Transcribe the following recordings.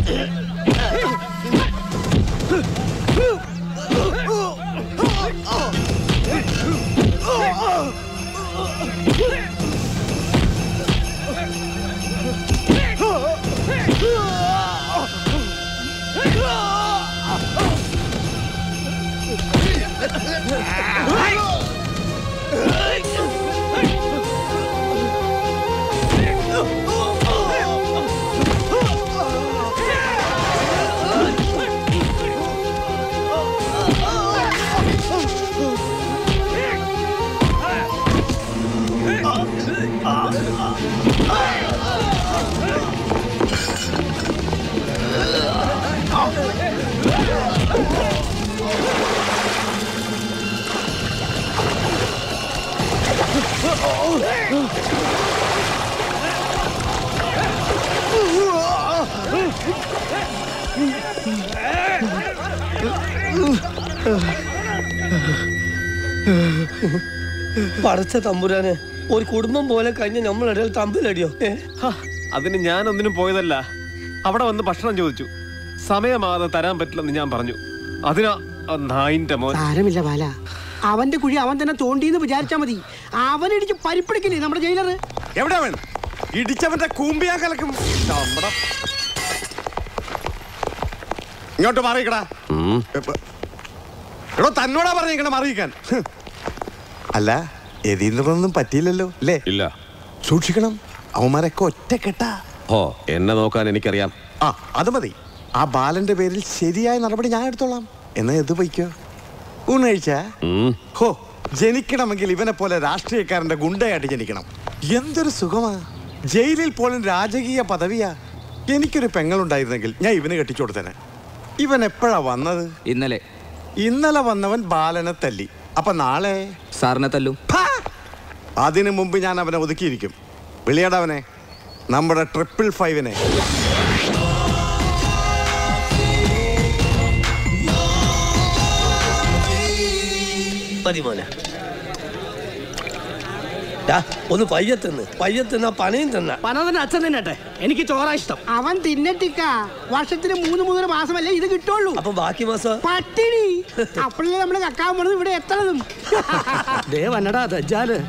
പടച്ച തമ്പുരാന് ഒരു കുടുംബം പോലെ കഴിഞ്ഞ നമ്മളിടയിൽ തമ്മിലടിയോ ഏ ഹ, അതിന് ഞാനൊന്നിനും പോയതല്ല അവിടെ വന്ന് ഭക്ഷണം ചോദിച്ചു സമയമാതെ തരാൻ പറ്റില്ലെന്ന് ഞാൻ പറഞ്ഞു അതിനാ ആ നായിന്റെ മോൻ സാരമില്ല ബാല അവന്റെ കുഴി അവൻ തന്നെ തോണ്ടിന്ന് വിചാരിച്ചാ മതി അവൻ ഇടിച്ച് പരിപ്പിടിക്കില്ലേ നമ്മുടെ ജയിലറ് എവിടെ അവൻ ഇടിച്ചവന്റെ കൂമ്പിയാ കലക്കും ശമ്പടം. ഇങ്ങോട്ട് മാറിയിക്കടാ എടോ തന്നോടാ പറഞ്ഞിരിക്കണം മാറിയിക്കാൻ ഹ്. അല്ല എതീന്ദ്രനൊന്നും പറ്റിയില്ലല്ലോ അല്ലേ ഇല്ല സൂക്ഷിക്കണം അവന്മാരൊക്കെ ഒറ്റക്കെട്ടാ ഓ എന്നെ നോക്കാൻ എനിക്കറിയാം ആ അത് മതി ആ ബാലന്റെ പേരിൽ ശരിയായ നടപടി ഞാൻ എടുത്തോളാം എന്നാ ഇത് വയ്ക്കോ ഊണ് കഴിച്ചാ ഉം. ഹോ ജനിക്കണമെങ്കിൽ ഇവനെ പോലെ രാഷ്ട്രീയക്കാരന്റെ ഗുണ്ടയായിട്ട് ജനിക്കണം എന്തൊരു സുഖമാ ജയിലിൽ പോലും രാജകീയ പദവിയാ എനിക്കൊരു പെങ്ങളുണ്ടായിരുന്നെങ്കിൽ ഞാൻ ഇവന് കെട്ടിച്ചു കൊടുത്തേനെ ഇവൻ എപ്പോഴാ വന്നത് ഇന്നലെ ഇന്നലെ വന്നവൻ ബാലനെ തല്ലി അപ്പൊ നാളെ സാറിനെ തല്ലും ഫാ! അതിനു മുമ്പ് ഞാൻ അവനെ ഒതുക്കിയിരിക്കും വിളിയടവനെ നമ്മുടെ ട്രിപ്പിൾ ഫൈവിനെ മതി മോനെ ദാ, ഒന്ന് പയ്യത്തിന്ന് പയ്യത്തിന്ന പണിയും തിന്ന പനതന്റെ അച്ഛൻ തിന്നട്ടെ എനിക്ക് ചോറാ ഇഷ്ടം അവൻ തിന്നട്ടിക്ക വർഷത്തിന് മൂന്ന് മൂന്നര മാസമല്ലേ ഇത് കിട്ടുള്ളൂ അപ്പൊ ബാക്കി മാസം പട്ടിണി അപ്പോഴല്ലേ നമ്മള് കക്കാൻ പോണത് ഇവിടെ എത്തണതും ദേ വന്നടാ ദജ്ജാല്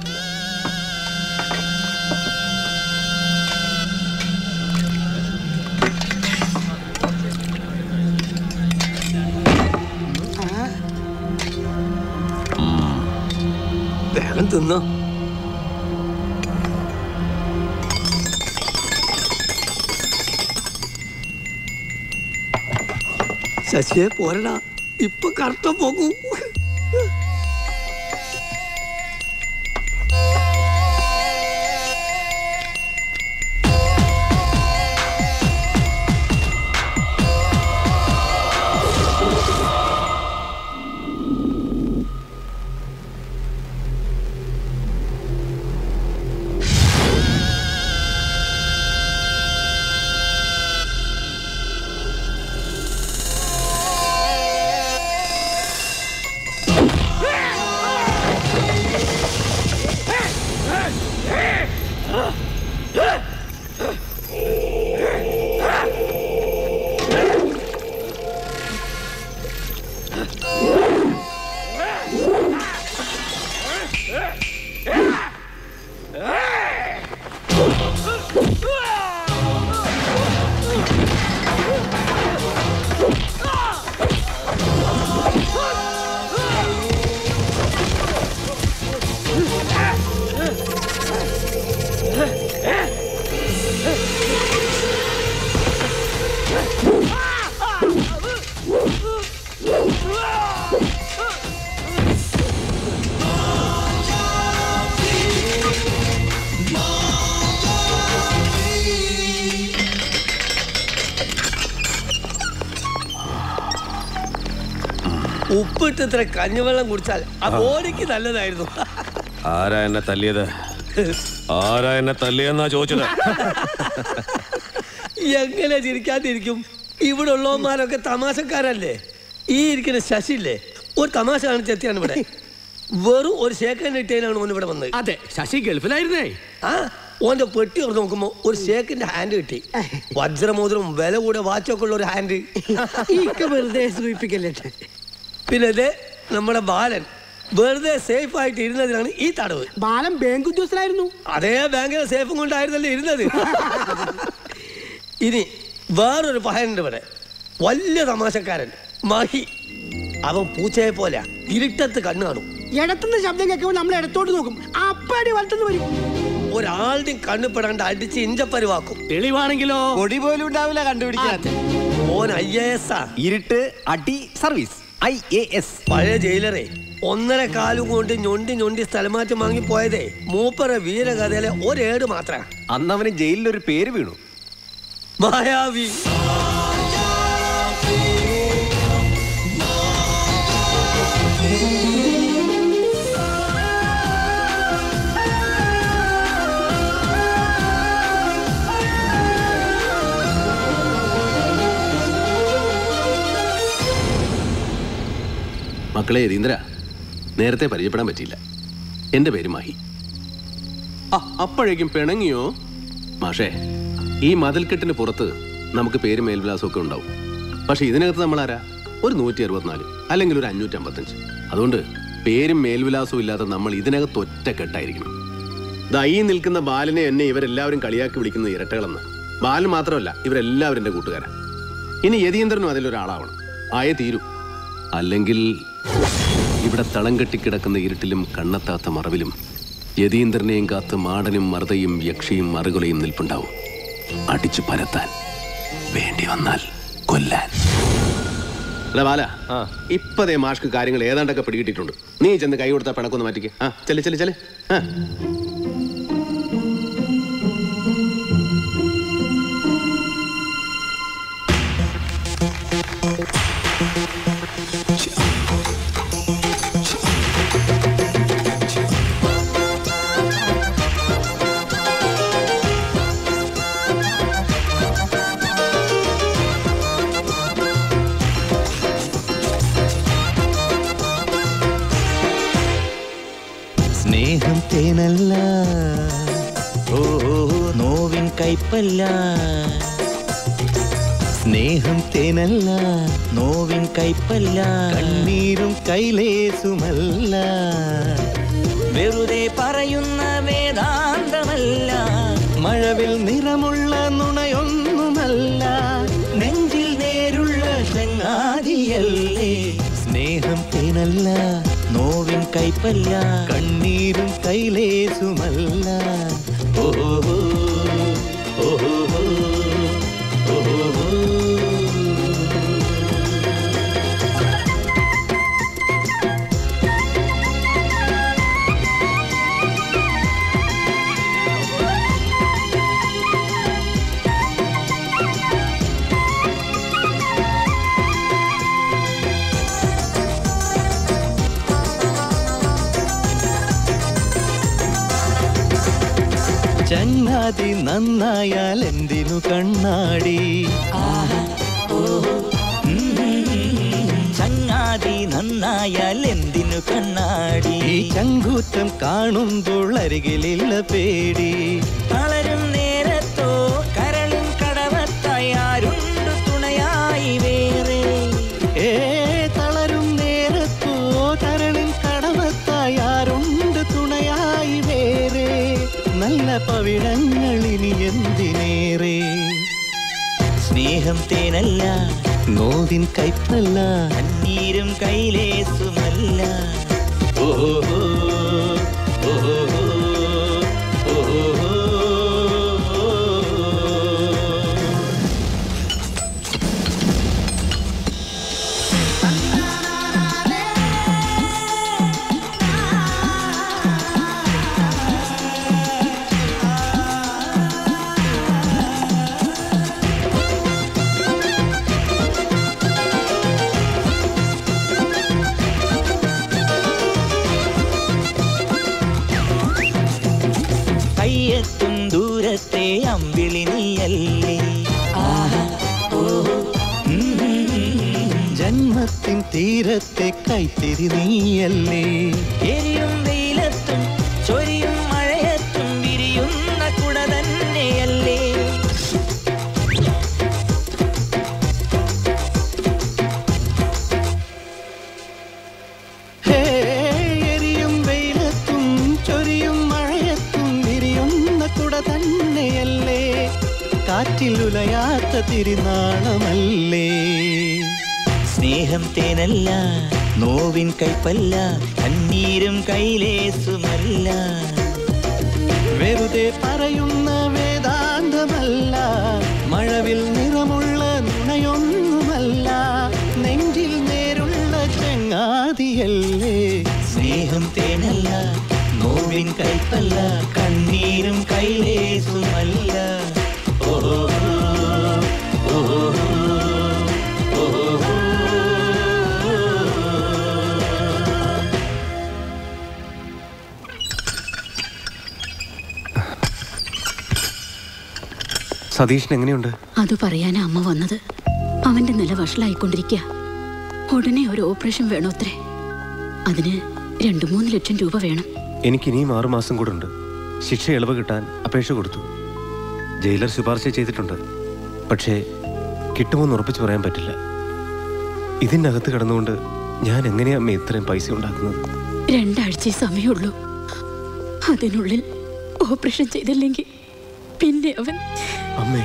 വേഗം തിന്നോ ശശിയെ പോരടാ ഇപ്പൊ കറക്റ്റ് പോകൂ ഉപ്പിട്ട് ഇത്ര കഞ്ഞിവെള്ളം കുടിച്ചാൽ ആ ബോഡിക്ക് നല്ലതായിരുന്നു ആരാ എന്നെ തല്ലിയത് ആരാ എന്നെ തല്ലിയെന്നാ ചോദിച്ചത് എങ്ങനെ ചിരിക്കാതിരിക്കും ഇവിടെ ഉള്ളവന്മാരൊക്കെ തമാശക്കാരല്ലേ ഈ ഇരിക്കുന്ന ശശില്ലേ ഒരു തമാശ കാണിച്ചെത്തിയാണ് ഇവിടെ വെറും ഒരു ശേഖരൻ ഇട്ടേനാണ് ഓൻ ഇവിടെ വന്നത് അതെ ശശി ഗൾഫിലായിരുന്നേ ആ ഓന്റെ പെട്ടി തുറന്ന് നോക്കുമ്പോ ഒരു ഷേക്കിന്റെ ഹാൻഡ് കിട്ടി വജ്രമോതിരം വില കൂടെ വാച്ചൊക്കെ ഉള്ള ഒരു ഹാൻഡ് ഈക്ക വെറുതെ സൂചിപ്പിക്കല്ലേ പിന്നെ ഇത് നമ്മുടെ ബാലൻ വെറുതെ സേഫ് ആയിട്ട് ഇരുന്നതിനാണ് ഈ തടവ് ബാലം ബാങ്ക് ഉദ്യോഗസ്ഥനായിരുന്നു അതേ ബാങ്കിലെ സേഫും കൊണ്ടായിരുന്നല്ലേ ഇരുന്നത് ഇനി വേറൊരു പഹനുണ്ട് ഇവിടെ വലിയ തമാശക്കാരൻ മഹി അവൻ പൂച്ചയെ പോലെ ഇരുട്ടത്ത് കണ്ണു കാണും ഇടത്തുനിന്ന് ശബ്ദം കേൾക്കുമ്പോൾ നമ്മൾ ഇടത്തോട്ട് നോക്കും അപ്പടി വലത്തുനിന്ന് വരും ഒരാളുടെയും കണ്ണുപെടാണ്ട് അടിച്ച് ഇഞ്ചപ്പരുവാക്കും തെളിവാണെങ്കിലോ പൊടി പോലും ഉണ്ടാവില്ല കണ്ടുപിടിക്കാൻ ഓൻ ഐ എ എസ് ആ ഇരുട്ട് അടി സർവീസ് ഐ എ എസ് പഴയ ജയിലറെ ഒന്നര കാലും കൊണ്ട് ഞൊണ്ടി ഞൊണ്ടി സ്ഥലമാറ്റം വാങ്ങി പോയതേ മൂപ്പറ വീരകഥയിലെ ഒരേട് മാത്ര അന്ന് അവന് ജയിലിൽ ഒരു പേര് വീണു മായാവി മക്കളെ രവീന്ദ്ര നേരത്തെ പരിചയപ്പെടാൻ പറ്റിയില്ല എൻ്റെ പേര് മാഹി ആ അപ്പോഴേക്കും പിണങ്ങിയോ മാഷേ ഈ മതിൽക്കെട്ടിന് പുറത്ത് നമുക്ക് പേര് മേൽവിലാസമൊക്കെ ഉണ്ടാവും പക്ഷെ ഇതിനകത്ത് നമ്മൾ ആരാ ഒരു നൂറ്റി അറുപത്തിനാല് അല്ലെങ്കിൽ ഒരു അഞ്ഞൂറ്റമ്പത്തഞ്ച് അതുകൊണ്ട് പേരും മേൽവിലാസവും ഇല്ലാത്ത നമ്മൾ ഇതിനകത്ത് ഒറ്റക്കെട്ടായിരിക്കണം ദാ ഈ നിൽക്കുന്ന ബാലനെ എന്നെ ഇവരെല്ലാവരും കളിയാക്കി വിളിക്കുന്ന ഇരട്ടകളെന്ന് ബാലൻ മാത്രമല്ല ഇവരെല്ലാവരും എൻ്റെ കൂട്ടുകാരാ ഇനി യതീന്ദ്രനും അതിലൊരാളാവണം ആയേ തീരൂ അല്ലെങ്കിൽ ഇവിടെ തളം കെട്ടിക്കിടക്കുന്ന ഇരുട്ടിലും കണ്ണെത്താത്ത മറവിലും യതീന്ദ്രനെയും കാത്ത് മാടനും മറുതയും യക്ഷിയും മറുകൊലയും നിൽപ്പുണ്ടാവും അടിച്ചു പരത്താൻ വേണ്ടി വന്നാൽ കൊല്ലാൻ എടാ ബാല ഇപ്പതേ മാഷ്ക്ക് കാര്യങ്ങൾ ഏതാണ്ടൊക്കെ പിടികിട്ടിട്ടുണ്ട് നീ ചെന്ന് കൈ കൊടുത്താൽ പിണക്കൊന്ന് മാറ്റിക്ക് ആ ചെല് ചെല് ചെല് ആ സ്നേഹം തേനല്ല ഓ നോവിൻ കൈപ്പല്ല സ്നേഹം തേനല്ല നോവിൻ കൈപ്പല്ല കണ്ണീരും കൈലേസുമല്ല വെറുതെ പറയുന്ന വേദാന്തമല്ല മഴവിൽ നിറമുള്ള നുണയൊന്നുമല്ല നെഞ്ചിൽ നേരുള്ള ചങ്ങാതിയല്ലേ സ്നേഹം തേനല്ല നോവിൻ കൈപ്പല്ല കണ്ണീരും കൈലേസുമല്ല ഓ ഓ ചങ്ങാതി നന്നായാൽ എന്തിനു കണ്ണാടി ചങ്ങാതി നന്നായാൽ എന്തിനു കണ്ണാടി ഈ ചങ്കൂറ്റം കാണുമ്പോൾ അരികിലില്ല പേടി വളരും നേരത്തോ കരളും കടവത്തായി ആരുണ്ട് തുണയായി വേറെ ഏ തളരും നേരത്തോ കരളിൻ കടവത്തായി ആരുണ്ട് തുണയായി വേറെ നല്ല പവിഴങ്ങൾ ഇനി എന്തിനേറെ സ്നേഹം തേനല്ല നോവിൻ കൈപ്പല്ല കണ്ണീരും കൈലേസുമല്ല ഓ ഓ കയ്യെത്തും ദൂരത്തെ അമ്പിളി നീയല്ലേ ജന്മത്തിൻ തീരത്തെ കൈത്തിരി നീയല്ലേ എരിയും വെയിലത്തും ചൊരിയും മഴയത്തും വിരിയുന്ന കുട കാറ്റിൽ ഉലയാത്ത തിരുനാളമല്ലേ സ്നേഹം തേനല്ല നോവിൻ കൈപ്പല്ല കണ്ണീരും കൈലേസുമല്ല വെറുതെ പറയുന്ന വേദാന്തമല്ല മഴവിൽ നിറമുള്ള നുണയൊന്നുമല്ല നെഞ്ചിൽ നേരുള്ള ചങ്ങാതിയല്ലേ സ്നേഹം തേനല്ല നോവിൻ കൈപ്പല്ല കണ്ണീരും കൈലേസുമല്ല ഓഹോ ഓഹോ സതീഷിന് എങ്ങനെയുണ്ട് അത് പറയാനാ അമ്മ വന്നത് അവന്റെ നില വഷളായിക്കൊണ്ടിരിക്കുക ഉടനെ ഒരു ഓപ്പറേഷൻ വേണോത്രേ അതിന് രണ്ടു മൂന്ന് ലക്ഷം രൂപ വേണം എനിക്ക് ഇനിയും ആറു മാസം കൂടെ ഉണ്ട് ശിക്ഷ ഇളവ് കിട്ടാൻ അപേക്ഷ കൊടുത്തു ജയിലർ ശുപാർശ ചെയ്തിട്ടുണ്ട് പക്ഷേ കിട്ടുമെന്ന് ഉറപ്പിച്ചു പറയാൻ പറ്റില്ല ഇതിൻ്റെ അകത്ത് കിടന്നുകൊണ്ട് ഞാൻ എങ്ങനെയാ അമ്മ ഇത്രയും പൈസ ഉണ്ടാക്കുന്നത് രണ്ടാഴ്ച സമയമുള്ളൂ അതിനുള്ളിൽ ഓപ്പറേഷൻ ചെയ്തില്ലെങ്കിൽ പിന്നെ അവൻ അമ്മേ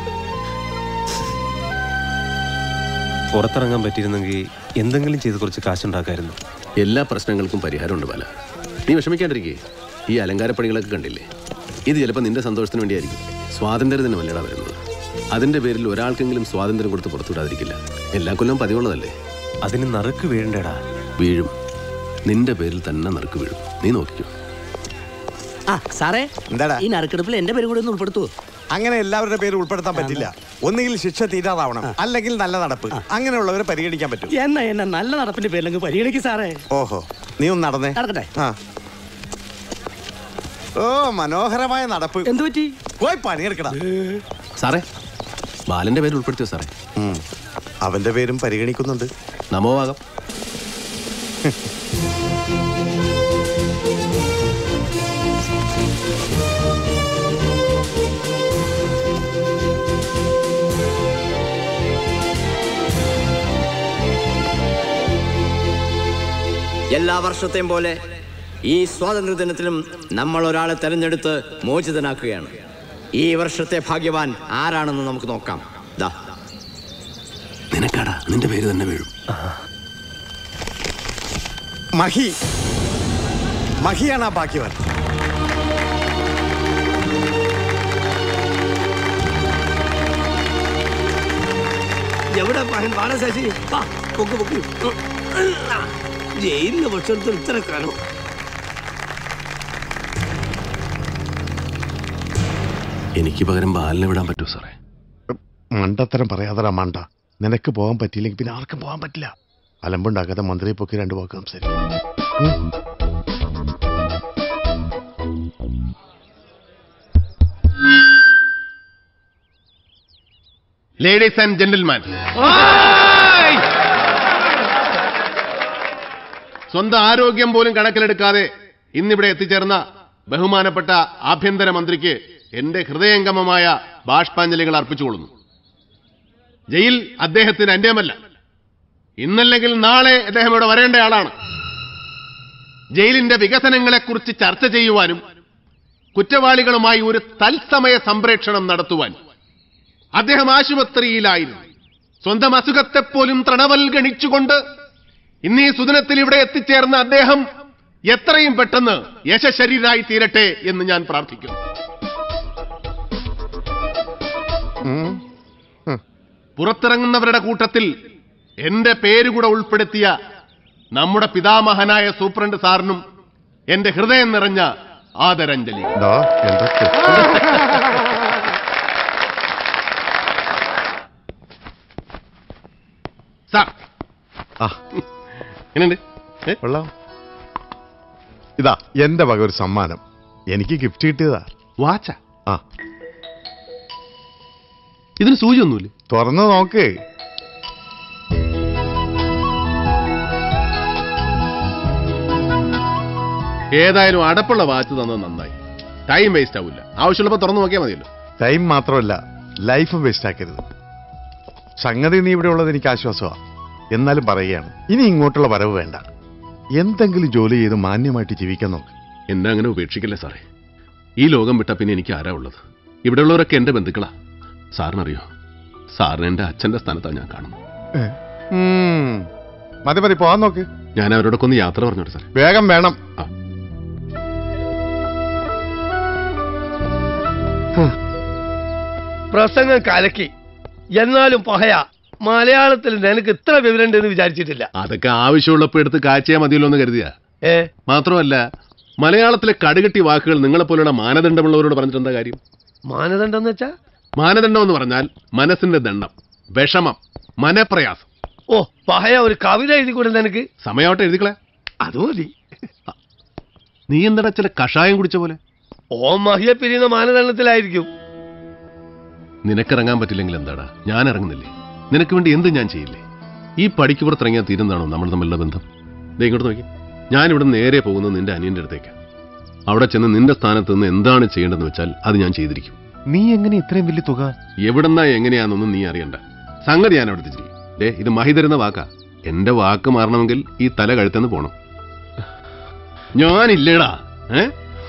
പുറത്തിറങ്ങാൻ പറ്റിയിരുന്നെങ്കിൽ എന്തെങ്കിലും ചെയ്ത് കുറച്ച് കാശുണ്ടാക്കായിരുന്നു എല്ലാ പ്രശ്നങ്ങൾക്കും പരിഹാരമുണ്ട് ബാല നീ വിഷമിക്കാണ്ടിരിക്കേ ഈ അലങ്കാരപ്പണികളൊക്കെ കണ്ടില്ലേ ഇത് ചിലപ്പോൾ നിന്റെ സന്തോഷത്തിന് വേണ്ടിയായിരിക്കും സ്വാതന്ത്ര്യ ദിനമല്ലടാ വരുന്നത് അതിന്റെ പേരിൽ ഒരാൾക്കെങ്കിലും സ്വാതന്ത്ര്യം കൊടുത്ത് പുറത്തുവിടാതിരിക്കില്ല എല്ലാ കൊല്ലവും പതിവുള്ളതല്ലേ അതിന് നറുക്ക് വീഴണ്ടേടാ വീഴും നിന്റെ പേരിൽ തന്നെ നറുക്ക് വീഴും നീ നോക്കിക്കോ ആ സാറേ എന്താടാ ഈ നറുക്കെടുപ്പിൽ എന്റെ പേര് കൂടെ ഒന്ന് ഉൾപ്പെടുത്തുവോ അങ്ങനെ എല്ലാവരുടെ പേര് ഉൾപ്പെടുത്താൻ പറ്റില്ല ഒന്നുകിൽ ശിക്ഷ തീരാതാവണം അല്ലെങ്കിൽ നല്ല നടപ്പ് അങ്ങനെയുള്ളവരെ പരിഗണിക്കാൻ പറ്റും എന്നാ എന്നാ നല്ല നടപ്പിന്റെ പേരിലങ്ങ് പരിഗണിക്കും സാറേ ഓഹോ നീ ഒന്ന് നടന്നേ നടക്കട്ടെ ആ ഓ മനോഹരമായ നടപ്പ് എന്തു പറ്റി പോയി പണിയെടുക്കടാ സാറേ ബാലന്റെ പേര് ഉൾപ്പെടുത്തിയോ സാറേ ഉം. അവന്റെ പേരും പരിഗണിക്കുന്നുണ്ട് നമോവാകം എല്ലാ വർഷത്തെയും പോലെ ഈ സ്വാതന്ത്ര്യദിനത്തിലും നമ്മൾ ഒരാളെ തെരഞ്ഞെടുത്ത് മോചിതനാക്കുകയാണ് ഈ വർഷത്തെ ഭാഗ്യവാൻ ആരാണെന്ന് നമുക്ക് നോക്കാം ദാ നിനക്കാടാ നിന്റെ പേര് തന്നെ വീഴും മഹി മഹിയാണ് ആ ഭാഗ്യവാൻ എവിടെ ബാലശാശി വാ, പൊക്ക് പൊക്ക് ജയിലിലെ ഭക്ഷണത്തിൽ ഇത്ര കാലം എനിക്ക് പകരം ബാലിനെ വിടാൻ പറ്റുമോ സാറേ മണ്ടത്തരം പറയാതറ മണ്ട നിനക്ക് പോകാൻ പറ്റിയില്ലെങ്കിൽ പിന്നെ ആർക്കും പോകാൻ പറ്റില്ല അലമ്പുണ്ടാക്കാതെ മന്ത്രിയെ പൊക്കി രണ്ടു വാക്ക് സംസാരിക്കും ലേഡീസ് ആൻഡ് ജെന്റിൽമാൻ സ്വന്തം ആരോഗ്യം പോലും കണക്കിലെടുക്കാതെ ഇന്നിവിടെ എത്തിച്ചേർന്ന ബഹുമാനപ്പെട്ട ആഭ്യന്തര മന്ത്രിക്ക് എന്റെ ഹൃദയംഗമമായ ബാഷ്പാഞ്ജലികൾ അർപ്പിച്ചുകൊള്ളുന്നു ജയിൽ അദ്ദേഹത്തിന് എന്റെയുമല്ല ഇന്നല്ലെങ്കിൽ നാളെ അദ്ദേഹം ഇവിടെ വരേണ്ട ആളാണ് ജയിലിന്റെ വികസനങ്ങളെക്കുറിച്ച് ചർച്ച ചെയ്യുവാനും കുറ്റവാളികളുമായി ഒരു തത്സമയ സംപ്രേക്ഷണം നടത്തുവാൻ അദ്ദേഹം ആശുപത്രിയിലായിരുന്നു സ്വന്തം അസുഖത്തെപ്പോലും തൃണവൽഗണിച്ചുകൊണ്ട് ഇന്നീ സുദിനത്തിൽ ഇവിടെ എത്തിച്ചേർന്ന അദ്ദേഹം എത്രയും പെട്ടെന്ന് യശശരീരായി തീരട്ടെ എന്ന് ഞാൻ പ്രാർത്ഥിക്കുന്നു പുറത്തിറങ്ങുന്നവരുടെ കൂട്ടത്തിൽ എന്റെ പേരുകൂടെ ഉൾപ്പെടുത്തിയ നമ്മുടെ പിതാമഹനായ സൂപ്രണ്ട് സാറിനും എന്റെ ഹൃദയം നിറഞ്ഞ ആദരാഞ്ജലി സാർ ആ എങ്ങനെയുണ്ട് ഏ? കൊള്ളാം ഇതാ എന്റെ വക ഒരു സമ്മാനം എനിക്ക് ഗിഫ്റ്റ് കിട്ടിയതാ വാച്ച ആ ഇതിന് സൂചി ഒന്നുമില്ലേ തുറന്നു നോക്ക് ഏതായാലും അടപ്പുള്ള വാച്ച് തന്നത് നന്നായി ടൈം വേസ്റ്റ് ആവില്ല ആവശ്യമുള്ളപ്പോൾ തുറന്നു നോക്കിയാൽ മതിയല്ലോ ടൈം മാത്രമല്ല ലൈഫ് വേസ്റ്റ് ആക്കരുത് സംഗതി നീ ഇവിടെ ഉള്ളത് എനിക്ക് ആശ്വാസമാണ് എന്നാലും പറയുകയാണ് ഇനി ഇങ്ങോട്ടുള്ള വരവ് വേണ്ട എന്തെങ്കിലും ജോലി ചെയ്ത് മാന്യമായിട്ട് ജീവിക്കാൻ നോക്ക് എന്നെ അങ്ങനെ ഉപേക്ഷിക്കല്ലേ സാറേ ഈ ലോകം വിട്ടാ പിന്നെ എനിക്ക് ആരാ ഉള്ളത് ഇവിടെയുള്ളവരൊക്കെ എന്റെ ബന്ധുക്കളാ സാറിനറിയോ സാറിന് എൻ്റെ അച്ഛൻ്റെ സ്ഥാനത്താണ് ഞാൻ കാണുന്നത് ഉം. മതി മതി പോവാൻ നോക്ക് ഞാൻ അവരോടൊക്കെ ഒന്ന് യാത്ര പറഞ്ഞോട്ടെ സാർ വേഗം വേണം പ്രസംഗം കലക്കി എന്നാലും പഹയ മലയാളത്തിൽ നിനക്ക് ഇത്ര വിവരമുണ്ടെന്ന് വിചാരിച്ചിട്ടില്ല അതൊക്കെ ആവശ്യമുള്ളപ്പോൾ എടുത്ത് കാച്ചിയാൽ മതിയല്ലോ എന്ന് കരുതിയാ ഏ മാത്രമല്ല മലയാളത്തിലെ കടുകട്ടി വാക്കുകൾ നിങ്ങളെപ്പോലുള്ള മാനദണ്ഡമുള്ളവരോട് പറഞ്ഞിട്ട് എന്താ കാര്യം മാനദണ്ഡം എന്ന് വെച്ചാ മാനദണ്ഡം എന്ന് പറഞ്ഞാൽ മനസ്സിന്റെ ദണ്ഡം വിഷമം മനപ്രയാസം ഓ പഹയ ഒരു കവിത എഴുതി കൂടെ നിനക്ക് സമയമാവട്ടെ എഴുതിക്കളെ അത് മതി നീ എന്താ ചില കഷായം കുടിച്ച പോലെ ഓ മഹിയെ പിരിയുന്ന മാനദണ്ഡത്തിലായിരിക്കും നിനക്കിറങ്ങാൻ പറ്റില്ലെങ്കിൽ എന്താടാ ഞാൻ ഇറങ്ങുന്നില്ലേ നിനക്ക് വേണ്ടി എന്ത് ഞാൻ ചെയ്യില്ലേ ഈ പടിക്ക് പുറത്തിറങ്ങിയാൽ തീരുന്നതാണോ നമ്മൾ തമ്മിലുള്ള ബന്ധം ദേ ഇങ്ങോട്ട് നോക്കി ഞാൻ ഇവിടെ നേരെ പോകുന്നത് നിന്റെ അനിയന്റെ അടുത്തേക്ക് അവിടെ ചെന്ന് നിന്റെ സ്ഥാനത്ത് നിന്ന് എന്താണ് ചെയ്യേണ്ടതെന്ന് വെച്ചാൽ അത് ഞാൻ ചെയ്തിരിക്കും നീ എങ്ങനെ ഇത്രയും വലിയ തുക എവിടെന്നാ എങ്ങനെയാണെന്നൊന്നും നീ അറിയണ്ട സംഗതി ഞാൻ അവിടെ ചെയ്യും ദേ ഇത് മഹി തരുന്ന വാക്കാ എന്റെ വാക്ക് മാറണമെങ്കിൽ ഈ തല കഴുത്തെന്ന് പോണം ഞാനില്ലേടാ ഏ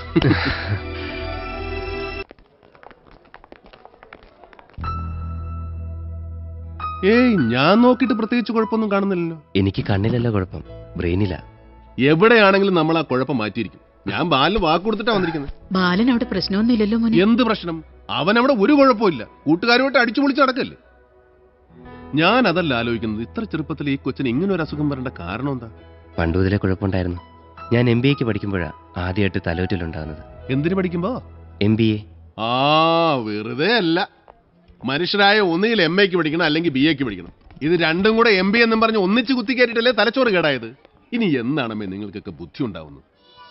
ഏയ് ഞാൻ നോക്കിയിട്ട് പ്രത്യേകിച്ച് കുഴപ്പമൊന്നും കാണുന്നില്ലല്ലോ എനിക്ക് കണ്ണിലല്ല കുഴപ്പം ബ്രെയിനില എവിടെയാണെങ്കിലും നമ്മൾ ആ കുഴപ്പം മാറ്റിയിരിക്കും ഞാൻ ബാലിന് വാക്ക് കൊടുത്തിട്ടാ വന്നിരിക്കുന്നത് ബാലൻ അവിടെ പ്രശ്നമൊന്നുമില്ലല്ലോ മോനെ എന്ത് പ്രശ്നം അവനവിടെ ഒരു കുഴപ്പമില്ല കൂട്ടുകാരുമായിട്ട് അടിച്ചു പൊളിച്ച് നടക്കല്ലേ ഞാൻ അതല്ല ആലോചിക്കുന്നത് ഇത്ര ചെറുപ്പത്തിൽ ഈ കൊച്ചിന് ഇങ്ങനെ ഒരു അസുഖം വരേണ്ട കാരണം എന്താ പണ്ട് മുതലേ കുഴപ്പമുണ്ടായിരുന്നു ഞാൻ എം ബി എക്ക് പഠിക്കുമ്പോഴാ ആദ്യമായിട്ട് തലോറ്റലുണ്ടാകുന്നത് എന്തിനു പഠിക്കുമ്പോ എം ബി എ ആ വെറുതെ അല്ല മനുഷ്യരായ ഒന്നുകിൽ എം എക്ക് പഠിക്കണം അല്ലെങ്കിൽ ബി എക്ക് പഠിക്കണം ഇത് രണ്ടും കൂടെ എം ബി എന്നും പറഞ്ഞ് ഒന്നിച്ച് കുത്തിക്കയറ്റിട്ടല്ലേ തലച്ചോറ് കേടായത് ഇനി എന്നാണമ്മേ നിങ്ങൾക്കൊക്കെ ബുദ്ധി ഉണ്ടാവുന്നത്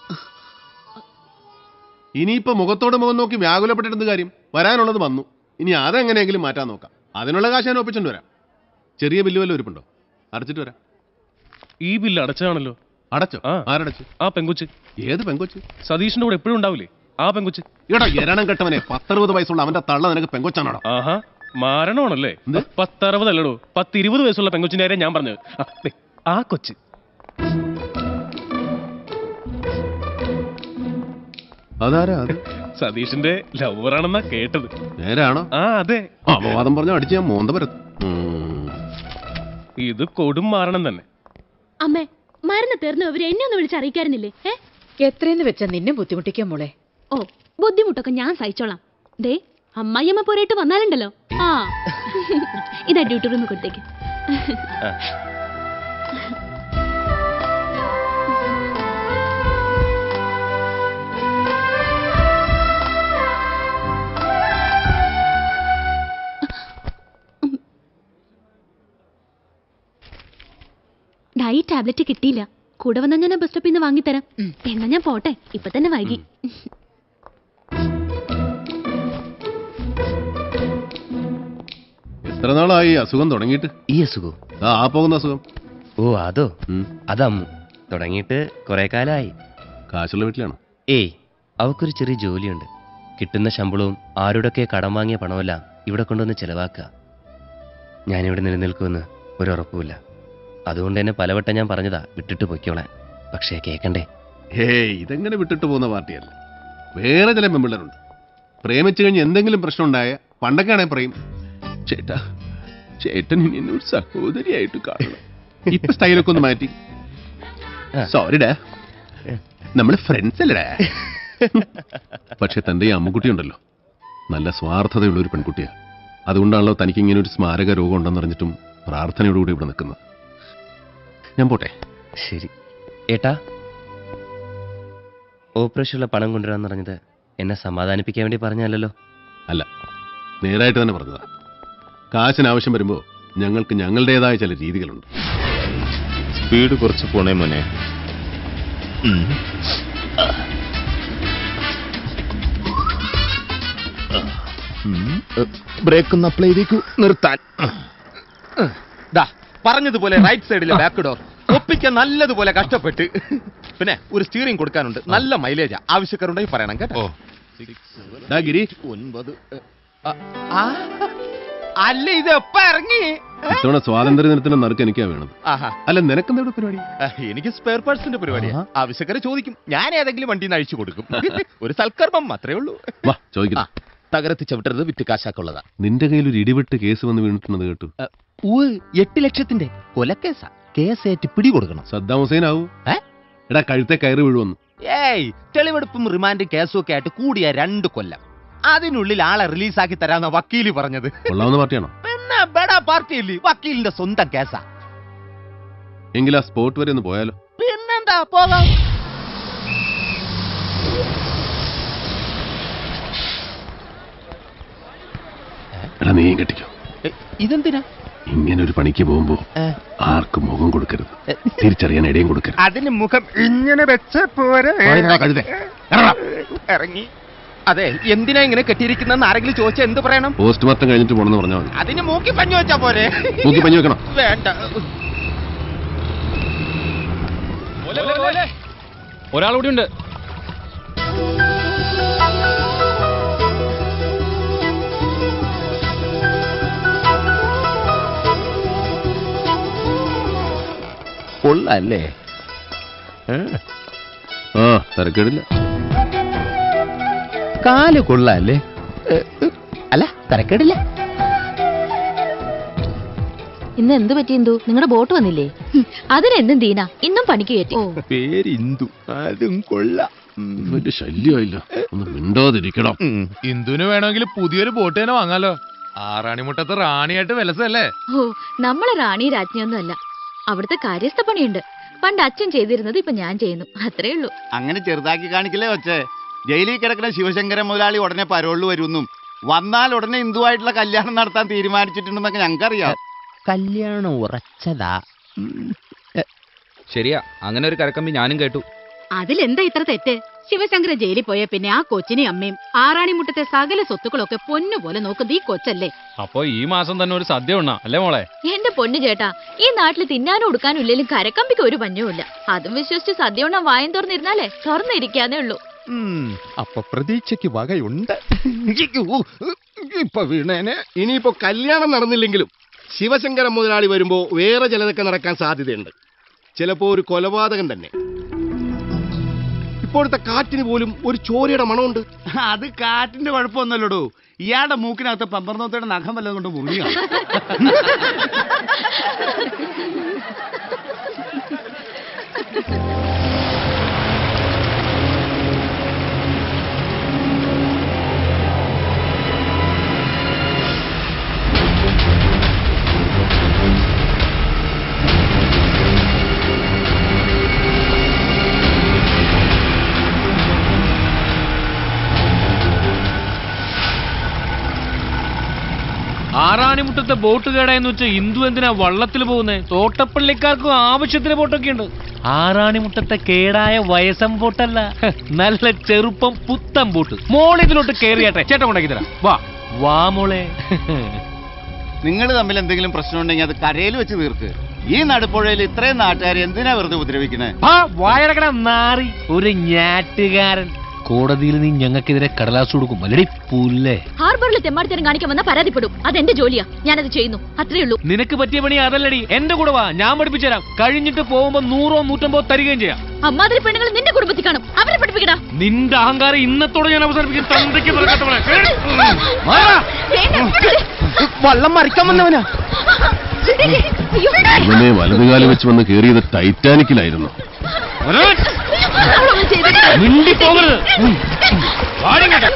ഇനിയിപ്പോ മുഖത്തോട് മുഖം നോക്കി വ്യാകുലപ്പെട്ടിരുന്ന കാര്യം വരാനുള്ളത് വന്നു ഇനി അതെങ്ങനെയെങ്കിലും മാറ്റാൻ നോക്കാം അതിനുള്ള കാശ് ഞാൻ ഒപ്പിച്ചുകൊണ്ട് വരാം ചെറിയ ബില്ല് വല്ല ഒരുപ്പുണ്ടോ അടച്ചിട്ട് വരാം ഈ ബില്ല് അടച്ചതാണല്ലോ അടച്ചോ ആരടച്ചു ആ പെങ്കൊച്ച് ഏത് പെങ്കൊച്ച് സതീഷിന്റെ കൂടെ എപ്പോഴും ഉണ്ടാവില്ലേ ആ പെങ്കൊച്ച് എടാ എരണം കെട്ടവനെ പത്തറുപത് വയസ്സുള്ള അവന്റെ തള്ള നിനക്ക് പെങ്കൊച്ചാണോടാ ആഹാ മാരണമാണല്ലേ പത്തറുപതല്ലടോ പത്തിരുപത് വയസ്സുള്ള പെങ്കൊച്ചിന്റെ കാര്യം ഞാൻ പറഞ്ഞത് ആ, ദേ, ആ കൊച്ച് അതാരാ അത് സതീഷിന്റെ ലവറാണെന്നാ കേട്ടത് നേരാണോ ആ അതെ അപവാദം പറഞ്ഞ അടിച്ച് ഞാൻ മോന്ത പരത്തും ഉം. ഇത് കൊടും മാരണം തന്നെ അമ്മേ മരുന്ന് തീർന്നു ഇവര് എന്നെ ഒന്ന് വിളിച്ചറിയിക്കായിരുന്നില്ലേ ഏ എത്രയെന്ന് വെച്ചാ നിന്നെ ബുദ്ധിമുട്ടിക്കാൻ മോളെ ഓ ബുദ്ധിമുട്ടൊക്കെ ഞാൻ സഹിച്ചോളാം ദേ അമ്മായിയമ്മ പോരായിട്ട് വന്നാലുണ്ടല്ലോ ആ ഇതാ ഡ്യൂട്ടി റൂമിൽ കൊടുത്തേക്ക് ഡൈ ടാബ്ലറ്റ് കിട്ടിയില്ല കൂടെ വന്നാൽ ഞാൻ ബസ് സ്റ്റോപ്പിൽ നിന്ന് വാങ്ങിത്തരാം എന്നാ ഞാൻ പോട്ടെ ഇപ്പൊ തന്നെ വൈകി എത്ര നാളായി ഈ അസുഖം തുടങ്ങിയിട്ട് ഈ അസുഖം ആ ആ പോകുന്ന അസുഖം ഓ അതോ അതമ്മു തുടങ്ങിയിട്ട് കുറെ കാലമായി കാശുള്ള വീട്ടിലാണോ ഏയ് അവക്കൊരു ചെറിയ ജോലിയുണ്ട് കിട്ടുന്ന ശമ്പളവും ആരോടൊക്കെ കടം വാങ്ങിയ പണമെല്ലാം ഇവിടെ കൊണ്ടുവന്ന് ചെലവാക്കുക ഞാനിവിടെ നിലനിൽക്കുമെന്ന് ഒരു ഉറപ്പുമില്ല അതുകൊണ്ട് തന്നെ പലവട്ടം ഞാൻ പറഞ്ഞതാ വിട്ടിട്ട് പൊയ്ക്കോളാൻ പക്ഷേ കേക്കണ്ടേ ഹേയ് ഇതെങ്ങനെ വിട്ടിട്ട് പോകുന്ന പാർട്ടിയല്ല വേറെ ചില പെമ്പിള്ളേരുണ്ട് പ്രേമിച്ചു കഴിഞ്ഞ് എന്തെങ്കിലും പ്രശ്നം ഉണ്ടായ പണ്ടൊക്കെ ആണെങ്കിൽ പറയും ചേട്ടാ ചേട്ടൻ ഇനി എന്നെ ഒരു സഹോദരിയായിട്ട് കാണണം ഇപ്പൊ സ്റ്റൈലൊക്കെ ഒന്ന് മാറ്റി സോറിഡാ നമ്മൾ ഫ്രണ്ട്സ് അല്ലടാ പക്ഷെ തന്റെ ഈ അമ്മുക്കുട്ടി ഉണ്ടല്ലോ നല്ല സ്വാർത്ഥതയുള്ള ഒരു പെൺകുട്ടിയാ അതുകൊണ്ടാണല്ലോ തനിക്ക് ഇങ്ങനെ ഒരു സ്മാരക രോഗം ഉണ്ടെന്ന് അറിഞ്ഞിട്ടും പ്രാർത്ഥനയോടുകൂടി ഇവിടെ നിൽക്കുന്നത് ഞാൻ പോട്ടെ ശരി ഏട്ടാ ഓപ്പറേഷനുള്ള പണം കൊണ്ടുവരാന്ന് പറഞ്ഞത് എന്നെ സമാധാനിപ്പിക്കാൻ വേണ്ടി പറഞ്ഞല്ലോ അല്ല നേരായിട്ട് തന്നെ പറഞ്ഞതാ കാശിന് ആവശ്യം വരുമ്പോൾ ഞങ്ങൾക്ക് ഞങ്ങളുടേതായ ചില രീതികളുണ്ട് സ്പീഡ് കുറച്ച് പോണേ മോനെ ബ്രേക്ക് ഒന്ന് അപ്ലൈ ചെയ്തേക്കൂ നിർത്താൻ ദാ പറഞ്ഞതുപോലെ റൈറ്റ് സൈഡിലെ ബാക്ക് ഡോർ ഒപ്പിക്കാൻ നല്ലതുപോലെ കഷ്ടപ്പെട്ട് പിന്നെ ഒരു സ്റ്റിയറിംഗ് കൊടുക്കാനുണ്ട് നല്ല മൈലേജാ ആവശ്യക്കാരുണ്ടെങ്കിൽ പറയണം കേട്ടോ ഡാ ഗിരി ഒൻപത് ആ, ആ, അല്ല ഇത് എപ്പ ഇറങ്ങി ഇത്തവണ സ്വാതന്ത്ര്യ ദിനത്തിന് നറുക്ക് എനിക്കാ വേണത് ആഹാ അല്ല നിനക്കെന്താ ഇവിടെ പരിപാടി ആ, എനിക്ക് സ്പെയർ പാർട്സിന്റെ പരിപാടിയാ ആവശ്യക്കാരെ ചോദിക്കും ഞാൻ ഏതെങ്കിലും വണ്ടിയിൽ നിന്ന് അഴിച്ചു കൊടുക്കും ഒരു സൽക്കർമ്മം അത്രേ ഉള്ളൂ വാ ചോദിക്കണം തകരത്ത് ചവിട്ടരുത് വിറ്റ് കാശാക്കുള്ളതാ നിന്റെ കയ്യിൽ ഒരു ഇടിവെട്ട് കേസ് വന്ന് വീണിട്ടുണ്ടെന്ന് കേട്ടു ഊ എട്ട് ലക്ഷത്തിന്റെ കൊലക്കേസാ കേസേറ്റ് പിടികൊടുക്കണം സദ്ദാം ഹുസൈൻ ആവൂ എടാ കഴുത്തെ കയറി വീഴുവന്നു ഏയ് തെളിവെടുപ്പും റിമാൻഡും കേസും ഒക്കെ ആയിട്ട് കൂടിയ രണ്ട് കൊല്ലം അതിനുള്ളിൽ ആളെ റിലീസാക്കി തരാന്ന വക്കീല് പറഞ്ഞത് കൊള്ളാവുന്ന പാർട്ടിയാണോ പിന്നെ ബെടാ പാർട്ടിയില്ലേ വക്കീലിന്റെ സ്വന്തം കേസാ എങ്കിൽ ആ സ്പോട്ട് വരെ ഒന്ന് പോയാലോ പിന്നെന്താ പോകാം എടാ നീയും കെട്ടിക്കോ ഇതെന്തിനാ ഇങ്ങനെ ഒരു പണിക്ക് പോകുമ്പോ ആർക്കും മുഖം കൊടുക്കരുത് തിരിച്ചറിയാൻ ഇടയും കൊടുക്കരുത് അതിന് മുഖം ഇങ്ങനെ വെച്ച പോരെ പോയെടാ കഴുതേ. ഇറങ്ങി അതെ എന്തിനാ ഇങ്ങനെ കെട്ടിയിരിക്കുന്നെന്ന് ആരെങ്കിലും ചോദിച്ചാൽ എന്ത് പറയണം പോസ്റ്റ്മോർട്ടം കഴിഞ്ഞിട്ട് പോണെന്ന് പറഞ്ഞാൽ മതി അതിന് മൂക്കി പഞ്ഞു വെച്ചാ പോരെ മൂക്കി പഞ്ഞു വെക്കണം വേണ്ട ഒരാളൂടി ഉണ്ട് കൊള്ളല്ലേ ആ തരക്കേടില്ല കാല് കൊള്ളല്ലേ അല്ല തരക്കേടില്ല ഇന്ന് എന്ത് പറ്റി ഇന്ദു നിങ്ങളുടെ ബോട്ട് വന്നില്ലേ അതിനെന്തും ദീന ഇന്നും പണിക്ക് കയറ്റി പേര് ഇന്ദു അതും കൊള്ളാം ഇവന്റെ ശല്യമായില്ല ഒന്ന് മിണ്ടാതിരിക്കണം ഇന്ദുവിന് വേണമെങ്കിൽ പുതിയൊരു ബോട്ട് തന്നെ വാങ്ങാലോ ആറാണിമുട്ടത്ത് റാണിയായിട്ട് വിലസല്ലേ ഓ നമ്മളെ റാണി രാജ്ഞിയൊന്നും അല്ല അവിടുത്തെ കാര്യസ്ഥ പണിയുണ്ട് പണ്ട് അച്ഛൻ ചെയ്തിരുന്നത് ഇപ്പൊ ഞാൻ ചെയ്യുന്നു അത്രേ ഉള്ളൂ അങ്ങനെ ചെറുതാക്കി കാണിക്കില്ലേ വച്ചേ ജയിലിൽ കിടക്കുന്ന ശിവശങ്കരൻ മുതലാളി ഉടനെ പരോളിൽ വരുമെന്നും വന്നാൽ ഉടനെ ഹിന്ദുവായിട്ടുള്ള കല്യാണം നടത്താൻ തീരുമാനിച്ചിട്ടുണ്ടെന്നൊക്കെ ഞങ്ങൾക്കറിയാം കല്യാണം ഉറച്ചതാ ശരിയാ അങ്ങനെ ഒരു കരക്കമ്പി ഞാനും കേട്ടു അതിലെന്താ ഇത്ര തെറ്റ് ശിവശങ്കര ജയിലിൽ പോയ പിന്നെ ആ കൊച്ചിനെയും അമ്മയും ആറാണിമുട്ടത്തെ സകല സ്വത്തുക്കളൊക്കെ പൊന്നുപോലെ നോക്കുന്നത് ഈ കൊച്ചല്ലേ അപ്പൊ ഈ മാസം തന്നെ ഒരു സദ്യ ഉണ്ണാ അല്ലേ മോളെ എന്റെ പൊന്നു ചേട്ടാ ഈ നാട്ടിൽ തിന്നാനും ഉടുക്കാനും ഇല്ലെങ്കിലും കരക്കമ്പിക്ക് ഒരു പഞ്ഞവുമില്ല അതും വിശ്വസിച്ച് സദ്യ ഉണ്ണാൻ വായം തുറന്നിരുന്നാലേ തുറന്നിരിക്കാന്നേ ഉള്ളൂ അപ്പൊ പ്രതീക്ഷയ്ക്ക് വകയുണ്ട് ഇപ്പൊ വീണേനെ ഇനിയിപ്പോ കല്യാണം നടന്നില്ലെങ്കിലും ശിവശങ്കരൻ മുതലാളി വരുമ്പോ വേറെ ചിലതൊക്കെ നടക്കാൻ സാധ്യതയുണ്ട് ചിലപ്പോ ഒരു കൊലപാതകം തന്നെ ഇപ്പോഴത്തെ കാറ്റിന് പോലും ഒരു ചോരയുടെ മണമുണ്ട് അത് കാറ്റിന്റെ കുഴപ്പമൊന്നുമല്ലടോ ഇയാളുടെ മൂക്കിനകത്ത് പമ്പർന്നോത്തയുടെ നഖം വല്ലതും കൊണ്ട് മുറിയാണ് ആറാണിമുട്ടത്തെ ബോട്ട് കേടായെന്ന് വെച്ചാൽ ഇന്ദു എന്തിനാ വള്ളത്തിൽ പോകുന്നേ തോട്ടപ്പള്ളിക്കാർക്കും ആവശ്യത്തിന് ബോട്ടൊക്കെ ഉണ്ട് ആറാണിമുട്ടത്തെ കേടായ വയസ്സം ബോട്ടല്ല ഹ്, നല്ല ചെറുപ്പം പുത്തൻ ബോട്ട് മോൾ ഇതിലോട്ട് കേറിയാട്ടെ ചേട്ടൻ കൊണ്ടാക്കി തരാം വാ വാ മോളെ നിങ്ങൾ തമ്മിൽ എന്തെങ്കിലും പ്രശ്നമുണ്ടെങ്കിൽ അത് കരയിൽ വെച്ച് തീർക്ക് ഈ നടുപ്പുഴയിൽ ഇത്രയും നാട്ടുകാർ എന്തിനാ വെറുതെ ഉപദ്രവിക്കണേ ആ വായടക്കട നാറി ഒരു ഞാറ്റുകാരൻ കോടതിയിൽ നീ ഞങ്ങൾക്കെതിരെ കടലാസ് കൊടുക്കും അല്ലടി പുല്ലേ ഹാർബറിൽ തെമ്മാടിത്തരം കാണിക്കാൻ വന്നാൽ പരാതിപ്പെടും അതെന്റെ ജോലിയാ ഞാനത് ചെയ്യുന്നു അത്രേ ഉള്ളൂ നിനക്ക് പറ്റിയ പണി അതല്ലടി എന്റെ കൂടെ വാ ഞാൻ പഠിപ്പിച്ചുതരാം കഴിഞ്ഞിട്ട് പോകുമ്പോ നൂറോ നൂറ്റമ്പോ തരികയും ചെയ്യാം അമ്മാതിരി പെണ്ണുങ്ങൾ നിന്റെ കുടുംബത്തിൽ കാണും അവരെ പഠിപ്പിക്കടാ നിന്റെ അഹങ്കാരം ഇന്നത്തോടെ ഞാൻ അവസാനിപ്പിക്കും തന്തയ്ക്ക് തുറക്കത്തവളെ. കേറി. മാറാ. വള്ളം മറിക്കാൻ വന്നവനാ ഇവനെ വലതുകാലം വെച്ച് വന്ന് കയറിയത് ടൈറ്റാനിക്കിലായിരുന്നു മിണ്ടി പോകരുത് ഉം. വാടിങ്ങോട്ട്.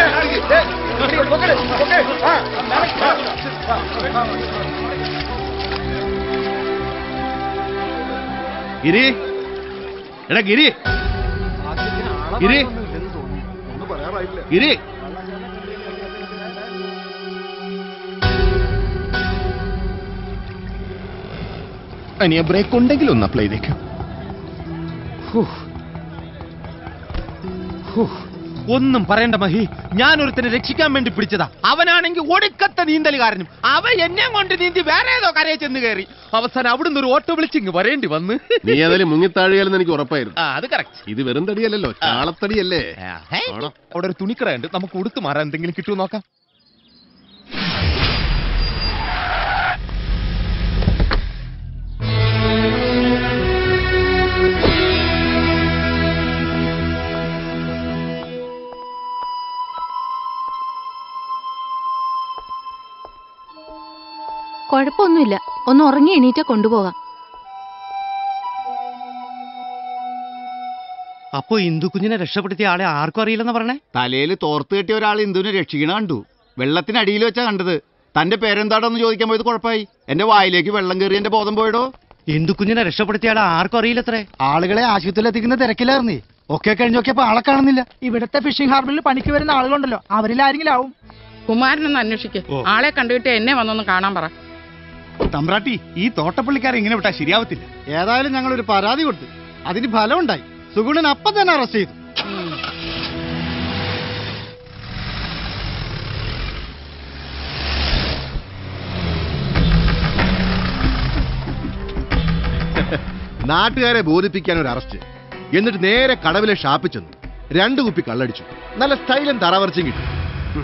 ഗിരി എടാ ഗിരി ഗിരി ഗിരി അനിയ ബ്രേക്ക് ഉണ്ടെങ്കിൽ ഒന്ന് അപ്ലൈ ചെയ്തേക്കും ഒന്നും പറയണ്ട മഹി ഞാൻ ഒരുത്തനെ രക്ഷിക്കാൻ വേണ്ടി പിടിച്ചതാ അവനാണെങ്കിൽ ഒടുക്കത്തെ നീന്തലുകാരനും അവ എന്നെ കൊണ്ട് നീന്തി വേറെ ഏതോ കരയെ ചെന്ന് കയറി അവസാനം അവിടുന്ന് ഒരു ഓട്ടോ വിളിച്ചിങ് വരേണ്ടി വന്ന് നീ ഏതായാലും മുങ്ങിത്താഴുകയെന്ന് എനിക്ക് ഉറപ്പായിരുന്നു ആ അത് കറക്റ്റ് ഇത് വെറും തടിയല്ലല്ലോ ചാളത്തടിയല്ലേ അവിടെ ഒരു തുണിക്കടയുണ്ട് നമുക്ക് ഉടുത്തു മാറാൻ എന്തെങ്കിലും കിട്ടുമോ നോക്കാം കുഴപ്പമൊന്നുമില്ല ഒന്ന് ഉറങ്ങി എണീറ്റ കൊണ്ടുപോകാം അപ്പൊ ഇന്ദു കുഞ്ഞിനെ രക്ഷപ്പെടുത്തിയ ആളെ ആർക്കും അറിയില്ലെന്ന് പറഞ്ഞേ തലയിൽ തോർത്ത് കെട്ടിയ ഒരാൾ ഇന്ദുവിനെ രക്ഷിക്കണ കണ്ടു വെള്ളത്തിനടിയിൽ വെച്ചാ കണ്ടത് തന്റെ പേരെന്താടോന്ന് ചോദിക്കാൻ പോയത് കുഴപ്പമായി എന്റെ വായിലേക്ക് വെള്ളം കയറി എന്റെ ബോധം പോയടോ ഇന്ദു കുഞ്ഞിനെ രക്ഷപ്പെടുത്തിയ ആളെ ആർക്കും അറിയില്ലത്രേ ആളുകളെ ആശുപത്രിയിൽ എത്തിക്കുന്ന തിരക്കിലായിരുന്നേ ഒക്കെ കഴിഞ്ഞ് നോക്കിയപ്പോ ആളെ കാണുന്നില്ല ഇവിടത്തെ ഫിഷിംഗ് ഹാർബറിൽ പണിക്ക് വരുന്ന ആളുകളുണ്ടല്ലോ അവരിൽ ആരെങ്കിലും ആവും കുമാരനൊന്ന് അന്വേഷിക്ക് ആളെ കണ്ടുകിട്ട് എന്നെ വന്നൊന്ന് കാണാൻ പറ തമ്പ്രാട്ടി ഈ തോട്ടപ്പള്ളിക്കാരെ ഇങ്ങനെ വിട്ടാ ശരിയാവത്തില്ല ഏതായാലും ഞങ്ങൾ ഒരു പരാതി കൊടുത്തു അതിന് ഫലം ഉണ്ടായി സുഗുണൻ അപ്പം തന്നെ അറസ്റ്റ് ചെയ്തു നാട്ടുകാരെ ബോധിപ്പിക്കാൻ ഒരു അറസ്റ്റ് എന്നിട്ട് നേരെ കടവിലെ ഷാപ്പിൽ ചെന്നു രണ്ട് കുപ്പി കള്ളടിച്ചു നല്ല സ്റ്റൈലും തറവർച്ചയും കിട്ടി ഉം.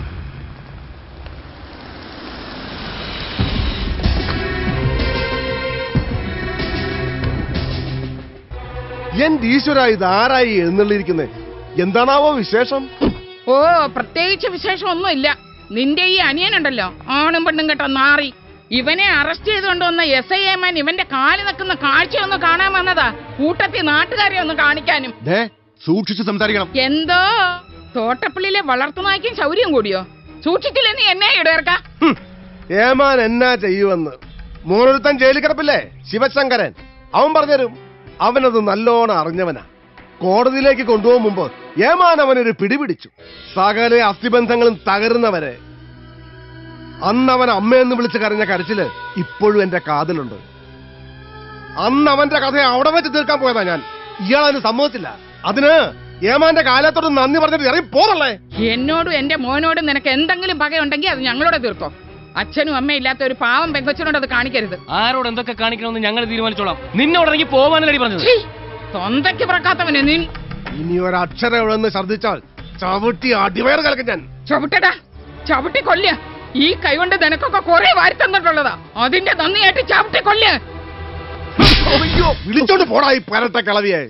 എന്റെ ഈശ്വര ഇത് ആരായി എഴുന്നള്ളിയിരിക്കുന്നത് എന്താണാവോ വിശേഷം ഓ പ്രത്യേകിച്ച് വിശേഷമൊന്നുമില്ല നിന്റെ ഈ അനിയനുണ്ടല്ലോ ആണും പെണ്ണും കേട്ട നാറി ഇവനെ അറസ്റ്റ് ചെയ്തുകൊണ്ട് വന്ന എസ് ഐ എമാൻ ഇവന്റെ കാല് നിൽക്കുന്ന കാഴ്ച ഒന്ന് കാണാൻ വന്നതാ കൂട്ടത്തിൽ നാട്ടുകാരെ ഒന്ന് കാണിക്കാനും ദേ സൂക്ഷിച്ച് സംസാരിക്കണം എന്തോ തോട്ടപ്പള്ളിയിലെ വളർത്തുനായ്ക്കും ശൗര്യം കൂടിയോ സൂക്ഷിച്ചില്ലേ നീ എന്നെ ഇടേർക്ക ഏമാൻ എന്നാ ചെയ്യുമെന്ന് മോനൊരുത്തൻ ജയിലിൽ കിടപ്പില്ലേ ശിവശങ്കരൻ അവൻ പറഞ്ഞുതരും അവനത് നല്ലോണം അറിഞ്ഞവനാ കോടതിയിലേക്ക് കൊണ്ടുപോകും മുമ്പ് ഏമാൻ അവനൊരു പിടിപിടിച്ചു സകല അസ്ഥിബന്ധങ്ങളും തകരുന്നവരെ അന്ന് അവൻ അമ്മയെന്ന് വിളിച്ച് കരഞ്ഞ കരച്ചില് ഇപ്പോഴും എന്റെ കാതിലുണ്ട് അന്ന് അവന്റെ കഥ അവിടെ വെച്ച് തീർക്കാൻ പോയതാ ഞാൻ ഇയാളതിന് സമ്മതിച്ചില്ല അതിന് ഏമാന്റെ കാലത്തോട് നന്ദി പറഞ്ഞിട്ട് ഇറങ്ങി പോറല്ലേ എന്നോടും എന്റെ മോനോടും നിനക്ക് എന്തെങ്കിലും പകയുണ്ടെങ്കിൽ അത് ഞങ്ങളോട് തീർക്കോ അച്ഛനും അമ്മയും ഇല്ലാത്ത ഒരു പാവം പെങ്കൊച്ചനോട് അത് കാണിക്കരുത് ആരോട് എന്തൊക്കെ കാണിക്കണമെന്ന് ഞങ്ങൾ തീരുമാനിച്ചോളാം നിന്നോട് ഇറങ്ങി പോവാനല്ലേ പറഞ്ഞത് ഛീ, തൊന്തയ്ക്ക് പിറക്കാത്തവനെ നീ ഇനി ഒരക്ഷരം എവിടെന്ന് ഛർദ്ദിച്ചാൽ ചവിട്ടി അടിവയർ കലക്കും ഞാൻ ചവിട്ടടാ ചവിട്ടി കൊല്ല ഈ കൈകൊണ്ട് നിനക്കൊക്കെ കുറെ വാരി തന്നിട്ടുള്ളതാ അതിന്റെ നന്ദിയായിട്ട് ചവിട്ടി കൊല്ല അയ്യോ വിളിച്ചോണ്ട് പോടാ ഈ പരട്ട കളവിയെ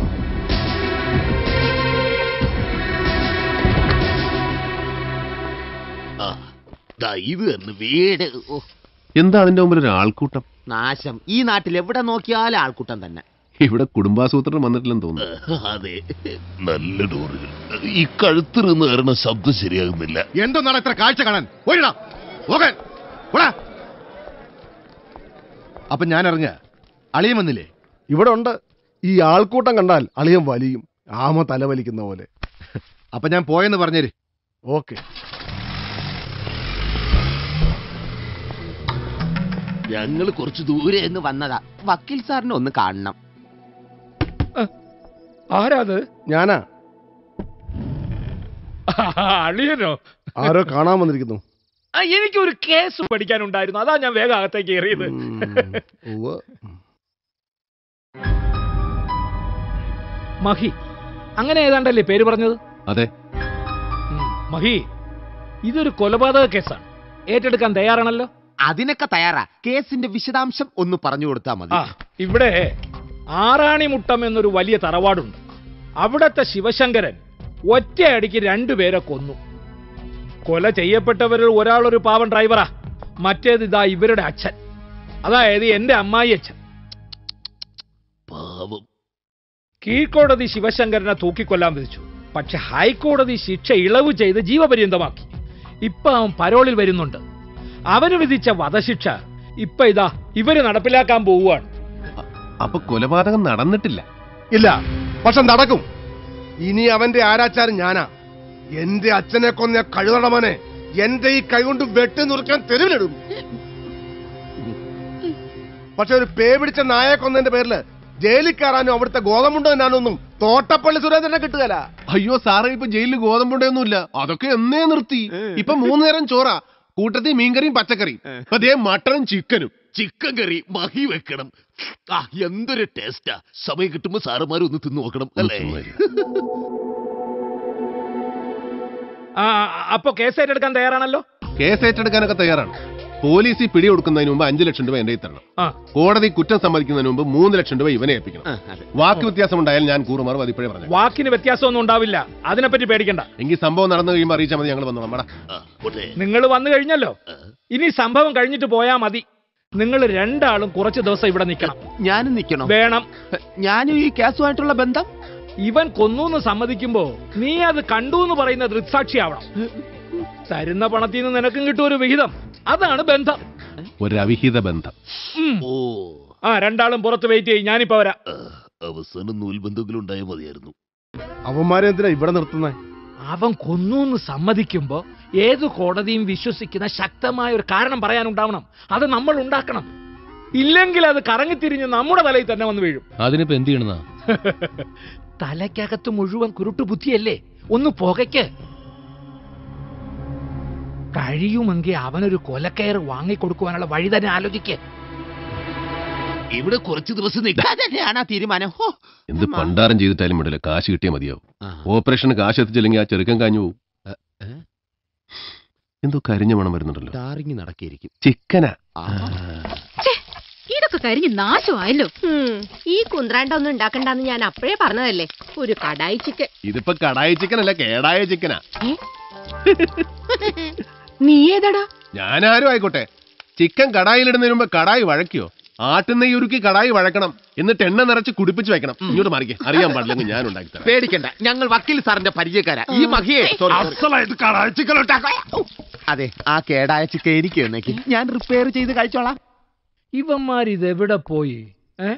ഇത് തന്നെ വീട് ഓ, എന്താ അതിന്റെ മുമ്പിൽ ഒരു ആൾക്കൂട്ടം നാശം ഈ നാട്ടിൽ എവിടെ നോക്കിയാലും ആൾക്കൂട്ടം തന്നെ ഇവിടെ കുടുംബാസൂത്രം വന്നിട്ടില്ലെന്ന് തോന്നുന്നു അതെ നല്ല ഡോറുകൾ ഈ കഴുത്തിൽ നിന്ന് കയറുന്ന ശബ്ദം ശരിയാകുന്നില്ല എന്തൊന്നാണ് ഇത്ര കാഴ്ച കാണാൻ പോയിടാ പോകാൻ പോടാ അപ്പൊ ഞാൻ അറിഞ്ഞ അളിയൻ വന്നില്ലേ ഇവിടെ ഉണ്ട് ഈ ആൾക്കൂട്ടം കണ്ടാൽ അളിയൻ വലിയും ആമ തല വലിക്കുന്ന പോലെ അപ്പൊ ഞാൻ പോയെന്ന് പറഞ്ഞേര് ഓക്കെ ഞങ്ങൾ കുറച്ച് ദൂരെ നിന്ന് വന്നതാ വക്കീൽ സാറിനെ ഒന്ന് കാണണം ആരാത് ഞാനാ അളിയനോ ആരോ കാണാൻ വന്നിരിക്കുന്നു ആ, എനിക്കൊരു കേസ് പഠിക്കാനുണ്ടായിരുന്നു അതാ ഞാൻ വേഗം അകത്തേക്ക് കയറിയത് ഉവ്വ്. മഹി അങ്ങനെ ഏതാണ്ടല്ലേ പേര് പറഞ്ഞത് അതെ ഉം, മഹി ഇതൊരു കൊലപാതക കേസാണ് ഏറ്റെടുക്കാൻ തയ്യാറാണല്ലോ അതിനൊക്കെ തയ്യാറാ കേസിന്റെ വിശദാംശം ഒന്ന് പറഞ്ഞു കൊടുത്താൽ മതി ആ ഇവിടെ ആറാണിമുട്ടം എന്നൊരു വലിയ തറവാടുണ്ട് അവിടത്തെ ശിവശങ്കരൻ ഒറ്റയടിക്ക് രണ്ടുപേരെ കൊന്നു കൊല ചെയ്യപ്പെട്ടവരിൽ ഒരാളൊരു പാവം ഡ്രൈവറാ മറ്റേത് ഇതാ ഇവരുടെ അച്ഛൻ അതായത് എന്റെ അമ്മായി അച്ഛൻ പാവം കീഴ്ക്കോടതി ശിവശങ്കരനെ തൂക്കിക്കൊല്ലാൻ വിധിച്ചു പക്ഷെ ഹൈക്കോടതി ശിക്ഷ ഇളവ് ചെയ്ത് ജീവപര്യന്തമാക്കി ഇപ്പൊ അവൻ പരോളിൽ വരുന്നുണ്ട് അവന് വിധിച്ച വധശിക്ഷ ഇപ്പൊ ഇതാ ഇവര് നടപ്പിലാക്കാൻ പോവുകയാണ് അപ്പൊ കൊലപാതകം നടന്നിട്ടില്ല ഇല്ല പക്ഷെ നടക്കും ഇനി അവന്റെ ആരാച്ചാരം ഞാനാ എന്റെ അച്ഛനെ കൊന്ന കഴുതടമനെ എന്റെ ഈ കൈകൊണ്ട് വെട്ടി നുറുക്കാൻ തെരുവിലിടും പക്ഷെ ഒരു പേ പിടിച്ച നായെ കൊന്നതിന്റെ പേരില് ജയിലിൽ കയറാനും അവിടുത്തെ ഗോതമുണ്ടോ എന്നാനൊന്നും തോട്ടപ്പള്ളി സുരേന്ദ്രനെ കിട്ടുകയല്ല അയ്യോ സാറേ ഇപ്പൊ ജയിലിൽ ഗോതമ്പുണ്ടൊന്നുമില്ല അതൊക്കെ എന്നേ നിർത്തി ഇപ്പൊ മൂന്ന് നേരം ചോറാ കൂട്ടത്തിൽ മീൻകറിയും പച്ചക്കറിയും അതേ മട്ടനും ചിക്കനും ചിക്കൻ കറി മഹി വെക്കണം ആ എന്തൊരു ടേസ്റ്റാ സമയം കിട്ടുമ്പോ സാറുമാരും ഒന്ന് തിന്നു നോക്കണം അല്ലേ ആ അപ്പൊ കേസ് ഏറ്റെടുക്കാൻ തയ്യാറാണല്ലോ കേസ് ഏറ്റെടുക്കാനൊക്കെ തയ്യാറാണ് പോലീസ് ഈ പിടി കൊടുക്കുന്നതിന് മുമ്പ് അഞ്ചു ലക്ഷം രൂപ എന്റെ കയ്യിൽ തരണം ആ. കോടതി കുറ്റം സമ്മതിക്കുന്നതിന് മുമ്പ് മൂന്ന് ലക്ഷം രൂപ ഇവനെ ഏൽപ്പിക്കണം വാക്ക് വ്യത്യാസം ഉണ്ടായാൽ ഞാൻ കൂറുമാറും അതിപ്പോഴേ പറഞ്ഞു വാക്കിന് വ്യത്യാസമൊന്നും ഉണ്ടാവില്ല അതിനെപ്പറ്റി പേടിക്കണ്ട എങ്കിൽ സംഭവം നടന്നു കഴിയുമ്പോൾ അറിയിച്ചാൽ മതി ഞങ്ങൾ വന്നു നമ്മടാ നിങ്ങൾ വന്നു കഴിഞ്ഞല്ലോ ഇനി സംഭവം കഴിഞ്ഞിട്ട് പോയാ മതി നിങ്ങൾ രണ്ടാളും കുറച്ച് ദിവസം ഇവിടെ നിൽക്കണം ഞാനും നിൽക്കണോ വേണം ഞാനും ഈ കേസുമായിട്ടുള്ള ബന്ധം ഇവൻ കൊന്നു സമ്മതിക്കുമ്പോ നീ അത് കണ്ടു എന്ന് പറയുന്ന ദൃക്സാക്ഷിയാവണം തരുന്ന പണത്തിൽ നിന്ന് നിനക്കും കിട്ടും ഒരു വിഹിതം അതാണ് ബന്ധം ഒരു അവിഹിത ബന്ധം ഉം. ആ രണ്ടാളും പുറത്ത് വെയിറ്റ് ചെയ്യും ഞാനിപ്പോ വരാം അവസാനം നൂൽബന്ധങ്ങളും ഉണ്ടായാൽ മതിയായിരുന്നു അവന്മാരെ എന്തിനാ ഇവിടെ നിർത്തുന്നേ അവൻ കൊന്നു എന്ന് സമ്മതിക്കുമ്പോ ഏത് കോടതിയും വിശ്വസിക്കുന്ന ശക്തമായ ഒരു കാരണം പറയാനുണ്ടാവണം അത് നമ്മൾ ഉണ്ടാക്കണം ഇല്ലെങ്കിൽ അത് കറങ്ങിത്തിരിഞ്ഞ് നമ്മുടെ തലയിൽ തന്നെ വന്ന് വീഴും അതിനിപ്പോ എന്ത് ചെയ്യണെന്നാ തലയ്ക്കകത്ത് മുഴുവൻ കുരുട്ടു ബുദ്ധിയല്ലേ ഒന്ന് പുകയ്ക്ക് കഴിയുമെങ്കിൽ അവനൊരു കൊലക്കയർ വാങ്ങിക്കൊടുക്കുവാനുള്ള വഴി തന്നെ ആലോചിക്ക് ഇവിടെ കുറച്ച് ദിവസം തന്നെയാണ് ആ തീരുമാനം ഹോ എന്ത് പണ്ടാരം ചെയ്തിട്ടാലും വിടില്ല കാശ് കിട്ടിയാൽ മതിയാവും ഓപ്പറേഷന് കാശ് എത്തിച്ചില്ലെങ്കിൽ ആ ചെറുക്കൻ കാഞ്ഞു പോവും എന്തോ കരിഞ്ഞ മണം വരുന്നുണ്ടല്ലോ ടാറിങ് നടക്കിയിരിക്കും ചിക്കനാ ഇതൊക്കെ കരിഞ്ഞ് നാശമായല്ലോ ഈ കുന്ത്രാണ്ട ഒന്നും ഉണ്ടാക്കണ്ടെന്ന് ഞാൻ അപ്പോഴേ പറഞ്ഞതല്ലേ ഒരു കടായി ചിക്കൻ ഇതിപ്പോ കടായി ചിക്കൻ അല്ല കേടായ ചിക്കനാ നീ ഏതാടാ ഞാനാരും ആയിക്കോട്ടെ ചിക്കൻ കടായിലിടുന്നതിന് മുമ്പ് കടായി വഴക്കിയോ ആട്ടുന്നെയ്യ് ഉരുക്കി കടായി വഴക്കണം എന്നിട്ട് എണ്ണ നിറച്ച് കുടിപ്പിച്ച് വെക്കണം ഇങ്ങോട്ട് മാറിക്കേ അറിയാൻ പാടില്ലെങ്കിൽ ഞാൻ ഉണ്ടാക്കി തരാം പേടിക്കണ്ട ഞങ്ങൾ വക്കീൽ സാറിന്റെ പരിചയക്കാരാ ഈ മഹിയെ sorry, sorry. അസലായിട്ട് കടായി ചിക്കൻ ഉണ്ടാക്കാം അതെ ആ കേടായ ചിക്കൻ എനിക്ക് തന്നേക്ക് ഞാൻ റിപ്പയർ ചെയ്ത് കഴിച്ചോളാം ഇവന്മാർ ഇതെവിടെ പോയി ഏ?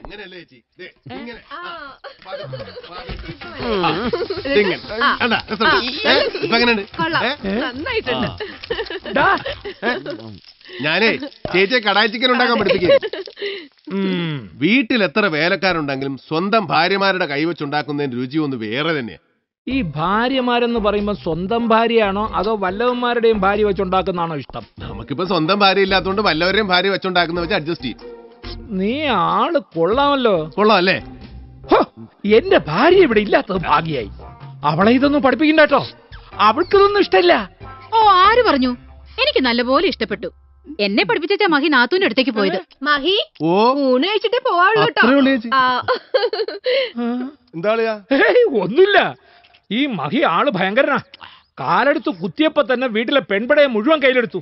ഇങ്ങനെ. കണ്ടാ? രസമുണ്ട്. ഏ? ഇപ്പൊ എങ്ങനെയുണ്ട്? കൊള്ളാം ഏ? നന്നായിട്ടുണ്ട് ഡാ. ഞാനേ ചേച്ചിയെ കടായി ചിക്കൻ ഉണ്ടാക്കാൻ പഠിപ്പിക്കും വീട്ടിൽ എത്ര വേലക്കാരുണ്ടെങ്കിലും സ്വന്തം ഭാര്യമാരുടെ കൈവച്ചുണ്ടാക്കുന്നതിന്റെ രുചി ഒന്ന് വേറെ തന്നെയാ ഈ ഭാര്യമാരെന്ന് പറയുമ്പോ സ്വന്തം ഭാര്യയാണോ അതോ വല്ലവന്മാരുടെയും ഭാര്യ വെച്ചുണ്ടാക്കുന്നതാണോ ഇഷ്ടം നമുക്കിപ്പോ സ്വന്തം ഭാര്യ ഇല്ലാത്തതുകൊണ്ട് വല്ലവരെയും ഭാര്യ വെച്ചുണ്ടാക്കുന്ന വെച്ച് അഡ്ജസ്റ്റ് ചെയ്യും നീ ആള് കൊള്ളാമല്ലോ കൊള്ളാം അല്ലേ ഹോ, എന്റെ ഭാര്യ ഇവിടെ ഇല്ലാത്തത് ഭാഗ്യായി അവളെ ഇതൊന്നും പഠിപ്പിക്കണ്ട കേട്ടോ അവൾക്കിതൊന്നും ഇഷ്ടമില്ല ഓ ആര് പറഞ്ഞു എനിക്ക് നല്ലപോലെ ഇഷ്ടപ്പെട്ടു എന്നെ പഠിപ്പിച്ച മഹി നാത്തൂന്റെ അടുത്തേക്ക് പോയത് മഹി ഓ ഊണ് കഴിച്ചിട്ടേ പോവാള്ളൂ കേട്ടോ അത്രേ ഉള്ളൂ ചേച്ചി. ആ. എന്താ ഹേയ്, ഒന്നുമില്ല ഈ മഹി ആള് ഭയങ്കരനാ കാലെടുത്ത് കുത്തിയപ്പോ തന്നെ വീട്ടിലെ പെൺപടയെ മുഴുവൻ കയ്യിലെടുത്തു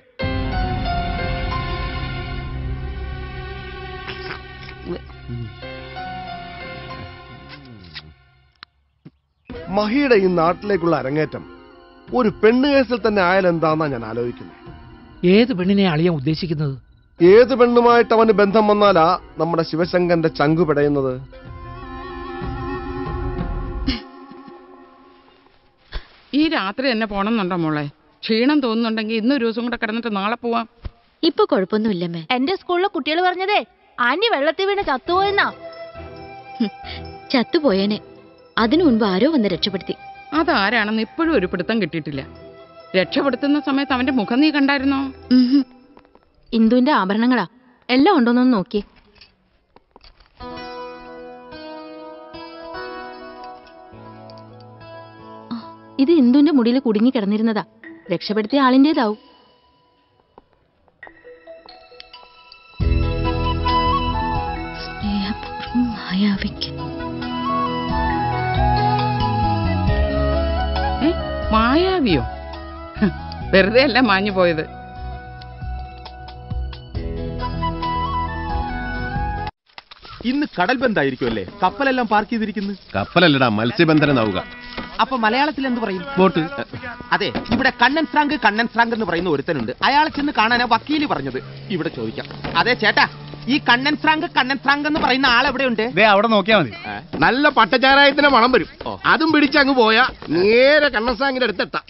മഹിയുടെ ഈ നാട്ടിലേക്കുള്ള അരങ്ങേറ്റം ഒരു പെണ്ണ് കേസിൽ തന്നെ ആയാൽ എന്താന്നാ ഞാൻ ആലോചിക്കുന്നത് ഏത് പെണ്ണിനെ അളിയാൻ ഉദ്ദേശിക്കുന്നത് ഏത് പെണ്ണുമായിട്ട് അവന് ബന്ധം വന്നാലാ നമ്മുടെ ശിവശങ്കരന്റെ ചങ്കു പിടയുന്നത് ഈ രാത്രി തന്നെ പോണമെന്നുണ്ടോ മോളെ ക്ഷീണം തോന്നുന്നുണ്ടെങ്കിൽ ഇന്നൊരു ദിവസം കൂടെ കിടന്നിട്ട് നാളെ പോവാം ഇപ്പൊ കുഴപ്പമൊന്നുമില്ലമ്മേ എന്റെ സ്കൂളിലെ കുട്ടികൾ പറഞ്ഞതേ ആന്റി വെള്ളത്തിൽ വീണ് ചത്തുപോയെന്നാ ചത്തുപോയേനെ അതിനു മുൻപ് ആരോ വന്ന് രക്ഷപ്പെടുത്തി അതാരാണെന്ന് ഇപ്പോഴും ഒരു പിടുത്തം കിട്ടിയിട്ടില്ല രക്ഷപ്പെടുത്തുന്ന സമയത്ത് അവന്റെ മുഖം നീ കണ്ടായിരുന്നോ ഉഹും. ഇന്ദുവിന്റെ ആഭരണങ്ങളാ എല്ലാം ഉണ്ടോന്നൊന്ന് നോക്കി ഇത് ഇന്ദുവിന്റെ മുടിയിൽ കുടുങ്ങി കിടന്നിരുന്നതാ രക്ഷപ്പെടുത്തിയ ആളിന്റേതാവും സ്നേഹപൂർവ്വം മായാവിക്ക് ഏ? മായാവിയോ ഹ്, വെറുതെ അല്ല മാഞ്ഞു പോയത് ഇന്ന് കടൽ ബന്ധായിരിക്കും അല്ലേ കപ്പലെല്ലാം പാർക്ക് ചെയ്തിരിക്കുന്നു കപ്പലല്ലടാ മത്സ്യബന്ധന നൗക അപ്പൊ മലയാളത്തിൽ എന്ത് പറയും ബോട്ട് അതെ ഇവിടെ കണ്ണൻ ഫ്രാങ്ക് കണ്ണൻ ഫ്രാങ്ക് എന്ന് പറയുന്ന ഒരുത്തനുണ്ട് അയാളെ ചെന്ന് കാണാനാ വക്കീല് പറഞ്ഞത് ഇവിടെ ചോദിക്കാം അതെ ചേട്ടാ ഈ കണ്ണൻ ഫ്രാങ്ക് കണ്ണൻ ഫ്രാങ്ക് എന്ന് പറയുന്ന ആളെവിടെയുണ്ട് ദേ അവിടെ നോക്കിയാ മതി നല്ല പട്ടച്ചാരായത്തിന് മണം വരും അതും പിടിച്ചങ്ങ് പോയാ നേരെ കണ്ണസാങ്ങിന്റെ അടുത്തെത്താം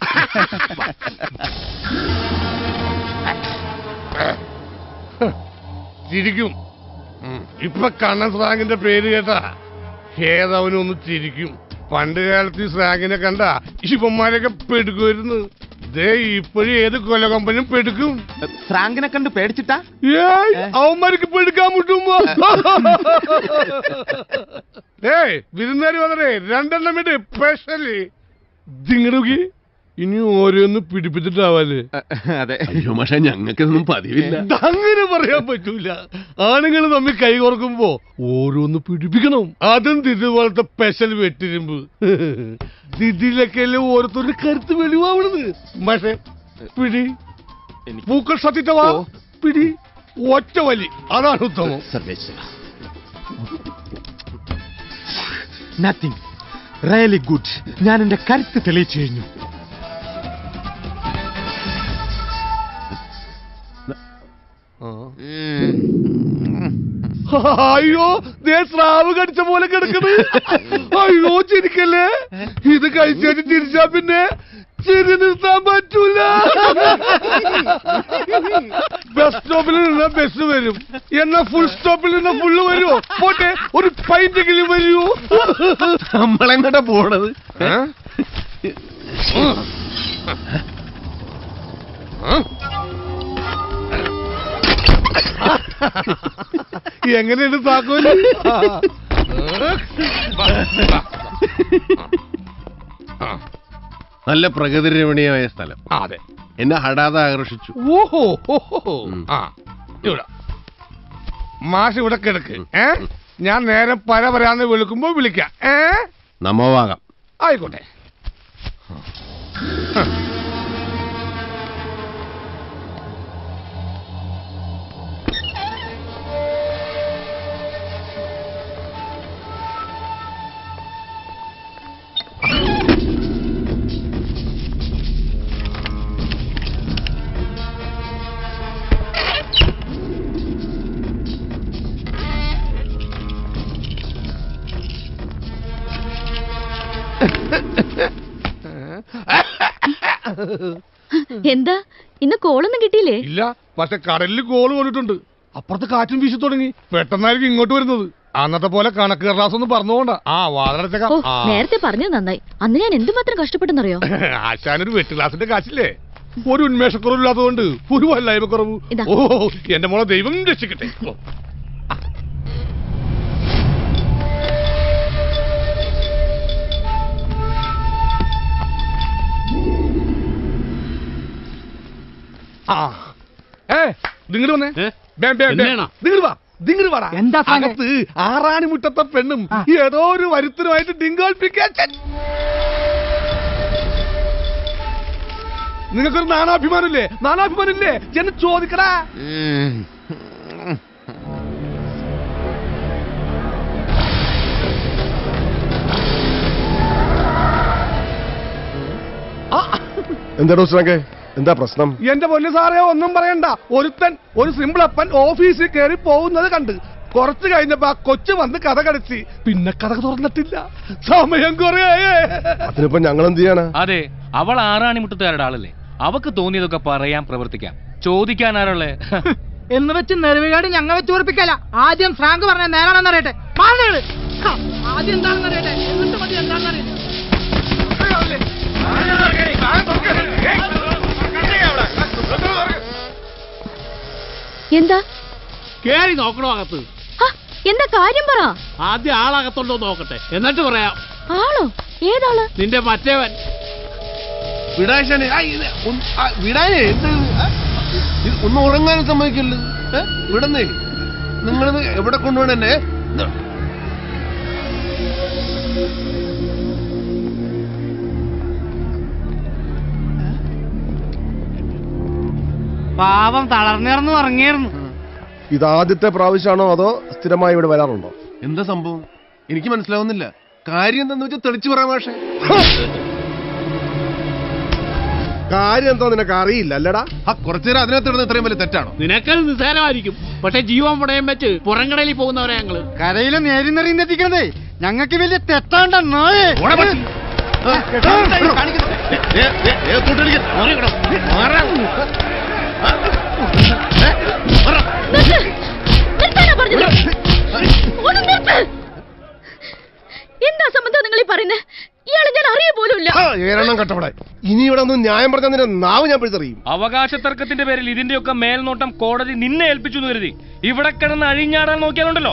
ചിരിക്കും ഇപ്പൊ കണ്ണൻ സ്രാങ്കിന്റെ പേര് കേട്ടാ ഏതവനും ഒന്ന് ചിരിക്കും പണ്ട് കാലത്ത് ഈ സ്രാങ്കിനെ കണ്ട ഇവന്മാരൊക്കെ പെടുക്കുമായിരുന്നു ദേ ഇപ്പോഴും ഏത് കൊലകൊമ്പനും പെടുക്കും ഫ്രാങ്കിനെ കണ്ട് പേടിച്ചിട്ടാ ഏയ് അവന്മാർക്ക് പെടുക്കാൻ മുട്ടുമ്പോ ഏയ് വിരുന്നേര് വന്നേ രണ്ടെണ്ണം ഇട്ട് സ്പെഷ്യലി ദിങ്ങടുക്കി ഇനി ഓരോന്ന് പിടിപ്പിച്ചിട്ടാവാല് അതെ അയ്യോ പക്ഷെ ഞങ്ങൾക്കൊന്നും പതിവില്ല അങ്ങനെ പറയാൻ പറ്റൂല ആണുങ്ങൾ തമ്മിൽ കൈ കോർക്കുമ്പോ ഓരോന്ന് പിടിപ്പിക്കണം അതും ദിദി പോലത്തെ സ്പെഷ്യൽ വെട്ടിരുമ്പ് ദിദിയിലൊക്കെ അല്ലേ ഓരോരുത്തരുടെ കരുത്ത് വെളിവാവണത് പക്ഷേ പിടി പൂക്കൾ സത്യത്തവാ പിടി ഒറ്റ വലി അതാണ് ഉത്തമം നത്തിങ് റിയലി ഗുഡ് ഞാൻ എന്റെ കരുത്ത് തെളിയിച്ചു കഴിഞ്ഞു അയ്യോ ദേ സ്രാവ് കടിച്ച പോലെ കിടക്കണ് അയ്യോ ചിരിക്കല്ലേ ഇത് കഴിച്ചിട്ട് ചിരിച്ചാ പിന്നെ ചിരി നിർത്താൻ പറ്റൂല ബസ് സ്റ്റോപ്പിൽ നിന്ന ബസ് വരും എന്നാ ഫുൾ സ്റ്റോപ്പിൽ നിന്ന ഫുള്ള് വരുമോ പോട്ടെ ഒരു പൈന്റെങ്കിലും വരുമോ നമ്മളെങ്ങോട്ടാ പോണത് എങ്ങനെയുണ്ട് താക്കോല് നല്ല പ്രകൃതി രമണീയമായ സ്ഥലം അതെ എന്നെ ഹടാതെ ആകർഷിച്ചു ഓഹോ ഓഹോ ആ ഇവിടെ മാഷ് ഇവിടെ കിടക്ക് ഏ ഞാൻ നേരെ പര വരാന്ന് വിളിക്കുമ്പോ വിളിക്കാം ഏ നമോവാകാം ആയിക്കോട്ടെ എന്താ ഇന്ന് കോളൊന്നും കിട്ടിയില്ലേ ഇല്ല പക്ഷെ കടലിൽ ഗോൾ കൊണ്ടിട്ടുണ്ട് അപ്പുറത്ത് കാറ്റും വീശി തുടങ്ങി പെട്ടെന്നായിരിക്കും ഇങ്ങോട്ട് വരുന്നത് അന്നത്തെ പോലെ കണക്ക് കടലാസ് ഒന്നും പറഞ്ഞുകൊണ്ട ആ ഓ വാതിലടച്ചേക്കാം ആ. നേരത്തെ പറഞ്ഞത് നന്നായി അന്ന് ഞാൻ എന്തുമാത്രം കഷ്ടപ്പെട്ടെന്നറിയോ ആശാനൊരു വെട്ട് ക്ലാസിന്റെ കാശില്ലേ ഒരു ഉന്മേഷക്കുറവില്ലാത്തതുകൊണ്ട് ഒരു വല്ലായ്മ കുറവ് ഇതാ. ഓ എന്റെ മോളെ ദൈവം രക്ഷിക്കട്ടെ ഓ. ആ ഏ നിങ്ങട് വന്നേ ബേം, ബേം, ബേം. എന്നാണോ? നിങ്ങട് വാ നിങ്ങട് വാടാ എന്താ സാധനം? അകത്ത് ആറാണി മുറ്റത്തെ പെണ്ണും ഏതോ ഒരു വരുത്തനുമായിട്ട് ഡിങ്കോൾപ്പിക്കാൻ നിങ്ങൾക്കൊരു നാണാഭിമാനമില്ലേ നാണാഭിമാനമില്ലേ ചെന്ന് ചോദിക്കടാ എന്താടോ ശ്രാങ്കെ എന്താ പ്രശ്നം എന്റെ പൊന്നു സാറേ ഒന്നും പറയണ്ട ഒരുത്തൻ ഒരു സിമ്പിൾ അപ്പൻ ഓഫീസിൽ കയറി പോകുന്നത് കണ്ട് കുറച്ച് കഴിഞ്ഞപ്പോ ആ കൊച്ചു വന്ന് കഥ കടച്ചി പിന്നെ കഥ തുറന്നിട്ടില്ല സമയം കുറേ അതിനിപ്പോ ഞങ്ങൾ എന്ത് ചെയ്യാനാ അതെ അവൾ ആറാണി മുട്ടത്തുകാരുടെ ആളല്ലേ അവക്ക് തോന്നിയതൊക്കെ പറയാൻ പ്രവർത്തിക്കാം ചോദിക്കാൻ ആരുള്ളേ എന്ന് വെച്ച് നെറുവികാട് ഞങ്ങൾ വെച്ച് ഉറപ്പിക്കല ആദ്യം ഫ്രാങ്ക് പറഞ്ഞ നേരാണെന്ന് അറിയട്ടെ മാറുകള് ആദ്യം എന്താണെന്ന് അറിയട്ടെ എന്നിട്ട് മതി എന്താണെന്ന് അറിയട്ടെ എന്താ കേറി നോക്കണോ അകത്ത് ഹ, എന്താ കാര്യം പറ ആദ്യം ആളകത്തുണ്ടോ നോക്കട്ടെ എന്നിട്ട് പറയാം ആളോ ഏതാള് നിന്റെ മറ്റേവൻ വിടാശാനെ ആ, ഇത് ഒന്ന് ആ, വിടാനേ എന്ത് ഇത്? ആ, ഇത് ഒന്ന് ഉറങ്ങാനും സമ്മതിക്കല്ലോ ഏ? വിടന്നേ നിങ്ങളിത് എവിടെ കൊണ്ടുപോകണെന്നെ പാവം തളർന്നിറന്നു ഇറങ്ങിയിരുന്നു ഇത് ആദ്യത്തെ പ്രാവശ്യമാണോ അതോ സ്ഥിരമായി ഇവിടെ വരാറുണ്ടോ എന്താ സംഭവം എനിക്ക് മനസ്സിലാവുന്നില്ല കാര്യം എന്താന്ന് വെച്ചാൽ തെളിച്ചു പറയാം മാഷെ കാര്യം എന്തോ നിനക്ക് അറിയില്ല അല്ലടാ ആ കുറച്ചേരം അതിനകത്ത് ഇടുന്ന ഇത്രയും വലിയ തെറ്റാണോ നിനക്കത് നിസ്സാരമായിരിക്കും പക്ഷെ ജീവൻ പടയം വെച്ച് പുറംകടലിൽ പോകുന്നവരെ ഞങ്ങള് കരയിലെ നേരിന്നറിയുന്നെത്തിക്കണതേ ഞങ്ങൾക്ക് വലിയ തെറ്റാണ്ട നായേ നിർത്താനാ പറഞ്ഞത് ഒന്ന് നിർത്ത് എന്താ സംബന്ധം നിങ്ങൾ ഈ പറയുന്നത് ഇയാളെ ഞാൻ അറിയ പോലുമില്ല ഏറെണ്ണം കട്ടവിടെ ഇനി ഇവിടെ ഒന്ന് ന്യായം പറഞ്ഞാൽ നിന്റെ നാവ് ഞാൻ പിടിച്ചറിയും അവകാശ തർക്കത്തിന്റെ പേരിൽ ഇതിന്റെയൊക്കെ മേൽനോട്ടം കോടതി നിന്നെ ഏൽപ്പിച്ചു എന്ന് കരുതി ഇവിടെ കിടന്ന് അഴിഞ്ഞാടാൻ നോക്കിയാലുണ്ടല്ലോ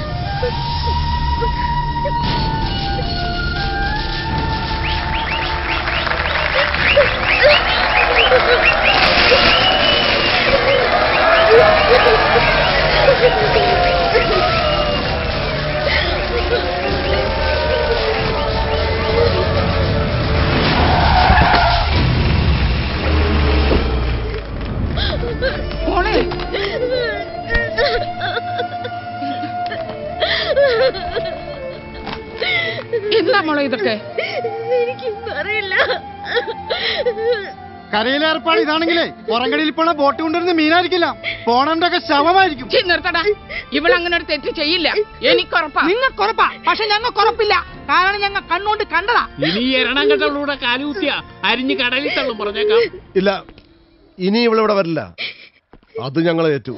മോളെ എന്താ മോളെ ഇതൊക്കെ എനിക്കൊന്നും അറിയില്ല കരയിലെ ഏർപ്പാട് ഇതാണെങ്കിലേ പുറംകടിയിൽ പോണ ബോട്ട് കൊണ്ടുവരുന്ന മീനായിരിക്കില്ല പോണന്റെ ഒക്കെ ശവമായിരിക്കും ചി, നിർത്തടാ ഇവളങ്ങനെ ഒരു തെറ്റ് ചെയ്യില്ല എനിക്കുറപ്പാ നിങ്ങൾക്ക് ഉറപ്പാ പക്ഷെ ഞങ്ങൾക്ക് ഉറപ്പില്ല കാരണം ഞങ്ങൾ കണ്ണുകൊണ്ട് കണ്ടതാ ഇനി ഈ എരണം കെട്ടവളൂടെ കാലുകുത്തിയ അരിഞ്ഞ് കടലിൽ തള്ളും പറഞ്ഞേക്കാം ഇല്ല ഇനി ഇവളിവിടെ വരില്ല അത് ഞങ്ങൾ ഏറ്റു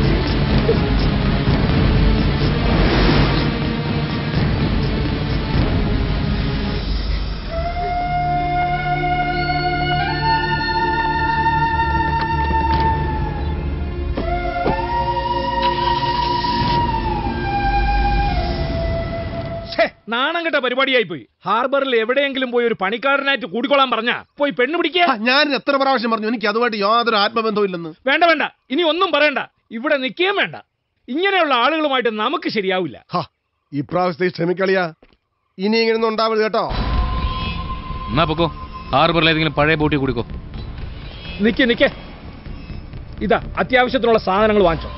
ഛേ, നാണം കെട്ട പരിപാടിയായി പോയി ഹാർബറിൽ എവിടെയെങ്കിലും പോയി ഒരു പണിക്കാരനായിട്ട് കൂടിക്കൊള്ളാൻ പറഞ്ഞാ പോയി പെണ്ണ് പിടിക്കുക ഞാൻ എത്ര പ്രാവശ്യം പറഞ്ഞു എനിക്ക് അതുമായിട്ട് യാതൊരു ആത്മബന്ധവും ഇല്ലെന്ന് വേണ്ട വേണ്ട ഇനി ഒന്നും പറയണ്ട ഇവിടെ നിൽക്കുകയും വേണ്ട ഇങ്ങനെയുള്ള ആളുകളുമായിട്ട് നമുക്ക് ശരിയാവില്ല ഇപ്രാവശ്യത്തെ ക്ഷമിക്കളിയാ ഇനി ഇങ്ങനെയൊന്നും ഉണ്ടാവരുത് കേട്ടോ എന്നാ പൊക്കോ ഹാർബറിൽ ഏതെങ്കിലും പഴയ ബോട്ടിൽ കൂടിക്കോ നിക്ക് നിക്ക് ഇതാ അത്യാവശ്യത്തിനുള്ള സാധനങ്ങൾ വാങ്ങിച്ചോ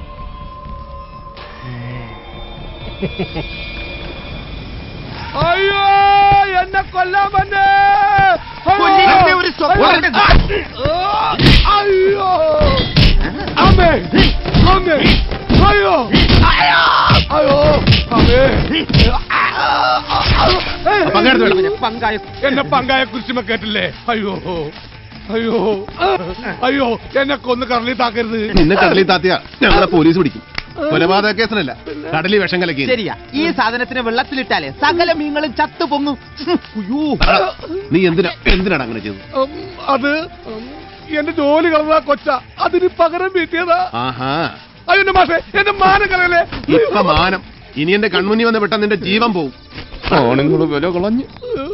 അയ്യോ എന്നെ കൊല്ലാൻ വന്നേ കൊല്ലിന്റെ ഒരു സ്വപ്നം. അയ്യോ അമ്മേ അമ്മേ അയ്യോ അയ്യോ അമ്മേ എന്നെ പങ്കായ കുരിശുമ കേട്ടില്ലേ അയ്യോ അയ്യോ അയ്യോ എന്നെ കൊന്ന് കറളി താക്കരുത് നിന്നെ കടലിൽ താത്തിയ ഞങ്ങളെ പോലീസ് പിടിക്കും കൊലപാതക കേസിനല്ല കടലിൽ വിഷം കലക്കി ശരിയാ ഈ സാധനത്തിന് വെള്ളത്തിലിട്ടാലേ സകല മീങ്ങളും ചത്തു പൊങ്ങും അയ്യോ നീ എന്തിനാ എന്തിനാണ് അങ്ങനെ ചെയ്തത് ഉം, അത് ഉം, എന്റെ ജോലി കളഞ്ഞ കൊച്ച അതിന് പകരം വീട്ടിയതാ ആഹാ അയ്യോ എന്റെ മാഷെ എന്റെ മാനം കളയല്ലേ ഇപ്പൊ മാനം ഇനി എന്റെ കൺമുന്നി വന്ന് വിട്ടാ നിന്റെ ജീവൻ പോവും ആണുങ്ങൾ വില കളഞ്ഞു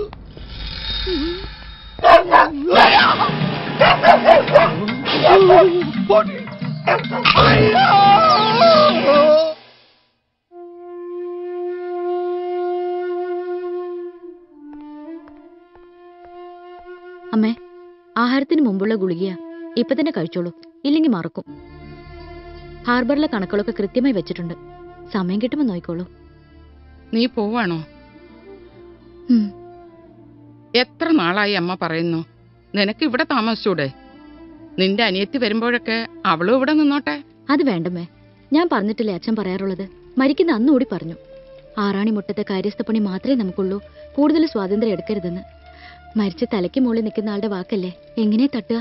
അമ്മേ ആഹാരത്തിന് മുമ്പുള്ള ഗുളികയാ ഇപ്പൊ തന്നെ കഴിച്ചോളൂ ഇല്ലെങ്കിൽ മറക്കും ഹാർബറിലെ കണക്കുകളൊക്കെ കൃത്യമായി വെച്ചിട്ടുണ്ട് സമയം കിട്ടുമ്പോ നോയിക്കോളൂ നീ പോവാണോ ഉം. എത്ര നാളായി അമ്മ പറയുന്നു നിനക്ക് ഇവിടെ താമസിച്ചൂടെ നിന്റെ അനിയത്തി വരുമ്പോഴൊക്കെ അവളും ഇവിടെ നിന്നോട്ടെ അത് വേണ്ടമ്മേ ഞാൻ പറഞ്ഞിട്ടില്ലേ അച്ഛൻ പറയാറുള്ളത് മരിക്കുന്ന അന്നുകൂടി പറഞ്ഞു ആറാണി മുട്ടത്തെ കാര്യസ്ഥപ്പണി മാത്രമേ നമുക്കുള്ളൂ കൂടുതൽ സ്വാതന്ത്ര്യം എടുക്കരുതെന്ന് മരിച്ച തലയ്ക്ക് മുകളിൽ നിൽക്കുന്ന ആളുടെ വാക്കല്ലേ എങ്ങനെ തട്ടുക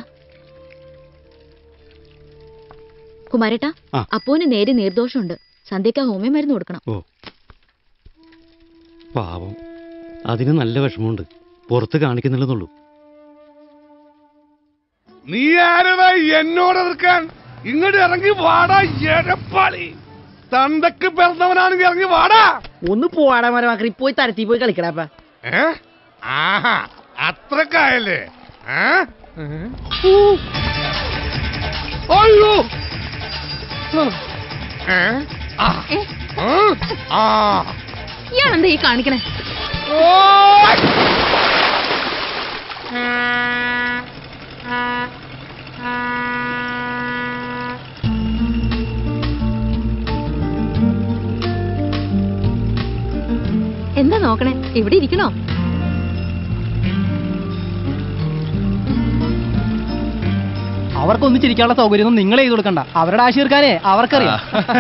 കുമാരേട്ടാ ആ. അപ്പോന് നേരെ നീർദോഷമുണ്ട് സന്ധ്യക്ക് ഹോമിയോ മരുന്ന് കൊടുക്കണം ഓ പാവം അതിന് നല്ല വിഷമമുണ്ട് പുറത്ത് കാണിക്കുന്നില്ലെന്നുള്ളൂ നീ ആരടാ എന്നോട് എതിർക്കാൻ ഇങ്ങോട്ട് ഇറങ്ങി വാടാ എടപ്പാളി തന്തക്ക് പിറന്നവനാണെങ്കിൽ ഇറങ്ങി വാടാ ഒന്ന് പോവാടാ മരമാക്കി പോയി തരത്തി പോയി കളിക്കടാപ്പ ഏ ആഹാ അത്രക്കായല്ലേ ഏ? അയ്യോ ഏ? ആ. ആ. ആ. ഇയാളെന്താ ഈ കാണിക്കണേ ഓയ്. എന്താ നോക്കണേ ഇവിടെ ഇരിക്കണോ അവർക്ക് ഒന്നിച്ചിരിക്കാനുള്ള സൗകര്യമൊന്നും നിങ്ങൾ ചെയ്തു കൊടുക്കണ്ട അവരുടെ ആശ തീർക്കാനേ അവർക്കറിയാം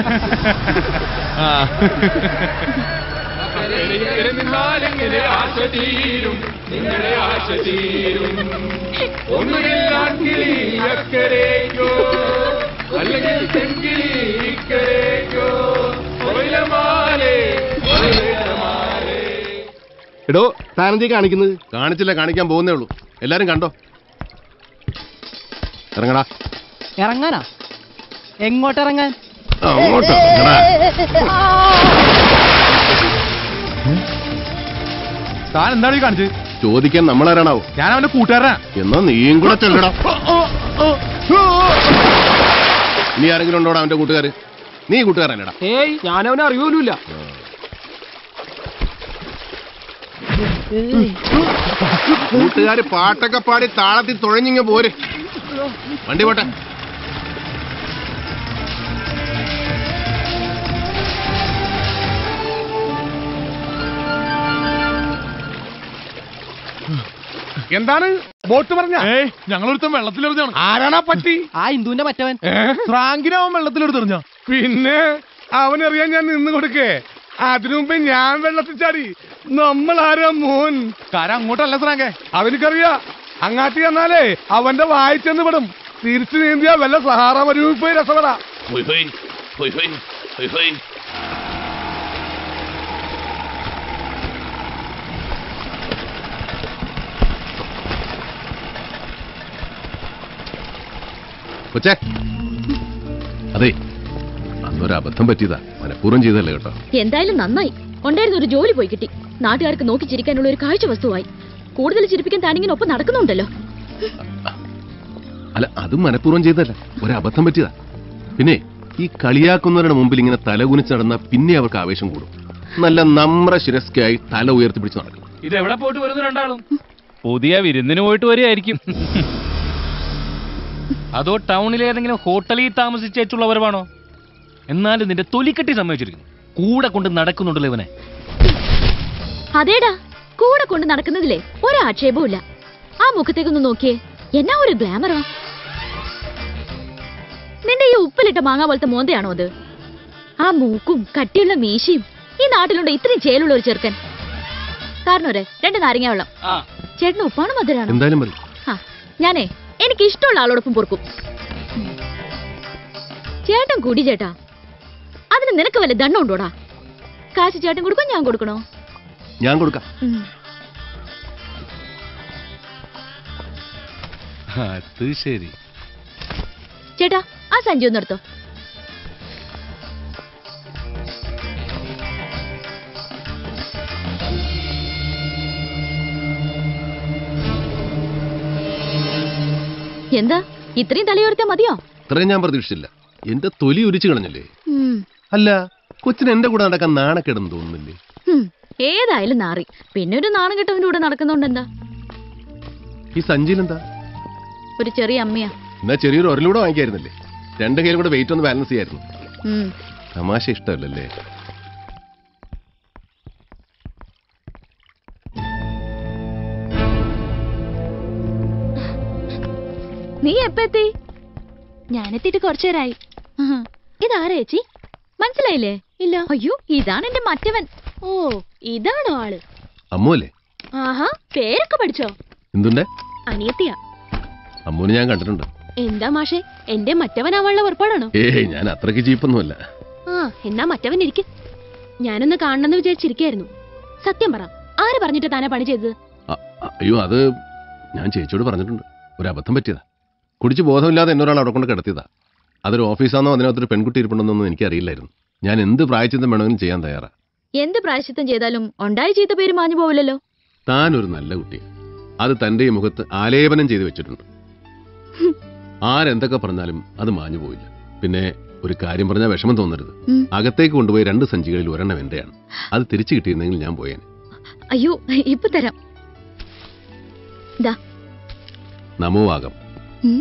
നിന്നാലെങ്ങനെ ആശ തീരും നിങ്ങളുടെ ആശ തീരും ഒന്നുകിൽ കിളി അക്കരേക്കോ അല്ലെങ്കിൽ തെങ്കിളി ഇക്കരേക്കോ ഒയിലമാലേ ഒയിലമാലേ എടോ താനെന്തീ കാണിക്കുന്നത് കാണിച്ചില്ല കാണിക്കാൻ പോകുന്നേ ഉള്ളൂ എല്ലാരും കണ്ടോ ഇറങ്ങടാ ഇറങ്ങാനാ എങ്ങോട്ട് ഇറങ്ങാൻ അങ്ങോട്ട് ഇറങ്ങടാ. താൻ എന്താണ് ഈ കാണിച്ചത് ചോദിക്കാൻ നമ്മളാരാണാവോ ഞാൻ അവന്റെ കൂട്ടുകാരനാ എന്നാ നീയും കൂടെ ചെല്ലടാ നീ ആരെങ്കിലും ഉണ്ടോടാ അവന്റെ കൂട്ടുകാര് നീ കൂട്ടുകാരനടാ ഏയ് ഞാനവനെ അറിയൂലുമില്ല കൂട്ടുകാര് പാട്ടൊക്കെ പാടി താളത്തിൽ തുഴഞ്ഞിങ്ങ പോര് വണ്ടി പോട്ടെ എന്താണ് ബോട്ട് പറഞ്ഞ ഏയ് ഞങ്ങളൊരുത്തൻ വെള്ളത്തിലെറിഞ്ഞാണ് ആരാണാ പറ്റി ആ ഇന്ദുവിന്റെ മറ്റവൻ ഫ്രാങ്കിനെ അവൻ വെള്ളത്തിലെടുത്തെറിഞ്ഞ പിന്നെ അവനറിയാൻ ഞാൻ നിന്ന് കൊടുക്കേ അതിനു മുമ്പേ ഞാൻ വെള്ളത്തിൽ ചാടി നമ്മൾ ആരാ മോൻ കാര അങ്ങോട്ടല്ല ഫ്രാങ്കേ അവനിക്കറിയാ അങ്ങാട്ടി ചെന്നാലേ അവന്റെ വായി ചെന്ന് പെടും തിരിച്ചു നീന്തിയാ വല്ല സഹാറ മരുവിൽ പോയി രസപ്പെടാ ഹൊയ് ഹൊയ് ഹൊയ് ഹൊയ് ഹൊയ് ഹൊയ് കൊച്ചേ അതെ അന്നൊരു അബദ്ധം പറ്റിയതാ മനഃപൂർവ്വം ചെയ്തല്ലേ കേട്ടോ എന്തായാലും നന്നായി ഉണ്ടായിരുന്ന ഒരു ജോലി പോയി കിട്ടി നാട്ടുകാർക്ക് നോക്കി ചിരിക്കാനുള്ള ഒരു കാഴ്ച വസ്തുവായി കൂടുതൽ ചിരിപ്പിക്കാൻ താനിങ്ങനെ ഒപ്പം നടക്കുന്നുണ്ടല്ലോ അല്ല അതും മനഃപൂർവ്വം ചെയ്തല്ല ഒരു അബദ്ധം പറ്റിയതാ പിന്നെ ഈ കളിയാക്കുന്നവരുടെ മുമ്പിൽ ഇങ്ങനെ തലകുനിച്ച് നടന്ന പിന്നെ അവർക്ക് ആവേശം കൂടും നല്ല നമ്ര ശിരസ്കയായി തല ഉയർത്തി പിടിച്ച് നടക്കും ഇത് എവിടെ പോയിട്ട് വരുന്നു രണ്ടാളും പുതിയ വിരുന്നിന് പോയിട്ട് വരികയായിരിക്കും അതോ ടൗണിലെ ഏതെങ്കിലും ഹോട്ടലിൽ താമസിച്ചേച്ചുള്ളവരവാണോ എന്നാലും നിന്റെ തൊലിക്കെട്ടി സമ്മതിച്ചിരിക്കുന്നു കൂടെ കൊണ്ട് നടക്കുന്നുണ്ടല്ലോ ഇവനെ അതേടാ കൂടെ കൊണ്ട് നടക്കുന്നതിലേ ഒരാക്ഷേപവും ഇല്ല ആ മുഖത്തേക്കൊന്ന് നോക്കിയേ എന്നാ ഒരു ഗ്ലാമറാ നിന്റെ ഈ ഉപ്പിലിട്ട മാങ്ങ പോലത്തെ മോന്തയാണോ അത് ആ മൂക്കും കട്ടിയുള്ള മീശയും ഈ നാട്ടിലുണ്ട് ഇത്രയും ചേലുള്ള ഒരു ചെറുക്കൻ കാരണോരെ രണ്ട് നാരങ്ങ വെള്ളം ചേട്ടന് ഉപ്പാണ് മധുരാണോ എന്തായാലും മതി ആ ഞാനേ എനിക്ക് ഇഷ്ടമുള്ള ആളോടൊപ്പം പൊറുക്കും ചേട്ടൻ കൂടി ചേട്ടാ അതിന് നിനക്ക് വല്ല ദണ്ണം ഉണ്ടോടാ കാശ് ചേട്ടൻ കൊടുക്കോ ഞാൻ കൊടുക്കണോ ഞാൻ കൊടുക്കാം ഉം. അത് ശരി ചേട്ടാ ആ സഞ്ചി ഒന്ന് എടുത്തോ എന്താ ഇത്രയും തലയോർത്താ മതിയോ ഇത്രയും ഞാൻ പ്രതീക്ഷിച്ചില്ല എന്റെ തൊലി ഉരിച്ചു കളഞ്ഞല്ലേ ഉം. അല്ല കൊച്ചിന് എന്റെ കൂടെ നടക്കാൻ നാണക്കേടെന്ന് തോന്നുന്നില്ലേ ഉം. ഏതായാലും നാറി പിന്നെ ഒരു നാണം കെട്ടവന്റെ കൂടെ നടക്കുന്നോണ്ട് എന്താ ഈ സഞ്ചിയിലെന്താ ഒരു ചെറിയ അമ്മയാ എന്നാ ചെറിയൊരു ഒരലൂടെ വാങ്ങിക്കായിരുന്നില്ലേ രണ്ട് കയ്യിലും കൂടെ വെയിറ്റ് ഒന്ന് ബാലൻസ് ചെയ്യായിരുന്നു ഉം. തമാശ ഇഷ്ടമല്ലല്ലേ നീ എപ്പ എത്തി ഞാനെത്തിയിട്ട് കുറച്ചു നേരമായി ഇതാരാ ചേച്ചി മനസ്സിലായില്ലേ ഇല്ല അയ്യോ ഇതാണ് എന്റെ മറ്റവൻ ഓ ഇതാണോ ആള് അമ്മു അല്ലേ ആഹാ പേരൊക്കെ പഠിച്ചോ എന്തുണ്ടേ അനിയത്തിയാ അമ്മുവിനെ ഞാൻ കണ്ടിട്ടുണ്ട് എന്താ മാഷെ എന്റെ മറ്റവനാവാനുള്ള ഉറപ്പാടാണോ ഏയ് ഞാൻ അത്രയ്ക്ക് ചീപ്പൊന്നുമല്ല ആ എന്നാ മറ്റവൻ ഇരിക്ക് ഞാനൊന്ന് കാണണമെന്ന് വിചാരിച്ചിരിക്കായിരുന്നു സത്യം പറ ആര് പറഞ്ഞിട്ട് താനാ പണി ചെയ്തത് അ- അ- അയ്യോ അത് ഞാൻ ചേച്ചിയോട് പറഞ്ഞിട്ടുണ്ട് ഒരു അബദ്ധം പറ്റിയതാ കുടിച്ച് ബോധമില്ലാതെ എന്നൊരാൾ അവിടെ കൊണ്ട് കിടത്തിയതാ അതൊരു ഓഫീസാണോ അതിനകത്തൊരു പെൺകുട്ടി ഇരിപ്പുണ്ടെന്നൊന്നും എനിക്കറിയില്ലായിരുന്നു ഞാൻ എന്ത് പ്രായച്ചിത്തം വേണമെങ്കിലും ചെയ്യാൻ തയ്യാറാ എന്ത് പ്രായശ്ചിത്തം ചെയ്താലും ഉണ്ടായി ചീത്ത പേര് മാഞ്ഞു പോവില്ലല്ലോ താൻ ഒരു നല്ല കുട്ടി അത് തന്റെ ഈ മുഖത്ത് ആലേപനം ചെയ്തു വെച്ചിട്ടുണ്ട് ആരെന്തൊക്കെ പറഞ്ഞാലും അത് മാഞ്ഞു പോയില്ല പിന്നെ ഒരു കാര്യം പറഞ്ഞാൽ വിഷമം തോന്നരുത് ഉം. അകത്തേക്ക് കൊണ്ടുപോയി രണ്ട് സഞ്ചികളിൽ ഒരെണ്ണം എന്റെയാണ് അത് തിരിച്ചു കിട്ടിയിരുന്നെങ്കിൽ ഞാൻ പോയേനെ അയ്യോ ഇപ്പൊ തരാം ദാ നമോവാകം ഉം.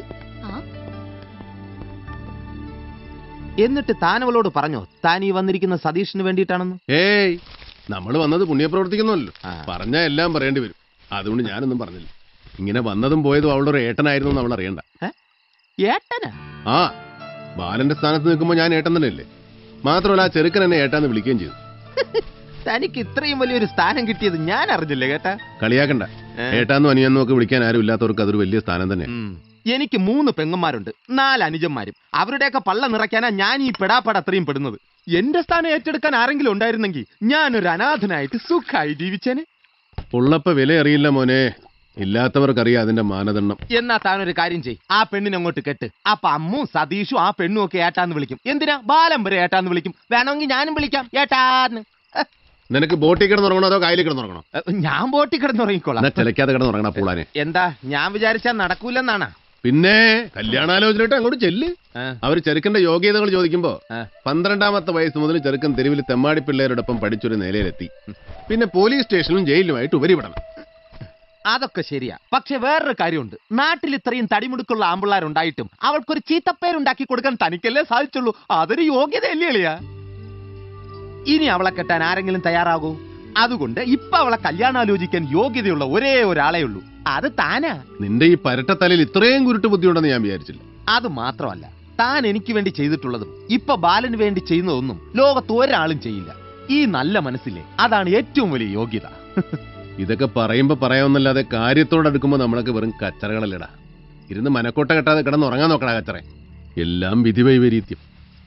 എന്നിട്ട് താൻ അവളോട് പറഞ്ഞോ താൻ ഈ വന്നിരിക്കുന്ന സതീഷിന് വേണ്ടിയിട്ടാണെന്ന് ഏയ് നമ്മൾ വന്നത് പുണ്യപ്രവർത്തിക്കുന്നല്ലോ പറഞ്ഞാൽ എല്ലാം പറയേണ്ടി വരും അതുകൊണ്ട് ഞാനൊന്നും പറഞ്ഞില്ല ഇങ്ങനെ വന്നതും പോയതും അവളുടെ ഒരു ഏട്ടനായിരുന്നു എന്ന് അവൾ അറിയണ്ട ഏട്ടനാ ആ ബാലന്റെ സ്ഥാനത്ത് നിൽക്കുമ്പോൾ ഞാൻ ഏട്ടൻ തന്നെയല്ലേ മാത്രമല്ല ആ ചെറുക്കൻ എന്നെ ഏട്ടാന്ന് വിളിക്കുകയും ചെയ്തു തനിക്ക് ഇത്രയും വലിയൊരു സ്ഥാനം കിട്ടിയത് ഞാൻ അറിഞ്ഞില്ലേ കേട്ടാ കളിയാക്കണ്ട ഏട്ടാന്നും അനിയന്നും ഒക്കെ വിളിക്കാൻ ആരും ഇല്ലാത്തവർക്ക് അതൊരു വലിയ സ്ഥാനം തന്നെ എനിക്ക് മൂന്ന് പെങ്ങന്മാരുണ്ട് നാല് അനുജന്മാരും അവരുടെയൊക്കെ പള്ള നിറയ്ക്കാനാ ഞാൻ ഈ പെടാപ്പാട് അത്രയും പെടുന്നത് എന്റെ സ്ഥാനം ഏറ്റെടുക്കാൻ ആരെങ്കിലും ഉണ്ടായിരുന്നെങ്കിൽ ഞാനൊരു അനാഥനായിട്ട് സുഖമായി ജീവിച്ചേനെ ഉള്ളപ്പ വില അറിയില്ല മോനെ ഇല്ലാത്തവർക്കറിയാം അതിന്റെ മാനദണ്ഡം എന്നാ താനൊരു കാര്യം ചെയ് ആ പെണ്ണിനെ അങ്ങോട്ട് കെട്ട് അപ്പൊ അമ്മും സതീഷും ആ പെണ്ണും ഒക്കെ ഏട്ടാന്ന് വിളിക്കും എന്തിനാ ബാലം വരെ ഏട്ടാന്ന് വിളിക്കും വേണമെങ്കിൽ ഞാനും വിളിക്കാം ഏട്ടാന്ന് നിനക്ക് ബോട്ടിൽ കിടന്നുറങ്ങണോ അതോ കായലിൽ കിടന്നുറങ്ങണോ ഞാൻ ബോട്ടിൽ കിടന്നുറങ്ങിക്കോളാം എന്നാ ചിലക്കാതെ കിടന്നുറങ്ങണ പൂളാനെ എന്താ ഞാൻ വിചാരിച്ചാ നടക്കൂലെന്നാണ് പിന്നെ കല്യാണാലോചനയിട്ട് അങ്ങോട്ട് ചെല്ല് അവർ ചെറുക്കന്റെ യോഗ്യതകൾ ചോദിക്കുമ്പോ പന്ത്രണ്ടാമത്തെ വയസ്സ് മുതൽ ചെറുക്കൻ തെരുവിൽ തെമ്മാടി പിള്ളേരോടൊപ്പം പഠിച്ചൊരു നിലയിലെത്തി പിന്നെ പോലീസ് സ്റ്റേഷനിലും ജയിലിലുമായിട്ട് ഉപരിപെടണം അതൊക്കെ ശരിയാ പക്ഷെ വേറൊരു കാര്യമുണ്ട് നാട്ടിൽ ഇത്രയും തടിമുടുക്കുള്ള ആമ്പിള്ളാരുണ്ടായിട്ടും അവൾക്കൊരു ചീത്തപ്പേരുണ്ടാക്കി കൊടുക്കാൻ തനിക്കല്ലേ സാധിച്ചുള്ളൂ അതൊരു യോഗ്യതയല്ലേ എളിയാ ഇനി അവളെ കെട്ടാൻ ആരെങ്കിലും തയ്യാറാകൂ അതുകൊണ്ട് ഇപ്പൊ അവളെ കല്യാണാലോചിക്കാൻ യോഗ്യതയുള്ള ഒരേ ഒരാളേ ഉള്ളൂ അത് താനാ നിന്റെ ഈ പരട്ടത്തലയിൽ ഇത്രയും കുരുട്ട് ബുദ്ധിയുണ്ടെന്ന് ഞാൻ വിചാരിച്ചില്ല അത് മാത്രമല്ല താൻ എനിക്ക് വേണ്ടി ചെയ്തിട്ടുള്ളതും ഇപ്പൊ ബാലന് വേണ്ടി ചെയ്യുന്നതൊന്നും ലോകത്ത് ഒരാളും ചെയ്യില്ല ഈ നല്ല മനസ്സിലെ അതാണ് ഏറ്റവും വലിയ യോഗ്യത ഇതൊക്കെ പറയുമ്പോ പറയാമെന്നല്ലാതെ കാര്യത്തോടടുക്കുമ്പോ നമ്മളൊക്കെ വെറും കച്ചറകളല്ലടാ ഇരുന്ന് മനക്കോട്ട കെട്ടാതെ കിടന്നുറങ്ങാൻ നോക്കടാ കച്ചറ എല്ലാം വിധി വൈപരീത്യം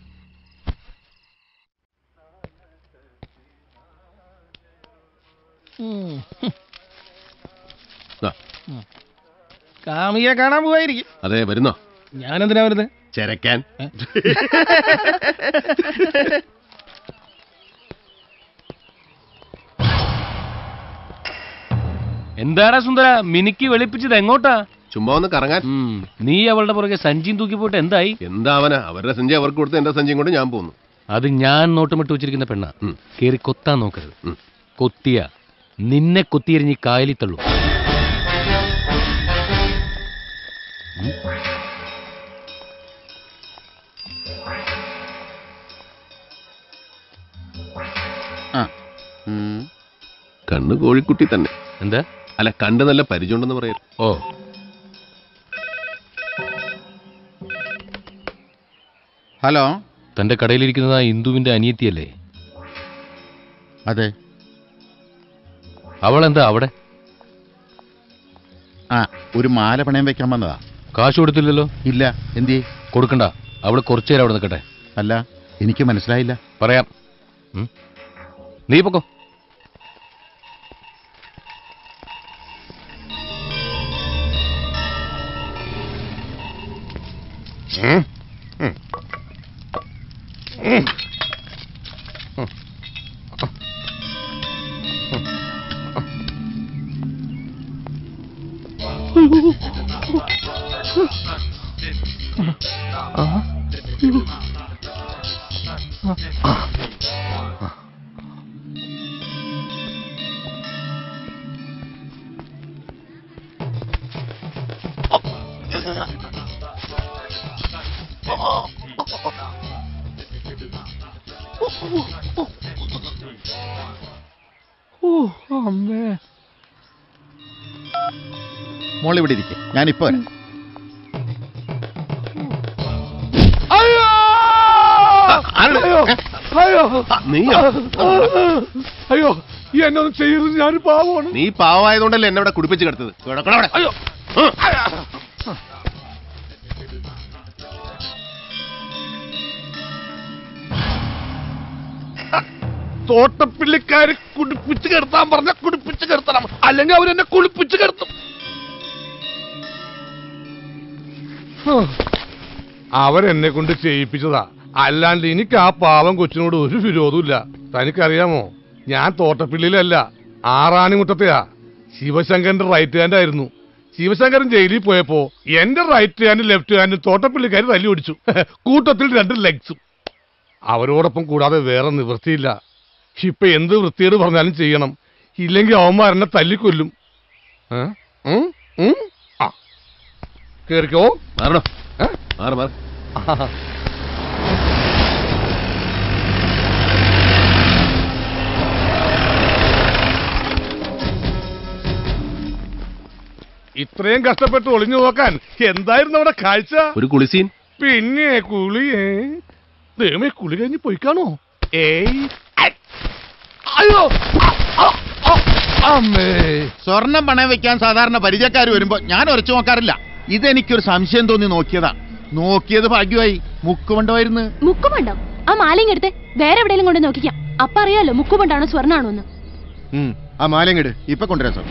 ദാ, കാമിയെ കാണാൻ പോവായിരിക്കും അതെ വരുന്നോ ഞാൻ എന്തിനാ വരുന്നത് ചെരക്കാൻ എന്താടാ സുന്ദര മിനിക്ക് വെളുപ്പിച്ചത് എങ്ങോട്ടാ ചുമ്മാ ഒന്ന് കറങ്ങാൻ നീ അവളുടെ പുറകെ സഞ്ചിയും തൂക്കി പോയിട്ട് എന്തായി എന്താവനാ അവരുടെ സഞ്ചി അവർക്ക് കൊടുത്ത് എന്റെ സഞ്ചിയും കൊണ്ട് ഞാൻ പോന്നു അത് ഞാൻ നോട്ടമിട്ട് വെച്ചിരിക്കുന്ന പെണ്ണ കേറി കൊത്താൻ നോക്കരുത് കൊത്തിയ നിന്നെ കൊത്തിയെറിഞ്ഞ് ഈ കായലി തള്ളു കണ്ണ് കോഴിക്കുട്ടി തന്നെ എന്താ അല്ല കണ്ട് നല്ല പരിചയമുണ്ടെന്ന് പറയാം ഓ ഹലോ തന്റെ കടയിലിരിക്കുന്നത് ആ ഇന്ദുവിന്റെ അനിയത്തിയല്ലേ അതെ അവൾ എന്താ അവിടെ ആ ഒരു മാല പണയം വെക്കാൻ വന്നതാ കാശ് കൊടുത്തില്ലല്ലോ ഇല്ല എന്തി കൊടുക്കണ്ട അവള് കുറച്ചു നേരം അവിടെ നിൽക്കട്ടെ അല്ല എനിക്ക് മനസ്സിലായില്ല പറയാം ഉം. നീ പൊക്കോ അമ്മേ മോൾ ഇവിടെ ഇരിക്കെ ഞാനിപ്പോ വരാം അയ്യോ അയ്യോ നീയോ? അയ്യോ ഈ എന്നെ ഒന്നും ചെയ്യരുത് ഞാൻ പാവമാണ് നീ പാവമായതുകൊണ്ടല്ലേ എന്നെ ഇവിടെ കുടിപ്പിച്ച് കിടത്തത് കിടക്കണം അവിടെ. അയ്യോ തോട്ടപ്പിള്ളിക്കാര് കുടിപ്പിച്ച് കിടത്താൻ പറഞ്ഞ കുടിപ്പിച്ച് കിടത്തണം അല്ലെങ്കിൽ അവരെന്നെ കുളിപ്പിച്ച് കിടത്തും ഹ്. അവരെന്നെ കൊണ്ട് ചെയ്യിപ്പിച്ചതാ അല്ലാണ്ട് എനിക്ക് ആ പാവം കൊച്ചിനോട് ഒരു വിരോധമില്ല തനിക്കറിയാമോ ഞാൻ തോട്ടപ്പിള്ളിയിലല്ല ആറാണിമുട്ടത്തെയാ ശിവശങ്കരന്റെ റൈറ്റ് ഹാൻഡ് ആയിരുന്നു ശിവശങ്കരൻ ജയിലിൽ പോയപ്പോ എന്റെ റൈറ്റ് ഹാൻഡ് ലെഫ്റ്റ് ഹാൻഡ് തോട്ടപ്പിള്ളിക്കാർ തല്ലി ഓടിച്ചു കൂട്ടത്തിൽ രണ്ട് ലെഗ്സും അവരോടൊപ്പം കൂടാതെ വേറെ നിവൃത്തിയില്ല ഇപ്പൊ എന്ത് വൃത്തിയോട് പറഞ്ഞാലും ചെയ്യണം ഇല്ലെങ്കിൽ അവന്മാരെന്നെ തല്ലിക്കൊല്ലും ഏ? ഉം? ഉം? ആ കേറിക്കോ മാറണോ മാറി മാറി ഇത്രയും കഷ്ടപ്പെട്ട് ഒളിഞ്ഞു നോക്കാൻ എന്തായിരുന്നു അവിടെ കാഴ്ച ഒരു കുളിസീൻ പിന്നെ കുളിയേ ദൈവമേ കുളി കഴിഞ്ഞ് പോയിക്കാണോ ഏയ് ഐ, അയ്യോ ആ, ആ, അമ്മേ സ്വർണം പണയം വെക്കാൻ സാധാരണ പരിചയക്കാർ വരുമ്പോ ഞാൻ ഉരച്ചു നോക്കാറില്ല ഇതെനിക്കൊരു സംശയം തോന്നി നോക്കിയതാ നോക്കിയത് ഭാഗ്യമായി മുക്കുമണ്ടമായിരുന്നു മുക്കുമുണ്ടോ ആ മാലയും എടുത്ത് വേറെ എവിടെയെങ്കിലും കൊണ്ട് നോക്കിക്കാം അപ്പ അറിയാലോ മുക്കുമുണ്ടാണോ സ്വർണ്ണാണോ എന്ന് ഉം, ആ മാലയങ്ങിട് ഇപ്പൊ കൊണ്ടുവരാം സാർ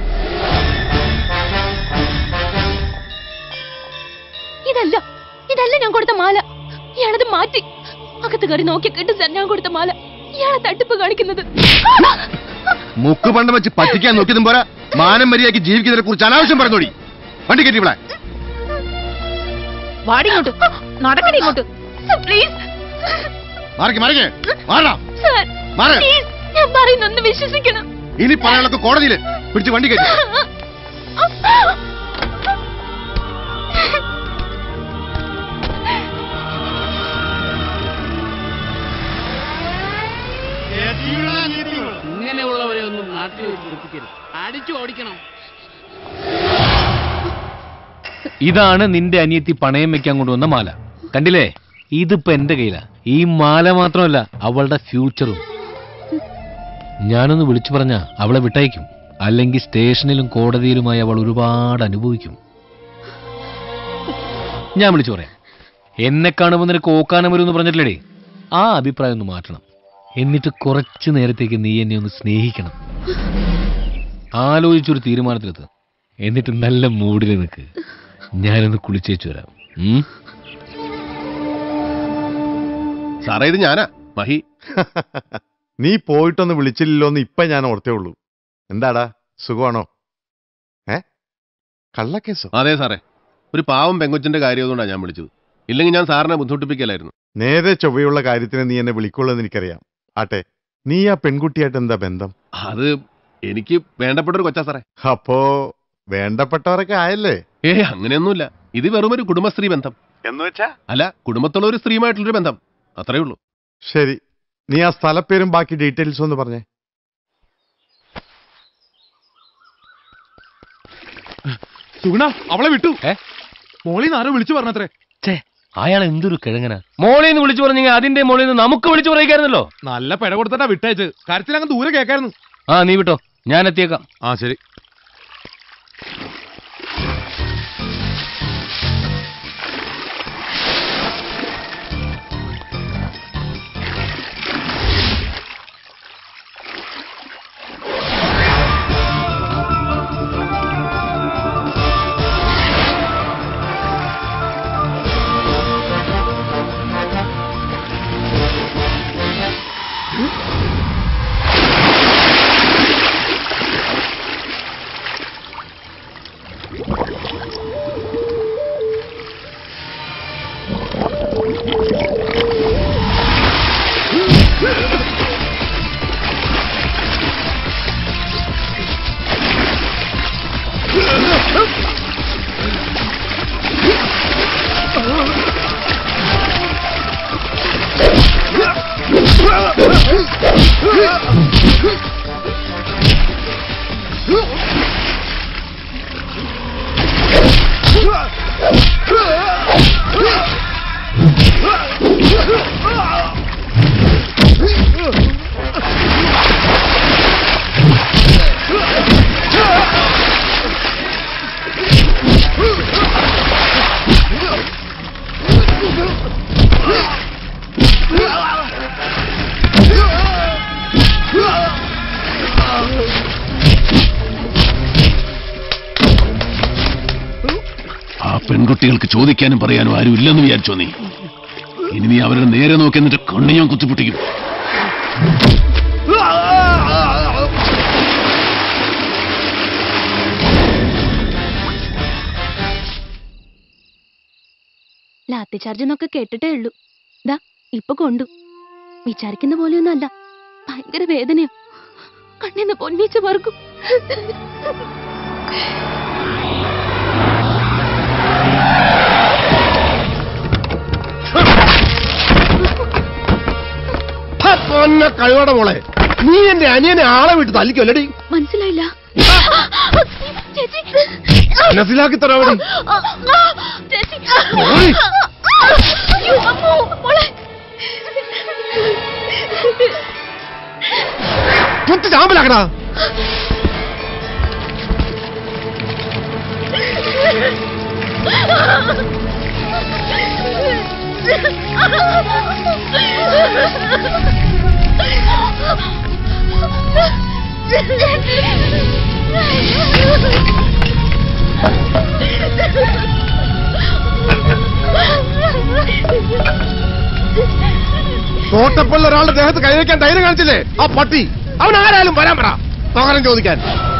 ഇതല്ല ഇതല്ല ഞാൻ കൊടുത്ത മാല ഇയാളത് മാറ്റി അകത്ത് കയറി നോക്കി കിട്ടും സാർ ഞാൻ കൊടുത്ത മാല ഇയാളെ തട്ടിപ്പ് കാണിക്കുന്നത് മുക്ക് പണ്ടം വെച്ച് പറ്റിക്കാൻ നോക്കിയതും പോരാ മാനം മര്യാദയ്ക്ക് ജീവിക്കുന്നതിനെ കുറിച്ച് അനാവശ്യം പറഞ്ഞോടി വണ്ടി കയറ്റി ഇവിടെ വാടിങ്ങോട്ട് നടക്കണേ ഇങ്ങോട്ട് പ്ലീസ് മാറിക്ക് മാറിക്ക് മാറണം സാർ മാറ്. പ്ലീസ് ഞാൻ പറയുന്നൊന്ന് വിശ്വസിക്കണം ഇനി പറയാനൊക്കെ കോടതിയില് പിടിച്ച് വണ്ടി കയറ്റി ഇങ്ങനെയുള്ളവരെ ഒന്നും നാട്ടിൽ പിടിപ്പിക്കരുത് അടിച്ചു ഓടിക്കണം ഇതാണ് നിന്റെ അനിയത്തി പണയം വെക്കാൻ കൊണ്ടുവന്ന മാല കണ്ടില്ലേ ഇതിപ്പോ എന്റെ കയ്യിലാ ഈ മാല മാത്രമല്ല അവളുടെ ഫ്യൂച്ചറും ഞാനൊന്ന് വിളിച്ചു പറഞ്ഞ അവളെ വിട്ടയക്കും അല്ലെങ്കിൽ സ്റ്റേഷനിലും കോടതിയിലുമായി അവൾ ഒരുപാട് അനുഭവിക്കും ഞാൻ വിളിച്ചു പറയാം എന്നെ കാണുമ്പോൾ നിനക്ക് ഓക്കാനം വരുമെന്ന് പറഞ്ഞിട്ടില്ലേടി ആ അഭിപ്രായം ഒന്ന് മാറ്റണം എന്നിട്ട് കുറച്ചു നേരത്തേക്ക് നീ എന്നെ ഒന്ന് സ്നേഹിക്കണം ആലോചിച്ചൊരു തീരുമാനത്തിലെത്ത് എന്നിട്ട് നല്ല മൂഡിൽ നിൽക്ക് ഞാനൊന്ന് കുളിച്ചേച്ചു വരാം ഉം? സാറേ ഇത് ഞാനാ മഹി നീ പോയിട്ടൊന്ന് വിളിച്ചില്ലല്ലോ എന്ന് ഇപ്പൊ ഞാൻ ഓർത്തേ ഉള്ളൂ എന്താടാ സുഖമാണോ ഏ കള്ളക്കേസോ അതെ സാറേ ഒരു പാവം പെങ്കൊച്ചിന്റെ കാര്യം അതുകൊണ്ടാണ് ഞാൻ വിളിച്ചത് ഇല്ലെങ്കിൽ ഞാൻ സാറിനെ ബുദ്ധിമുട്ടിപ്പിക്കലായിരുന്നു നേരെ ചൊവ്വയുള്ള കാര്യത്തിന് നീ എന്നെ വിളിക്കുള്ളൂ എന്ന് എനിക്കറിയാം ആട്ടെ നീ ആ പെൺകുട്ടിയായിട്ട് എന്താ ബന്ധം അത് എനിക്ക് വേണ്ടപ്പെട്ട ഒരു കൊച്ചാ സാറേ അപ്പോ വേണ്ടപ്പെട്ടവരൊക്കെ ആയല്ലേ ഏ അങ്ങനെയൊന്നുമില്ല ഇത് വെറും ഒരു കുടുംബസ്ത്രീ ബന്ധം എന്ന് വെച്ചാ അല്ല കുടുംബത്തുള്ള ഒരു സ്ത്രീയുമായിട്ടുള്ളൊരു ബന്ധം അത്രേ ഉള്ളൂ ശരി നീ ആ സ്ഥലപ്പേരും ബാക്കി ഡീറ്റെയിൽസും ഒന്ന് പറഞ്ഞേ സുഗുണ അവളെ വിട്ടു മോളിന്ന് ആരോ വിളിച്ചു പറഞ്ഞത്രേ അയാൾ എന്തൊരു കിഴങ്ങന മോളിൽ നിന്ന് വിളിച്ചു പറഞ്ഞെങ്കിൽ അതിന്റെ മോളിൽ നിന്ന് നമുക്ക് വിളിച്ചു പറയിക്കായിരുന്നല്ലോ നല്ല പിഴ കൊടുത്തിട്ടാ വിട്ടയച്ച് കാര്യത്തിൽ അങ്ങ് ദൂരെ കേൾക്കായിരുന്നു ആ നീ വിട്ടോ ഞാൻ എത്തിയേക്കാം ആ ശരി ആ പെൺകുട്ടികൾക്ക് ചോദിക്കാനും പറയാനും ആരും ഇല്ലെന്ന് വിചാരിച്ചോ നീ ഇനി നീ അവരുടെ നേരെ നോക്കി എന്നിട്ട് കണ്ണു ഞാൻ കുത്തിപ്പൊട്ടിക്കും ലാത്തി ചാർജ് എന്നൊക്കെ കേട്ടിട്ടേ ഉള്ളൂ ദാ ഇപ്പൊ കൊണ്ടു വിചാരിക്കുന്ന പോലെയൊന്നും അല്ല ഭയങ്കര വേദനയോ കണ്ണിന്ന് പൊന്നീച്ച് മറുക്കും കഴിവട മോളെ നീ എന്റെ അനിയനെ ആളെ വിട്ട് തല്ലിക്കൊല്ലടി മനസ്സിലായില്ല ചേച്ചി ചേച്ചി മനസ്സിലാക്കി തരാമോ ചേച്ചി ഓടി. അയ്യോ, അമ്മോ, മോളെ കുത്തി ചാമ്പലാക്കടാ തോട്ടപ്പള്ള ഒരാളുടെ ദേഹത്ത് കൈവയ്ക്കാൻ ധൈര്യം കാണിച്ചില്ലേ ആ പട്ടി അവൻ ആരായാലും വരാൻ പറ പകരം ചോദിക്കാൻ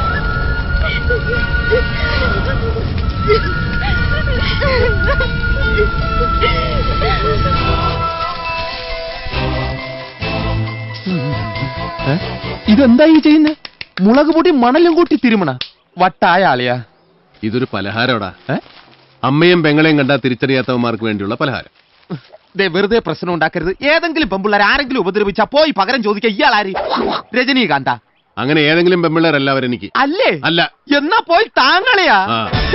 ഇതെന്താ ഈ ചെയ്യുന്നത് മുളക് പൊടി മണലും കൂട്ടി തിരുമണ വട്ടായ ആളിയാ ഇതൊരു പലഹാരമാടാ അമ്മയും പെങ്ങളെയും കണ്ടാ തിരിച്ചറിയാത്തവന്മാർക്ക് വേണ്ടിയുള്ള പലഹാരം ദേ വെറുതെ പ്രശ്നം ഉണ്ടാക്കരുത് ഏതെങ്കിലും പെമ്പിള്ളേർ ആരെങ്കിലും ഉപദ്രവിച്ചാ പോയി പകരം ചോദിക്കുക ഇയാളാരി രജനീകാന്ത അങ്ങനെ ഏതെങ്കിലും പെമ്പിള്ളേരല്ല അവരെനിക്ക് അല്ലേ അല്ല എന്നാ പോയി താങ്കളെയാ ആ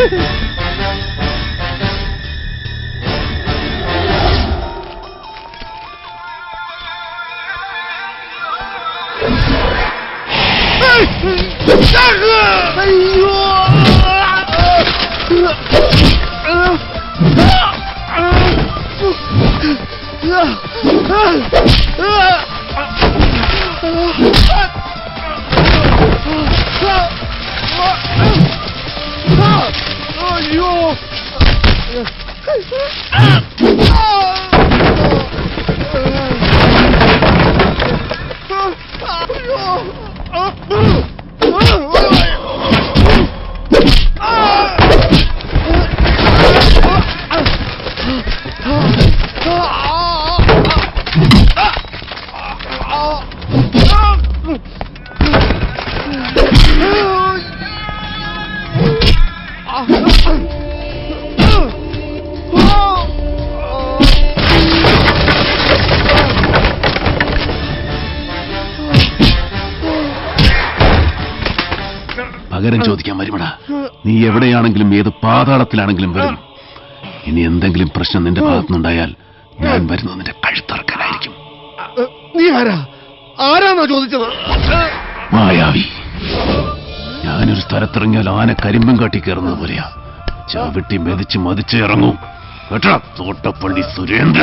പകരം ചോദിക്കാൻ വരുമടാ നീ എവിടെയാണെങ്കിലും ഏത് പാതാളത്തിലാണെങ്കിലും വരും ഇനി എന്തെങ്കിലും പ്രശ്നം നിന്റെ ഭാഗത്തുനിന്നുണ്ടായാൽ ഞാൻ വരുന്നത് നിന്റെ കഴുത്തറക്കാനായിരിക്കും നീ ആരാ ആരാന്നാ ചോദിച്ചത് മായാവി ഞാനൊരു സ്ഥലത്തിറങ്ങിയാൽ ആന കരിമ്പും കാട്ടി കയറുന്നത് പോലെയാ ചവിട്ടി മെതിച്ച് മതിച്ച് ഇറങ്ങും കേട്ടോ തോട്ടപ്പള്ളി സുരേന്ദ്ര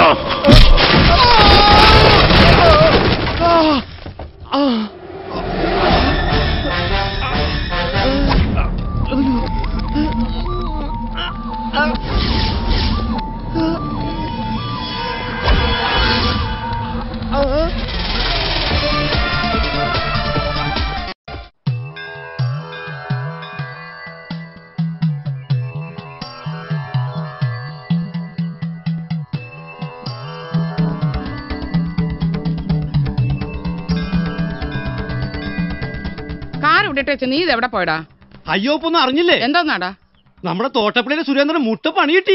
കാർ വിട്ടിട്ട് നീ ഇത് എവിടെ പോയടാ അയ്യോ ഇപ്പൊ ഒന്നും അറിഞ്ഞില്ലേ എന്താന്നാടാ നമ്മുടെ തോട്ടപ്പള്ളിയിലെ സുരേന്ദ്രൻ മുട്ട പണികിട്ടി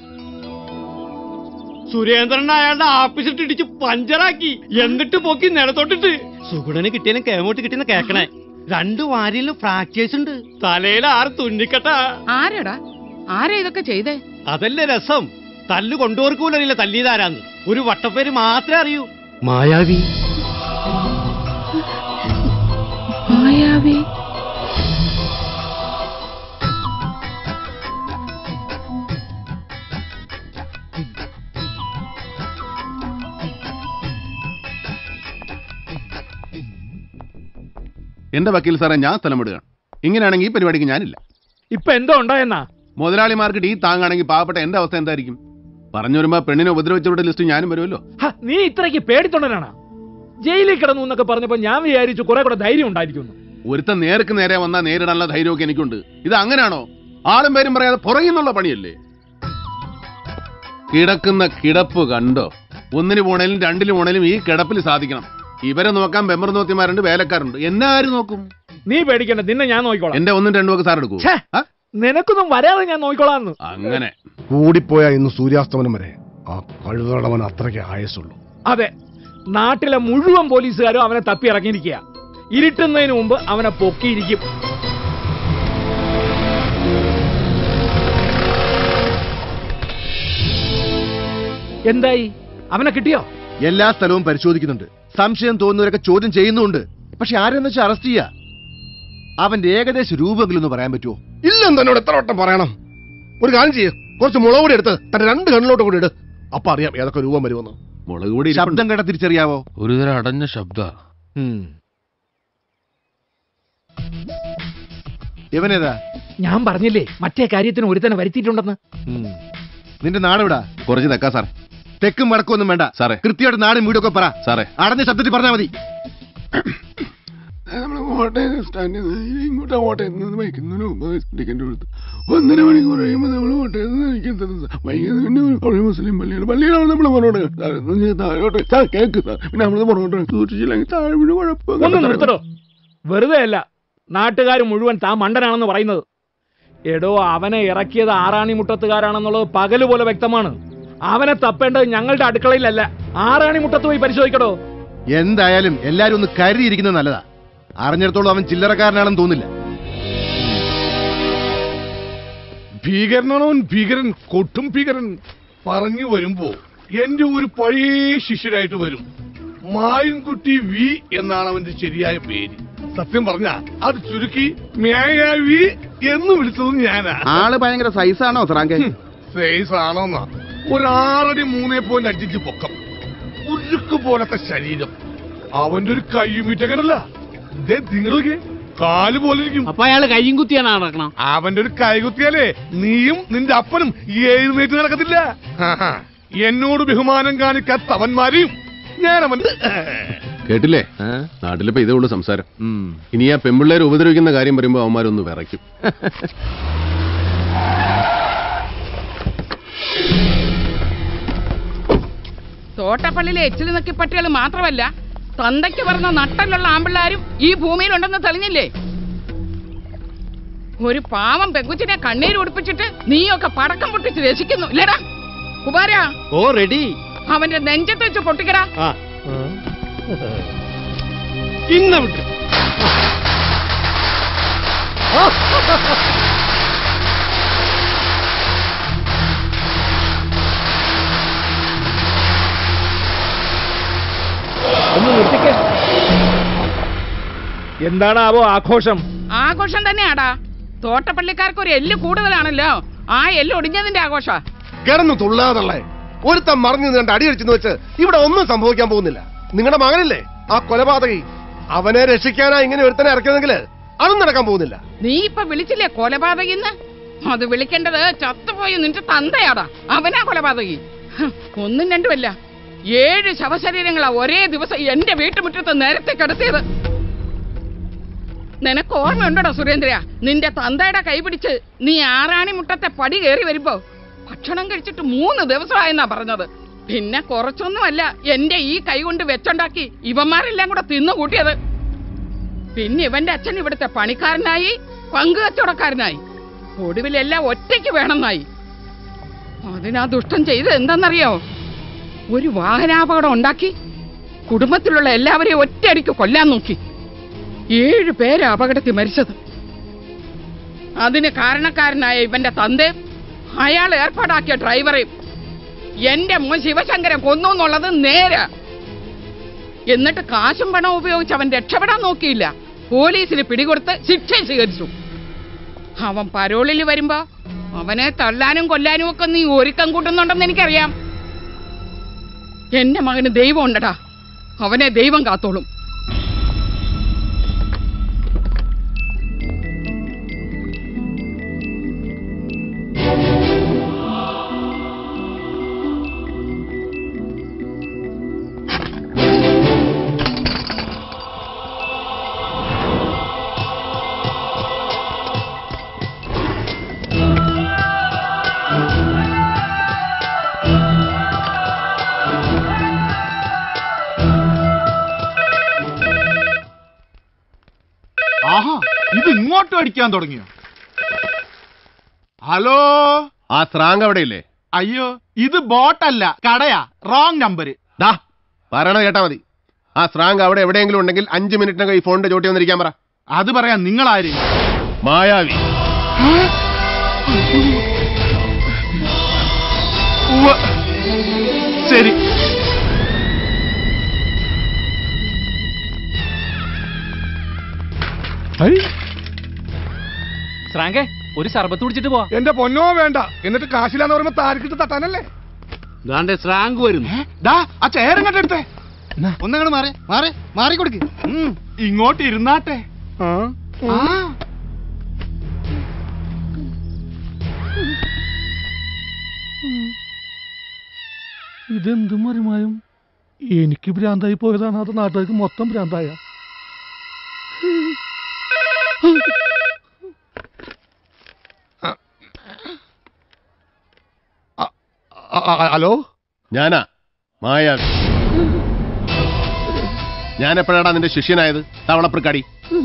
സുരേന്ദ്രൻ അയാളുടെ ആഫീസിൽ ഇടിച്ച് പഞ്ചറാക്കി എന്നിട്ട് പൊക്കി നിലത്തോട്ടിട്ട് സുഗുണന് കിട്ടിയാലും കേമോട്ട് കിട്ടിയെന്ന് കേക്കണേ രണ്ടു വാരിയിലും ഫ്രാക്ചേഴ്സ് ഉണ്ട് തലയിൽ ആറ് തുന്നിക്കട്ട ആരാടാ ആരാ ഇതൊക്കെ ചെയ്തേ അതല്ലേ രസം തല്ല് കൊണ്ടുപോർക്കൂലറിയില്ല തല്ലിയതാരാന്ന് ഒരു വട്ടപ്പേര് മാത്രമേ അറിയൂ മായാവി മായാവി എന്റെ വക്കീൽ സാറേ ഞാൻ സ്ഥലം വിടുകയാണ് ഇങ്ങനെയാണെങ്കിൽ ഈ പരിപാടിക്ക് ഞാനില്ല ഇപ്പൊ എന്തോ ഉണ്ടായെന്നാ മുതലാളിമാർക്ക് ടീ താങ്ങാണെങ്കിൽ പാവപ്പെട്ട എന്റെ അവസ്ഥ എന്തായിരിക്കും പറഞ്ഞു വരുമ്പോ പെണ്ണിനെ ഉപദ്രവിച്ചവരുടെ ലിസ്റ്റ് ഞാനും വരുമല്ലോ ഹ, നീ ഇത്രയ്ക്ക് പേടിത്തൊണ്ടനാണ് ജയിലിൽ കിടന്നു എന്നൊക്കെ പറഞ്ഞപ്പോ ഞാൻ വിചാരിച്ചു കുറെ കൂടെ ധൈര്യം ഉണ്ടായിരിക്കുന്നു ഒരുത്തൻ നേർക്ക് നേരെ വന്നാൽ നേരിടാനുള്ള ധൈര്യമൊക്കെ എനിക്കുണ്ട് ഇത് അങ്ങനെയാണോ ആളും പേരും പറയാതെ പുറകിന്നുള്ള പണിയല്ലേ കിടക്കുന്ന കിടപ്പ് കണ്ടോ ഒന്നിന് പോണേലും രണ്ടിന് പോണേലും ഈ കിടപ്പിൽ സാധിക്കണം ഇവരെ നോക്കാൻ ബെമ്പർ നോത്തിമാരുണ്ട് വേലക്കാരുണ്ട് എന്നെ ആര് നോക്കും നീ പേടിക്കണ്ട നിന്നെ ഞാൻ നോക്കിക്കോളാം എന്റെ ഒന്നും രണ്ടും ഒക്കെ സാർ എടുക്കൂ ഛേ, നിനക്കൊന്നും വരാതെ ഞാൻ നോക്കിക്കോളാന്ന് അങ്ങനെ കൂടിപ്പോയ ഇന്ന് സൂര്യാസ്തമനം വരെ ആ കഴുതടവൻ അത്രയ്ക്ക് ആയസുള്ളൂ അതെ നാട്ടിലെ മുഴുവൻ പോലീസുകാരും അവനെ തപ്പി ഇറങ്ങിയിരിക്കുക ഇരുട്ടുന്നതിന് മുമ്പ് അവനെ പൊക്കിയിരിക്കും എന്തായി അവനെ കിട്ടിയോ എല്ലാ സ്ഥലവും പരിശോധിക്കുന്നുണ്ട് സംശയം തോന്നുന്നവരൊക്കെ ചോദ്യം ചെയ്യുന്നുണ്ട് പക്ഷെ ആരെന്ന് വെച്ചാൽ അറസ്റ്റ് ചെയ്യാ അവന്റെ ഏകദേശ രൂപമെങ്കിലും ഒന്ന് പറയാൻ പറ്റുമോ ഇല്ലെന്ന് എന്നോട് എത്ര വട്ടം പറയണം ഒരു കാര്യം ചെയ്യ് കുറച്ച് മുളക് പൊടി എടുത്ത് തന്റെ രണ്ട് കണ്ണിലോട്ട് കൂടി ഇട് അപ്പൊ അറിയാം ഏതൊക്കെ രൂപം വരുമെന്ന് മുളക് പൊടി ശബ്ദം കേട്ട തിരിച്ചറിയാവോ ഒരുതരം അടഞ്ഞ ശബ്ദ ഇവനേതാ ഞാൻ പറഞ്ഞില്ലേ മറ്റേ കാര്യത്തിന് ഒരുത്തനെ വരുത്തിയിട്ടുണ്ടെന്ന് നിന്റെ നാടെവിടാ കുറച്ച് തെക്കാ സാറേ തെക്കും വടക്കും ഒന്നും വേണ്ട സാറേ കൃത്യമായിട്ട് നാടും വീടൊക്കെ പറ സാറേ അടഞ്ഞ ശബ്ദത്തിൽ പറഞ്ഞാൽ മതി നമ്മൾ കോട്ടയം സ്റ്റാൻഡിൽ നിന്ന് ഇങ്ങോട്ട് കോട്ടയത്ത് നിന്ന് വൈകുന്നതിന് മുമ്പ് ടിക്കറ്റ് കൊടുത്തു ഒന്നര മണിക്കൂർ കഴിയുമ്പോൾ നമ്മൾ കോട്ടയത്ത് നിന്ന് നിൽക്കുന്നത് വൈകുന്നേരം പിന്നെ ഒരു പള്ളി മുസ്ലിം പള്ളിയാണ് പള്ളിയിലാണ് നമ്മൾ പുറകോട്ട് താഴോട്ട് സാർ കേക്ക് സാർ പിന്നെ നമ്മൾ പുറകോട്ട് സൂക്ഷിച്ചില്ലെങ്കിൽ താഴെ വീട് ഒന്ന് നിർത്തടോ കുഴപ്പം വെറുതെ അല്ല നാട്ടുകാർ മുഴുവൻ താൻ മണ്ടനാണെന്ന് പറയുന്നത് എടോ അവനെ ഇറക്കിയത് ആറാണിമുട്ടത്തുകാരാണെന്നുള്ളത് പകല് പോലെ വ്യക്തമാണ് അവനെ തപ്പേണ്ടത് ഞങ്ങളുടെ അടുക്കളയിലല്ല ആറാണിമുട്ടത്ത് പോയി പരിശോധിക്കടോ എന്തായാലും എല്ലാരും ഒന്ന് കരുതിയിരിക്കുന്നത് നല്ലതാ അറിഞ്ഞിടത്തോളം അവൻ ചില്ലറക്കാരനാണെന്ന് തോന്നില്ല ഭീകരനാണോ അവൻ ഭീകരൻ കൊട്ടും ഭീകരൻ പറഞ്ഞു വരുമ്പോ എന്റെ ഒരു പഴയ ശിഷ്യനായിട്ട് വരും മായൻകുട്ടി വി എന്നാണ് അവന്റെ ശരിയായ പേര് സത്യം പറഞ്ഞ അത് ചുരുക്കി മേയാവി എന്ന് വിളിച്ചത് ഞാനാ ആള് ഭയങ്കര സൈസാണോ സ്രാങ്കെ സൈസ് ആണോന്നാ ഒരു ആറടി മൂന്നേ പോയിന്റ് അഞ്ചിഞ്ച് പൊക്കം ഉരുക്ക് പോലത്തെ ശരീരം അവന്റെ ഒരു കയ്യുമീറ്റക്കനല്ല നിങ്ങളൊക്കെ കാല് പോലെ ഇരിക്കും അപ്പൊ അയാള് കയ്യും കുത്തിയാണ് നടക്കണം അവന്റെ ഒരു കൈകുത്തിയാലേ നീയും നിന്റെ അപ്പനും എഴുന്നേറ്റ് നടക്കത്തില്ല ആഹാ. എന്നോട് ബഹുമാനം കാണിക്കാത്ത അവന്മാരെയും ഞാൻ അവൻ കേട്ടില്ലേ നാട്ടിലിപ്പോ ഇതേ ഉള്ളൂ സംസാരം ഇനി ആ പെമ്പിള്ളേരെ ഉപദ്രവിക്കുന്ന കാര്യം പറയുമ്പോ അവന്മാരൊന്ന് വിറയ്ക്കും തോട്ടപ്പള്ളിയിലെ എച്ചിൽ നക്കി പട്ടികൾ മാത്രമല്ല തന്തയ്ക്ക് പറഞ്ഞ നട്ടലുള്ള ആമ്പിള്ളാരും ഈ ഭൂമിയിലുണ്ടെന്ന് തെളിഞ്ഞില്ലേ ഒരു പാവം പെങ്കുച്ചിനെ കണ്ണീര് ഉടുപ്പിച്ചിട്ട് നീയൊക്കെ പടക്കം പൊട്ടിച്ച് രസിക്കുന്നു ഇല്ലടാ കുമാര ഓ റെഡി അവന്റെ നെഞ്ചത്ത് വെച്ച് പൊട്ടിക്കടാ ആ ഇന്ന വിട്ടു ഒന്ന് നിർത്തിക്കേ എന്താണാവോ ആഘോഷം ആഘോഷം തന്നെയാടാ തോട്ടപ്പള്ളിക്കാർക്ക് ഒരു എല്ല് കൂടുതലാണല്ലോ ആ എല്ല് ഒടിഞ്ഞതിന്റെ ആഘോഷ കിടന്നു തുള്ളാതള്ളേ ഒരുത്തൻ മറിഞ്ഞു നിന്നിട്ട് അടിയടിച്ചെന്ന് വെച്ച് ഇവിടെ ഒന്നും സംഭവിക്കാൻ പോകുന്നില്ല നിങ്ങളുടെ മകനല്ലേ ആ കൊലപാതകി അവനെ രക്ഷിക്കാനാ ഇങ്ങനെ ഒരുത്തനെ ഇറക്കിയതെങ്കിൽ അതും നടക്കാൻ പോകുന്നില്ല നീ ഇപ്പൊ വിളിച്ചില്ലേ കൊലപാതകിന്ന് അത് വിളിക്കേണ്ടത് ചത്തുപോയി നിന്റെ തന്തയാടാ അവനാ കൊലപാതകി ഹ്, ഒന്നും രണ്ടുമല്ല ഏഴ് ശവശരീരങ്ങളാ ഒരേ ദിവസം എന്റെ വീട്ടുമുറ്റത്ത് നേരത്തെ കിടത്തിയത് നിനക്ക് ഓർമ്മയുണ്ടോടോ സുരേന്ദ്ര നിന്റെ തന്തയുടെ കൈ പിടിച്ച് നീ ആറാണി മുട്ടത്തെ പടി കയറി വരുമ്പോ ഭക്ഷണം കഴിച്ചിട്ട് മൂന്ന് ദിവസമായെന്നാ പറഞ്ഞത് പിന്നെ കുറച്ചൊന്നുമല്ല എന്റെ ഈ കൈ കൊണ്ട് വെച്ചുണ്ടാക്കി ഇവന്മാരെല്ലാം കൂടെ തിന്നു കൂട്ടിയത് പിന്നെ ഇവന്റെ അച്ഛൻ ഇവിടുത്തെ പണിക്കാരനായി പങ്ക് കച്ചവടക്കാരനായി ഒടുവിലെല്ലാം ഒറ്റയ്ക്ക് വേണമെന്നായി അതിനാ ദുഷ്ടം ചെയ്ത് എന്താണെന്നറിയോ ഒരു വാഹനാപകടം ഉണ്ടാക്കി കുടുംബത്തിലുള്ള എല്ലാവരെയും ഒറ്റയടിക്ക് കൊല്ലാൻ നോക്കി ഏഴ് പേര് അപകടത്തിൽ മരിച്ചത് അതിന് കാരണക്കാരനായ ഇവന്റെ തന്ത അയാൾ ഏർപ്പാടാക്കിയ ഡ്രൈവറെയും എന്റെ മോൻ ശിവശങ്കരൻ കൊന്നു എന്നുള്ളത് നേരെ എന്നിട്ട് കാശും പണവും ഉപയോഗിച്ച് അവൻ രക്ഷപ്പെടാൻ നോക്കിയില്ല പോലീസിന് പിടികൊടുത്ത് ശിക്ഷ സ്വീകരിച്ചു അവൻ പരോളിൽ വരുമ്പോ അവനെ തള്ളാനും കൊല്ലാനും ഒക്കെ നീ ഒരുക്കം കൂട്ടുന്നുണ്ടെന്ന് എനിക്കറിയാം എന്റെ മകന് ദൈവം ഉണ്ടടാ അവനെ ദൈവം കാത്തോളും ആഹാ ഇത് ഇങ്ങോട്ടും അടിക്കാൻ തുടങ്ങിയോ ഹലോ ആ സ്രാങ്ക് അവിടെ ഇല്ലേ അയ്യോ ഇത് ബോട്ടല്ല കടയാ റോങ് നമ്പർ ദാ പറയണത് കേട്ടാ മതി ആ സ്രാങ്ക് അവിടെ എവിടെയെങ്കിലും ഉണ്ടെങ്കിൽ അഞ്ച് മിനിറ്റിനകം ഈ ഫോണിന്റെ ചോട്ടി വന്നിരിക്കാൻ പറ അത് പറയാൻ നിങ്ങളാര് മായാവി ശരി ശ്രാങ്കെ ഒരു സർബത്ത് കുടിച്ചിട്ട് പോവാ എന്റെ പൊന്നോ വേണ്ട എന്നിട്ട് കാശിലാന്ന് പറയുമ്പോ താരിക്കിട്ട് തട്ടാനല്ലേ ദാണ്ടെ സ്രാങ്ക് വരുന്നു ഡാ ആ ചേരം കണ്ടെടുത്തേ ഒന്നങ്ങട് മാറി മാറി മാറി കൊടുക്ക് ഇങ്ങോട്ട് ഇരുന്നാട്ടെ ഇതെന്ത് മറിമായും എനിക്ക് ഭ്രാന്തായി പോയതാണ് അത് നാട്ടുകാർക്ക് മൊത്തം ഭ്രാന്തായ ഹലോ ഞാനാ മായാവി ഞാൻ എപ്പോഴാടാ നിന്റെ ശിഷ്യനായത് തവളപ്രക്കാടി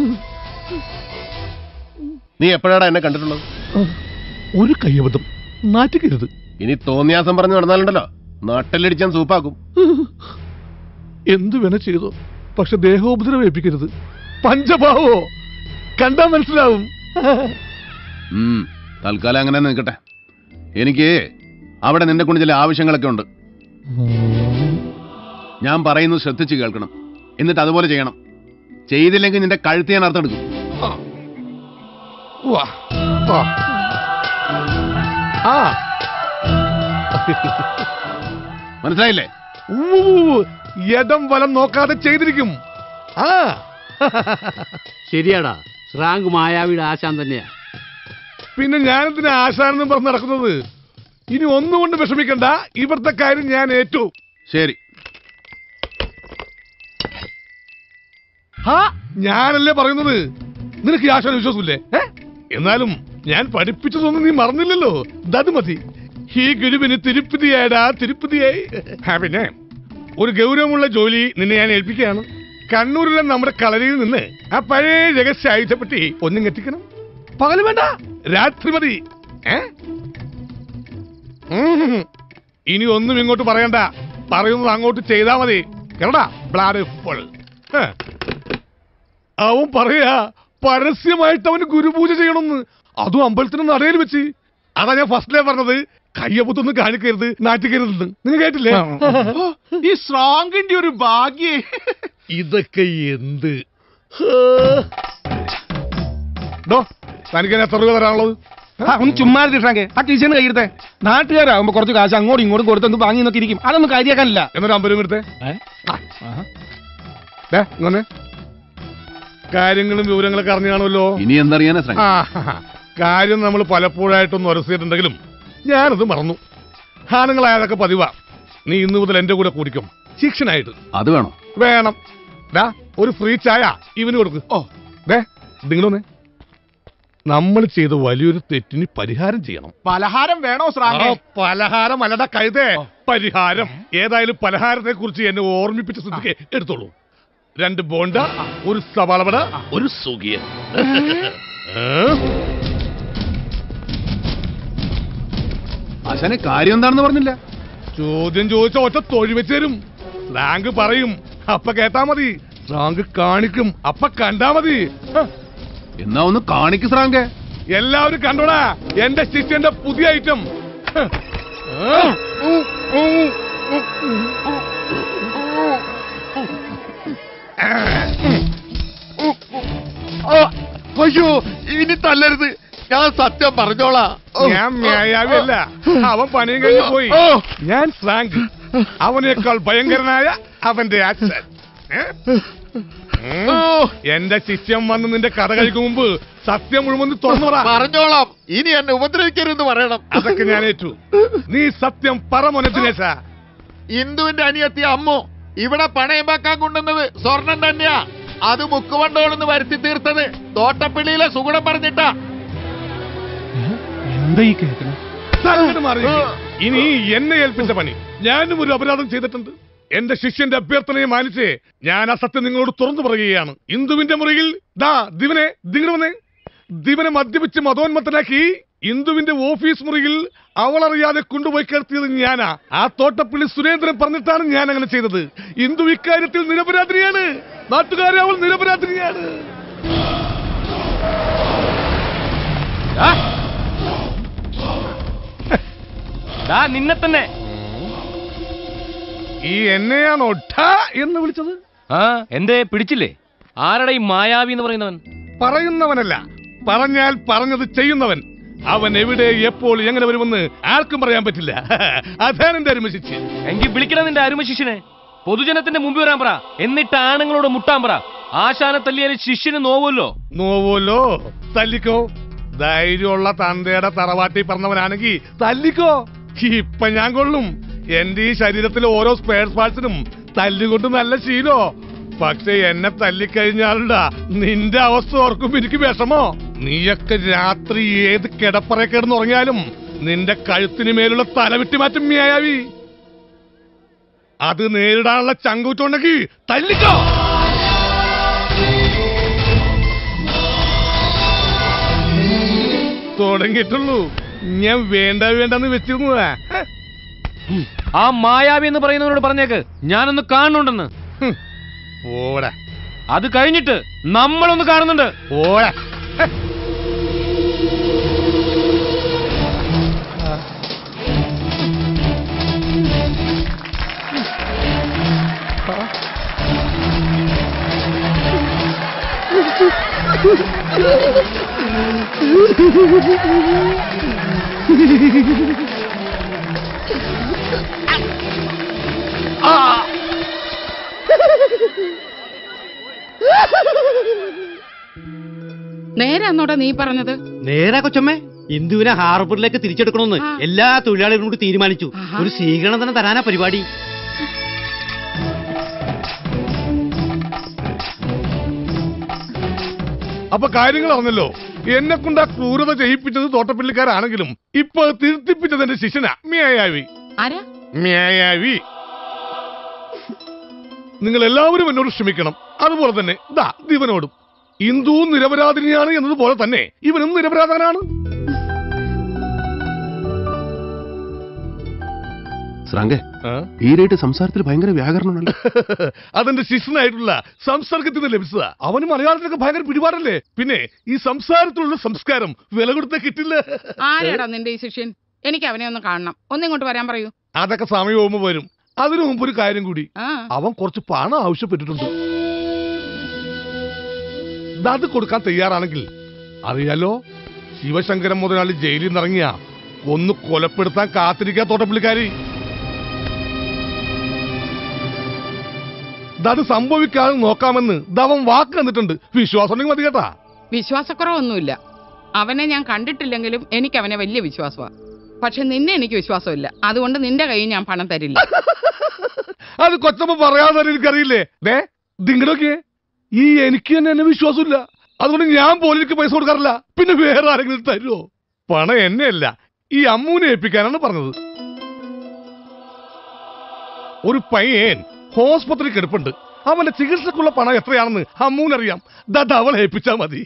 നീ എപ്പോഴാടാ എന്നെ കണ്ടിട്ടുള്ളത് ഒരു കയ്യബദ്ധം നാറ്റിക്കരുത് ഇനി തോന്നിയാസം പറഞ്ഞു നടന്നാലുണ്ടല്ലോ നട്ടലടിച്ചാൻ സൂപ്പാക്കും എന്തു വേണ ചെയ്തു പക്ഷെ ദേഹോപദ്രവം ഏൽപ്പിക്കരുത് പഞ്ചഭാവോ കണ്ടാ മനസ്സിലാവും ഉം, തൽക്കാലം അങ്ങനെ തന്നെ നിൽക്കട്ടെ എനിക്ക് അവിടെ നിന്നെ കൊണ്ട് ചില ആവശ്യങ്ങളൊക്കെ ഉണ്ട് ഞാൻ പറയുന്നത് ശ്രദ്ധിച്ച് കേൾക്കണം എന്നിട്ട് അതുപോലെ ചെയ്യണം ചെയ്തില്ലെങ്കിൽ നിന്റെ കഴുത്ത് ഞാൻ അർത്ഥം എടുക്കും വാ. ആ. ആ മനസ്സിലായില്ലേ ഊ, യദം വലം നോക്കാതെ ചെയ്തിരിക്കും ആ ശരിയാടാ ശ്രാങ്ക് മായാവിയുടെ ആശാൻ തന്നെയാ പിന്നെ ഞാനെന്തിനാ ആശാനെന്നും പറഞ്ഞ് നടക്കുന്നത് ഇനി ഒന്നുകൊണ്ട് വിഷമിക്കണ്ട ഇവിടുത്തെ കാര്യം ഞാൻ ഏറ്റു ശരി ഹാ ഞാനല്ലേ പറയുന്നത് നിനക്ക് ഈ ആശാന വിശ്വാസമില്ലേ ഏ? എന്നാലും ഞാൻ പഠിപ്പിച്ചതൊന്നും നീ മറന്നില്ലല്ലോ ദത് മതി ഈ ഗുരുവിന് തിരുപ്പതിയായടാ തിരുപ്പതിയായി ആ, പിന്നെ ഒരു ഗൗരവമുള്ള ജോലി നിന്നെ ഞാൻ ഏൽപ്പിക്കുകയാണ് കണ്ണൂരിലെ നമ്മുടെ കളരിയിൽ നിന്ന് ആ പഴയ രഹസ്യ ആയുധപ്പെട്ടി ഒന്നും എത്തിക്കണം പകല് വേണ്ട രാത്രി മതി ഏ ഉം. ഇനി ഒന്നും ഇങ്ങോട്ട് പറയണ്ട പറയുന്നത് അങ്ങോട്ട് ചെയ്താ മതി കേരടാ ബ്ലാഡ് ഫുൾ അവൻ പറയാ പരസ്യമായിട്ട് അവന് ഗുരുപൂജ ചെയ്യണമെന്ന് അതും അമ്പലത്തിന് നടയിൽ വെച്ച് അതാ ഞാൻ ഫസ്റ്റിലേ പറഞ്ഞത് കയ്യപ്പത്തൊന്നും കാണിക്കരുത് നാട്ടിക്കരുതെന്ന് നിങ്ങൾ കേട്ടില്ലേ ഈ സ്ട്രോങ്ങിന്റെ ഒരു ഭാഗ്യേ ഇതൊക്കെ എന്ത് ഡോ തനിക്ക് എത്ര രൂപ തരാനുള്ളത് ഒന്ന് ചുമ്മാ ഷാങ്കെ ആ ടീച്ചറിന് കയ്യെടുത്തേ നാട്ടുകാരാകുമ്പോ കുറച്ച് കാശ് അങ്ങോട്ടും ഇങ്ങോട്ടും കൊടുത്തൊന്ന് വാങ്ങി നോക്കി ഇരിക്കും അതൊന്നും കാര്യാക്കാനില്ല എന്നൊരു അമ്പരം എടുത്തേ ദേ, ഇങ്ങൊന്ന് കാര്യങ്ങളും വിവരങ്ങളൊക്കെ അറിഞ്ഞു കാണുമല്ലോ ഇനി എന്തറിയാനാ ശ്രമം ആ, കാര്യം നമ്മൾ പലപ്പോഴായിട്ടൊന്ന് ഉരസിയിട്ടുണ്ടെങ്കിലും ഞാനത് മറന്നു ആണുങ്ങളായതൊക്കെ പതിവാ നീ ഇന്ന് മുതൽ എന്റെ കൂടെ കൂടിക്കും ശിക്ഷനായിട്ട് അത് വേണോ വേണം ഡാ ഒരു ഫ്രീ ചായ ഇവന് കൊടുക്ക് ഓ ദേ നിങ്ങളൊന്നേ നമ്മൾ ചെയ്ത വലിയൊരു തെറ്റിന് പരിഹാരം ചെയ്യണം പലഹാരം വേണോ സ്രാങ്കേ ആ, പലഹാരം അല്ലട കഴുതേ പരിഹാരം ഏതായാലും പലഹാരത്തെ കുറിച്ച് എന്നെ ഓർമ്മിപ്പിച്ച സ്ഥിതിക്ക് എടുത്തോളൂ രണ്ട് ബോണ്ട ഒരു സവാളവട ഒരു സുഖിയൻ ആശാനെ കാര്യം എന്താണെന്ന് പറഞ്ഞില്ല ചോദ്യം ചോദിച്ച ഒറ്റ തൊഴി വെച്ച് തരും സ്ലാങ്ക് പറയും അപ്പ കേട്ടാ മതി സ്ലാങ്ക് കാണിക്കും അപ്പ കണ്ടാ മതി ഹ, എന്നാ ഒന്ന് കാണിക്ക് ശ്രാങ്കെ എല്ലാവരും കണ്ടോടാ എന്റെ ശിഷ്യന്റെ പുതിയ ഐറ്റം ഹ. ആ. അയ്യോ ഇനി തല്ലരുത് ഞാൻ സത്യം പറഞ്ഞോളാ ഞാൻ മ്യായാവല്ല അവൻ പണിയും കഴിഞ്ഞ് പോയി ഞാൻ ഫ്രാങ്ക് അവനേക്കാൾ ഭയങ്കരനായ അവന്റെ അച്ഛൻ ഏ? ഉം. എന്റെ ശിഷ്യം വന്ന് നിന്റെ കഥ കഴിക്കും മുമ്പ് സത്യം മുഴുവൻ നീ തുറന്നു പറ പറഞ്ഞോളാം ഇനി എന്നെ ഉപദ്രവിക്കരുതെന്ന് പറയണം അതൊക്കെ ഞാൻ ഏറ്റു നീ സത്യം പറ മോനെ ദിനേശ ഇന്ദുവിന്റെ അനിയത്തി അമ്മു ഇവിടെ പണയം വെക്കാൻ കൊണ്ടുവന്നത് സ്വർണം തന്നെയാ അത് മുക്കുവണ്ടോളെന്ന് വരുത്തി തീർത്തത് തോട്ടപ്പള്ളിയിലെ സുഗുണം പറഞ്ഞിട്ടാ എന്താ ഈ കേൾക്കണം തലങ്ങട് മാറി ഇനി എന്നെ ഏൽപ്പിച്ച പണി ഞാനും ഒരു അപരാധം ചെയ്തിട്ടുണ്ട് എന്റെ ശിഷ്യന്റെ അഭ്യർത്ഥനയെ മാനിച്ച് ഞാൻ ആ സത്യം നിങ്ങളോട് തുറന്നു പറയുകയാണ് ഇന്ദുവിന്റെ മുറിയിൽ ദാ ദിവനെ ദിങ്ങണവനെ ദിവനെ മദ്യപിച്ച് മതോന്മത്തനാക്കി ഇന്ദുവിന്റെ ഓഫീസ് മുറിയിൽ അവളറിയാതെ കൊണ്ടുപോയി കിടത്തിയത് ഞാനാ ആ തോട്ടപ്പള്ളി സുരേന്ദ്രൻ പറഞ്ഞിട്ടാണ് ഞാൻ അങ്ങനെ ചെയ്തത് ഇന്ദു ഇക്കാര്യത്തിൽ നിരപരാധിനിയാണ് നാട്ടുകാരെ അവൾ നിരപരാധിനിയാണ് ദാ നിന്നെ തന്നെ ഈ എന്നെയാണോ ഠ എന്ന് വിളിച്ചത് ആ എന്തേ പിടിച്ചില്ലേ ആരടാ ഈ മായാവി എന്ന് പറയുന്നവൻ പറയുന്നവനല്ല പറഞ്ഞാൽ പറഞ്ഞത് ചെയ്യുന്നവൻ അവൻ എവിടെ എപ്പോൾ എങ്ങനെ വരുമെന്ന് ആർക്കും പറയാൻ പറ്റില്ല അതാണ് എന്റെ അരുമശിച്ച് എങ്കിൽ വിളിക്കണം നിന്റെ അരുമ ശിഷ്യനെ പൊതുജനത്തിന്റെ മുമ്പിൽ വരാൻ പറ എന്നിട്ട് ആണുങ്ങളോട് മുട്ടാൻ പറ ആശാനെ തല്ലിയാൽ ശിഷ്യന് നോവുമല്ലോ നോവല്ലോ തല്ലിക്കോ ധൈര്യമുള്ള തന്തയുടെ തറവാട്ടി പറഞ്ഞവനാണെങ്കിൽ തല്ലിക്കോ ഇപ്പൊ ഞാൻ കൊള്ളും എന്റെ ഈ ശരീരത്തിലെ ഓരോ സ്പെയർ പാർട്സിനും തല്ലുകൊണ്ട് നല്ല ശീലോ പക്ഷെ എന്നെ തല്ലിക്കഴിഞ്ഞാലുണ്ടാ നിന്റെ അവസ്ഥ ഓർക്കുമ്പോ എനിക്ക് വിഷമോ നീയൊക്കെ രാത്രി ഏത് കിടപ്പറ കിടന്നുറങ്ങിയാലും നിന്റെ കഴുത്തിന് മേലുള്ള തലവിട്ടി മാറ്റും മേയാവി അത് നേരിടാനുള്ള ചങ്കൂറ്റുണ്ടെങ്കിൽ തല്ലിക്കോ തുടങ്ങിയിട്ടുള്ളൂ ഞാൻ വേണ്ട വേണ്ടെന്ന് വെച്ചിരുന്നതാ ആ മായാവി എന്ന് പറയുന്നവനോട് പറഞ്ഞേക്ക് ഞാനൊന്ന് കാണുന്നുണ്ടെന്ന് ഓടാ അത് കഴിഞ്ഞിട്ട് നമ്മളൊന്ന് കാണുന്നുണ്ട് ഓടാ നേരെ അന്നോടാ നീ പറഞ്ഞത് നേരാ കൊച്ചമ്മേ ഇന്ദുവിനെ ഹാർബറിലേക്ക് തിരിച്ചെടുക്കണമെന്ന് എല്ലാ തൊഴിലാളികളും കൂടി തീരുമാനിച്ചു ഒരു സ്വീകരണം തന്നെ തരാനാ പരിപാടി അപ്പൊ കാര്യങ്ങൾ അറിഞ്ഞല്ലോ എന്നെ കൊണ്ട് ആ ക്രൂരത ചെയ്യിപ്പിച്ചത് തോട്ടപ്പള്ളിക്കാരാണെങ്കിലും ഇപ്പൊ അത് തിരുത്തിപ്പിച്ചത് എന്റെ ശിഷ്യനാ മ്യായാവി ആരാ മ്യായാവി നിങ്ങൾ എല്ലാവരും എന്നോട് ക്ഷമിക്കണം അതുപോലെ തന്നെ ദാ ഇവനോടും ഹിന്ദു നിരപരാധിനിയാണ് എന്നതുപോലെ തന്നെ ഇവനും നിരപരാധനാണ് ശ്രാങ്കെ ഈരായിട്ട് സംസാരത്തിൽ ഭയങ്കര വ്യാകരണമുണ്ടല്ലോ അതെന്റെ ശിഷ്യനായിട്ടുള്ള സംസർഗത്തിൽ നിന്ന് ലഭിച്ചതാ അവന് മലയാളത്തിലൊക്കെ ഭയങ്കര പിടിപാടല്ലേ പിന്നെ ഈ സംസാരത്തിലുള്ള സംസ്കാരം വില കൊടുത്ത കിട്ടില്ല ആരാടാ നിന്റെ ഈ ശിഷ്യൻ എനിക്ക് അവനെ ഒന്ന് കാണണം ഒന്നിങ്ങോട്ട് വരാൻ പറയൂ അതൊക്കെ സമയമാകുമ്പോ വരും അതിനു മുമ്പ് ഒരു കാര്യം കൂടി ആ അവൻ കുറച്ച് പണം ആവശ്യപ്പെട്ടിട്ടുണ്ട് ദാ അത് കൊടുക്കാൻ തയ്യാറാണെങ്കിൽ അറിയാലോ ശിവശങ്കരൻ മുതലാളി ജയിലിൽ നിന്ന് ഇറങ്ങിയ ഒന്ന് കൊലപ്പെടുത്താൻ കാത്തിരിക്കാൻ തോട്ടപ്പള്ളിക്കാരി ദാ അത് സംഭവിക്കാതെ നോക്കാമെന്ന് ദവൻ വാക്ക് തന്നിട്ടുണ്ട് വിശ്വാസം ഉണ്ടെങ്കിൽ മതി കേട്ടാ വിശ്വാസക്കുറവൊന്നുമില്ല അവനെ ഞാൻ കണ്ടിട്ടില്ലെങ്കിലും എനിക്ക് അവനെ വലിയ വിശ്വാസമാണ് പക്ഷെ നിന്നെ എനിക്ക് വിശ്വാസമില്ല അതുകൊണ്ട് നിന്റെ കയ്യിൽ ഞാൻ പണം തരില്ല അത് കൊച്ചമ്മ പറയാതെ തന്നെ എനിക്കറിയില്ലേ ദേ ദിങ്ങടൊക്കെ ഈ എനിക്ക് തന്നെ എന്നെ വിശ്വാസമില്ല അതുകൊണ്ട് ഞാൻ പോലും എനിക്ക് പൈസ കൊടുക്കാറില്ല പിന്നെ വേറെ ആരെങ്കിലും തരുമോ പണം എന്നെയല്ല ഈ അമ്മൂനെ ഏൽപ്പിക്കാനാണ് പറഞ്ഞത് ഒരു പയ്യൻ ഹോസ്പിറ്റലിൽ കിടപ്പുണ്ട് അവന്റെ ചികിത്സക്കുള്ള പണം എത്രയാണെന്ന് അമ്മൂനറിയാം ദാ അവളെ ഏൽപ്പിച്ചാ മതി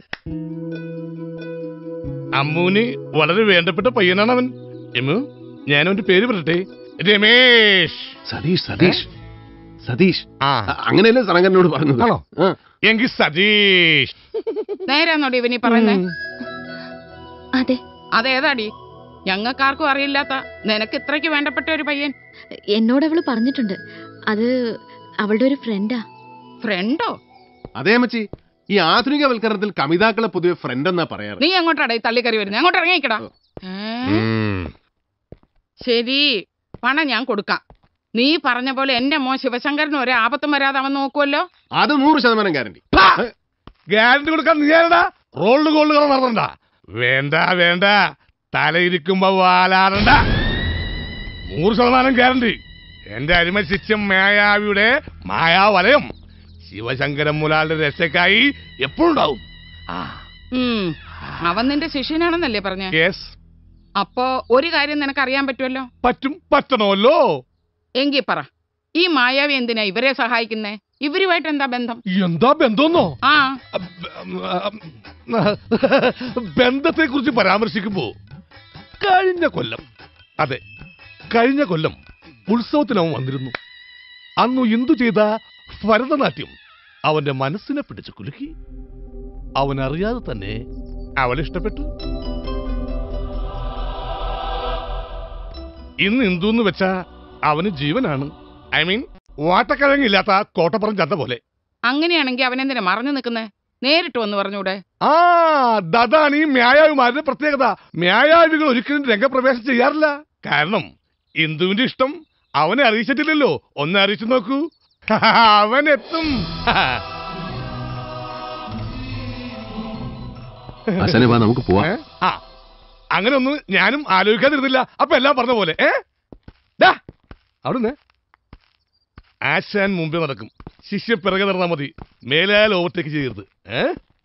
അമ്മൂന് വളരെ വേണ്ടപ്പെട്ട പയ്യനാണ് അവൻ എമ്മു ഞാൻ അവന്റെ പേര് പറയട്ടെ രമേഷ് സതീഷ് സതീഷ് സതീഷ് അങ്ങനെയല്ലേ ശ്രാങ്കനോട് പറഞ്ഞത് ആണോ എങ്കിൽ സതീഷ് നേരാന്നോടി ഇവനീ പറയുന്നേ അതെ അതേതാടി ഞങ്ങൾക്കാർക്കും അറിയില്ലാത്ത നിനക്ക് ഇത്രയ്ക്ക് വേണ്ടപ്പെട്ട ഒരു പയ്യൻ എന്നോട് അവള് പറഞ്ഞിട്ടുണ്ട് അത് അവളുടെ ഒരു ഫ്രണ്ടാ ഫ്രണ്ടോ അതേ മച്ചി ഈ ആധുനികവൽക്കരണത്തിൽ കമിതാക്കളെ പൊതുവെ ഫ്രണ്ട് എന്നാ പറയാറ് നീ അങ്ങോട്ടാടാ ഈ തള്ളിക്കറി വരുന്നത് അങ്ങോട്ട് ഇറങ്ങിക്കടാ ശരി പണം ഞാൻ കൊടുക്കാം നീ പറഞ്ഞ പോലെ എന്റെ മോൻ ശിവശങ്കരന് ഒരു ആപത്തും വരാതെ അവൻ നോക്കുമല്ലോ അത് നൂറ് ശതമാനം ഗ്യാരണ്ടി ഗ്യാരണ്ടി കൊടുക്കാൻ നീ ആരടാ റോളിൽ ഗോൾഡ് കളർ നടത്തണ്ട വേണ്ട വേണ്ട തലയിരിക്കുമ്പോ വാലാടണ്ട നൂറ് ശതമാനം ഗ്യാരണ്ടി എന്റെ അരിമ ശിഷ്യം മായാവിയുടെ മായാവലയം ശിവശങ്കരൻ മുലാളുടെ രക്ഷക്കായി എപ്പോഴും ഉണ്ടാവും ഉം. അവൻ നിന്റെ ശിഷ്യനാണെന്നല്ലേ പറഞ്ഞ യെസ് അപ്പോ ഒരു കാര്യം നിനക്ക് അറിയാൻ പറ്റുമല്ലോ പറ്റും പറ്റണമല്ലോ എങ്കി പറ ഈ മായാവി എന്തിനാ ഇവരെ സഹായിക്കുന്നേ ഇവരുമായിട്ട് എന്താ ബന്ധം എന്താ ബന്ധമെന്നോ ആ ബന്ധത്തെ കുറിച്ച് പരാമർശിക്കുമ്പോ കഴിഞ്ഞ കൊല്ലം അതെ കഴിഞ്ഞ കൊല്ലം ഉത്സവത്തിന് അവൻ വന്നിരുന്നു അന്നു ഇന്ദു ചെയ്ത ഭരതനാട്യം അവന്റെ മനസ്സിനെ പിടിച്ചു കുലുക്കി അവൻ അറിയാതെ തന്നെ അവളെ ഇഷ്ടപ്പെട്ടു ഇന്ന് ഇന്ദു എന്ന് വെച്ചാ അവന് ജീവനാണ് ഐ മീൻ വാട്ടക്കിഴങ്ങില്ലാത്ത കോട്ടപ്പുറം ചന്ത പോലെ അങ്ങനെയാണെങ്കിൽ അവനെന്തിനാ മറഞ്ഞു നിൽക്കുന്നേ നേരിട്ട് വന്ന് പറഞ്ഞൂടെ ആ അതാണ് ഈ മ്യായാവിമാരുടെ പ്രത്യേകത മ്യായാവികൾ ഒരിക്കലും രംഗപ്രവേശം ചെയ്യാറില്ല കാരണം ഇന്ദുവിന്റെ ഇഷ്ടം അവനെ അറിയിച്ചിട്ടില്ലല്ലോ ഒന്ന് അറിയിച്ചു നോക്കൂ അവൻ എത്തും ആശാനെ വാ നമുക്ക് പോവാം ഏ? ആ അങ്ങനെ ഒന്നും ഞാനും ആലോചിക്കാതിരുന്നില്ല അപ്പൊ എല്ലാം പറഞ്ഞ പോലെ ഏ ഡാ, അവിടുന്ന് ആശാൻ മുമ്പേ നടക്കും ശിഷ്യ പിറകെ നടന്നാൽ മതി മേലാൽ ഓവർടേക്ക് ചെയ്യരുത് ഏ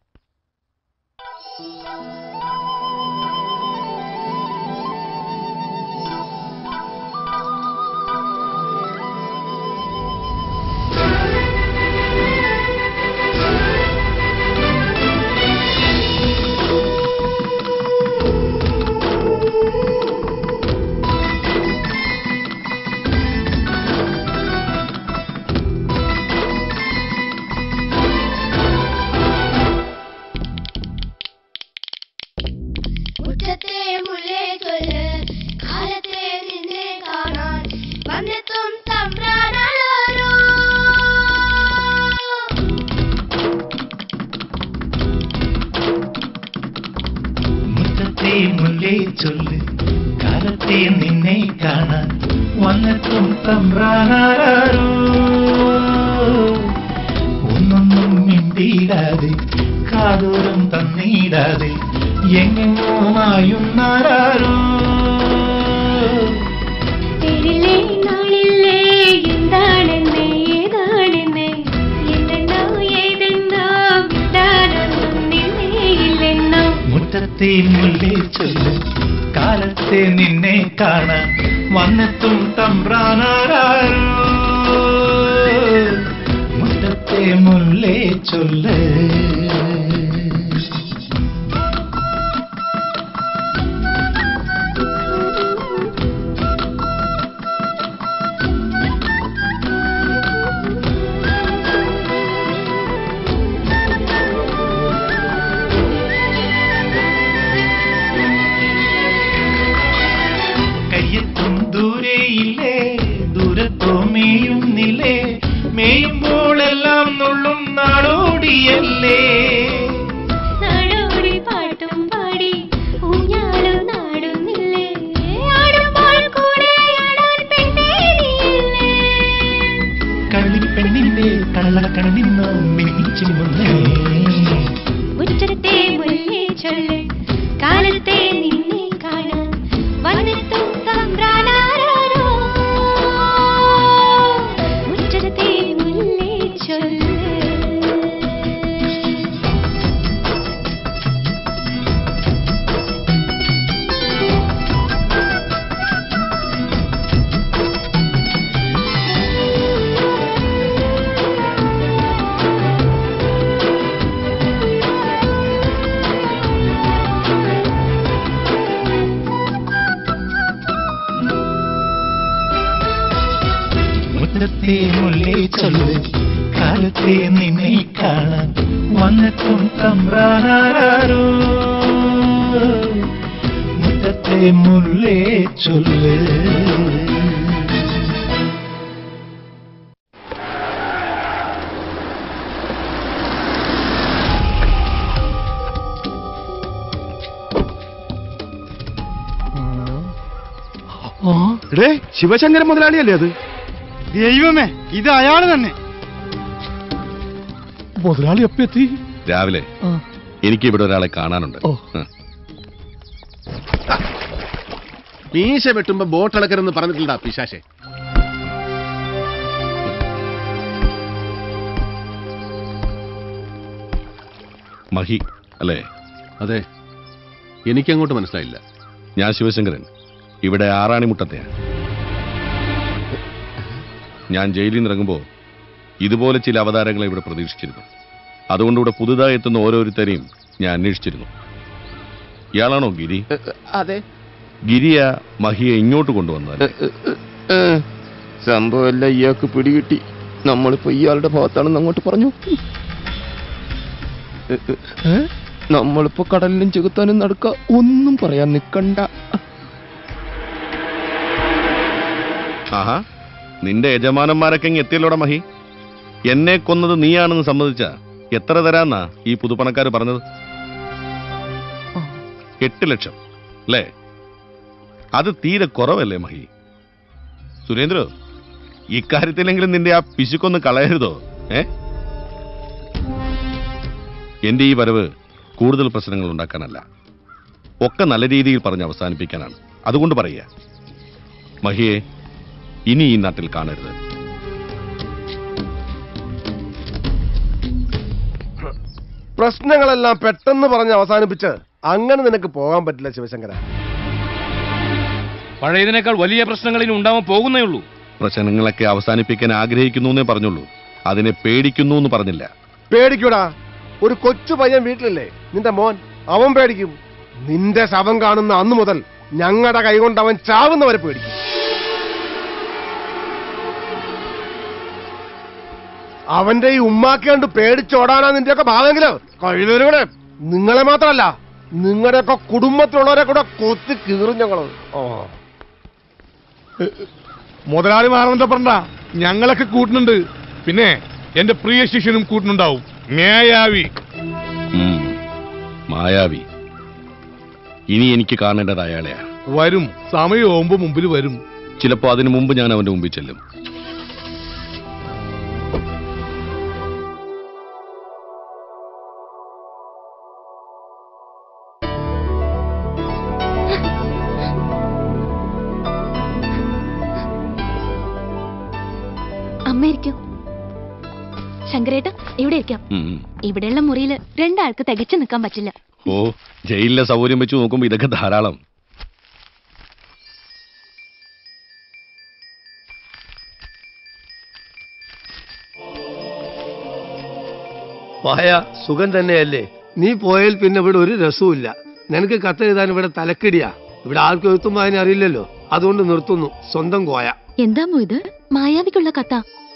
മുറ്റത്തെ മുല്ലേ ചൊല്ല് കാലത്തെ നിന്നെ കാണാൻ വന്നെത്തും തമ്പ്രാനാളാരോ മുറ്റത്തെ മുല്ലേ ചൊല്ല് കാലത്തെ നിന്നെ കാണാൻ വന്നെത്തും തമ്പ്രാനാരോ ഒന്നൊന്നും മിണ്ടിയിടാതെ കാതോരം തന്നിടാതെ എങ്ങെങ്ങോ മായുന്നാരോ പേരില്ലേ നാളില്ലേ എന്താണെന്ന് ഏതാണെന്ന് എന്തെന്നോ ഏതെന്നോ വിടാനൊന്നും നിന്നേ ഇല്ലെന്നോ മുറ്റത്തെ മുല്ലേ ചൊല്ല് കാലത്തെ നിന്നെ കാണാൻ വന്നെത്തും തമ്പ്രാനാരോ മുറ്റത്തെ മുല്ലേ ചൊല്ല് കയ്യെത്തും ദൂരെയില്ലേ ദൂരത്തോ മേയുന്നില്ലേ മേയുമ്പോഴെല്ലാം നുള്ളും നാടോടിയല്ലേ നാടോടി പാട്ടും പാടി ഊഞ്ഞാലും നാടുന്നില്ലേ ആടുമ്പോൾ കൂടെ ആടാൻ പെണ്ണേരിയില്ലേ കള്ളിപ്പെണ്ണിന്റെ കള്ളക്കണ്ണിന്നോ മിന്നിച്ചിമുന്നേ മുറ്റത്തെ മുല്ലേ ചൊല്ല് കാലത്തെ നിന്നെ കാണാൻ വന്നെത്തും തമ്പ്രാനാരോ മുറ്റത്തെ മുല്ലേ ചൊല്ല് മുറ്റത്തെ മുല്ലേ ചൊല്ല് കാലത്തെ നിന്നെ കാണാൻ വന്നെത്തും തമ്പ്രാനാരോ മുറ്റത്തെ മുല്ലേ ചൊല്ല് എടേ ശിവശങ്കരൻ മുതലാളിയല്ലേ അത് ദൈവമേ ഇത് അയാള് തന്നെ മുതലാളി എപ്പ എത്തി രാവിലെ എനിക്ക് ഇവിടെ ഒരാളെ കാണാനുണ്ട് ഉം. മീശ വെട്ടുമ്പോ ബോട്ട് അളക്കരുന്ന് പറഞ്ഞിട്ടില്ലടാ പിശാശെ മഹി അല്ലേ അതെ എനിക്കങ്ങോട്ട് മനസ്സിലായില്ല ഞാൻ ശിവശങ്കരൻ ഇവിടെ ആറാണിമുട്ടത്തെയാ ഞാൻ ജയിലിൽ നിന്ന് ഇറങ്ങുമ്പോൾ ഇതുപോലെ ചില അവതാരങ്ങളെ ഇവിടെ പ്രതീക്ഷിച്ചിരുന്നു അതുകൊണ്ട് ഇവിടെ പുതുതായി എത്തുന്ന ഓരോരുത്തരെയും ഞാൻ അന്വേഷിച്ചിരുന്നു ഇയാളാണോ ഗിരി അതെ ഗിരിയ മഹിയെ ഇങ്ങോട്ട് കൊണ്ടുവന്നത് സംഭവമല്ല ഇയാൾക്ക് പിടികിട്ടി നമ്മളിപ്പോ ഇയാളുടെ ഭാഗത്താണെന്ന് അങ്ങോട്ട് പറഞ്ഞു എ, എ, നമ്മളിപ്പോ കടലിലും ചെകുത്താനും നടക്ക ഒന്നും പറയാൻ നിക്കണ്ട ആഹാ നിന്റെ യജമാനന്മാരൊക്കെ ഇങ്ങ് എത്തിയല്ലോടെ മഹി എന്നെ കൊന്നത് നീയാണെന്ന് സമ്മതിച്ച എത്ര തരാന്നാ ഈ പുതുപ്പണക്കാർ പറഞ്ഞത് എട്ട് ലക്ഷം അല്ലേ അത് തീരെ കുറവല്ലേ മഹി സുരേന്ദ്ര ഇക്കാര്യത്തിലെങ്കിലും നിന്റെ ആ പിശുക്കൊന്ന് കളയരുതോ ഏ എന്റെ ഈ വരവ് കൂടുതൽ പ്രശ്നങ്ങൾ ഉണ്ടാക്കാനല്ല ഒക്കെ നല്ല രീതിയിൽ പറഞ്ഞ് അവസാനിപ്പിക്കാനാണ് അതുകൊണ്ട് പറയുക മഹിയെ ഇനി ഈ നാട്ടിൽ കാണരുത് പ്രശ്നങ്ങളെല്ലാം പെട്ടെന്ന് പറഞ്ഞ് അവസാനിപ്പിച്ച് അങ്ങനെ നിനക്ക് പോകാൻ പറ്റില്ല ശിവശങ്കര പഴയതിനേക്കാൾ വലിയ പ്രശ്നങ്ങൾ ഇനി ഉണ്ടാവാൻ പോകുന്നേ ഉള്ളൂ പ്രശ്നങ്ങളൊക്കെ അവസാനിപ്പിക്കാൻ ആഗ്രഹിക്കുന്നു എന്നേ പറഞ്ഞുള്ളൂ അതിനെ പേടിക്കുന്നു എന്ന് പറഞ്ഞില്ല പേടിക്കൂടാ ഒരു കൊച്ചു പയ്യൻ വീട്ടിലില്ലേ നിന്റെ മോൻ അവൻ പേടിക്കും നിന്റെ ശവം കാണുന്ന അന്നു മുതൽ ഞങ്ങളുടെ കൈകൊണ്ട് അവൻ ചാവുന്നവരെ പേടിക്കും അവന്റെ ഈ ഉമ്മാക്കി കണ്ട് പേടിച്ചോടാനാ നിന്റെയൊക്കെ ഭാവമെങ്കിലോ കഴിവരുകളെ നിങ്ങളെ മാത്രമല്ല നിങ്ങളുടെയൊക്കെ കുടുംബത്തിലുള്ളവരെ കൂടെ കൊത്തി കീറും ഞങ്ങള് ഓ മുതലാളി മാറുന്നപ്പണ്ട ഞങ്ങളൊക്കെ കൂട്ടുന്നുണ്ട് പിന്നെ എന്റെ പ്രിയ ശിഷ്യനും കൂട്ടുന്നുണ്ടാവും മേയാവി ഉം. മായാവി ഇനി എനിക്ക് കാണേണ്ടത് അയാളെയാ വരും സമയമാകുമ്പോ മുമ്പിൽ വരും ചിലപ്പോ അതിനു മുമ്പ് ഞാൻ അവന്റെ മുമ്പിൽ ചെല്ലും അമ്മ ഇരിക്കും ശങ്കരേട്ട ഇവിടെ ഇരിക്കാം ഉം, ഉം. ഇവിടെയുള്ള മുറിയിൽ രണ്ടാൾക്ക് തികച്ചു നിൽക്കാൻ പറ്റില്ല ഓ ജയിലിലെ സൗകര്യം വെച്ച് നോക്കുമ്പോ ഇതൊക്കെ ധാരാളം മായ സുഖം തന്നെയല്ലേ നീ പോയാൽ പിന്നെ ഇവിടെ ഒരു രസവുമില്ല നിനക്ക് കത്തെഴുതാൻ ഇവിടെ തലക്കടിയാ ഇവിടെ ആർക്കും എഴുത്തും വായന അറിയില്ലല്ലോ അതുകൊണ്ട് നിർത്തുന്നു സ്വന്തം കോയ എന്താമോ ഇത് മായാവിക്കുള്ള കഥ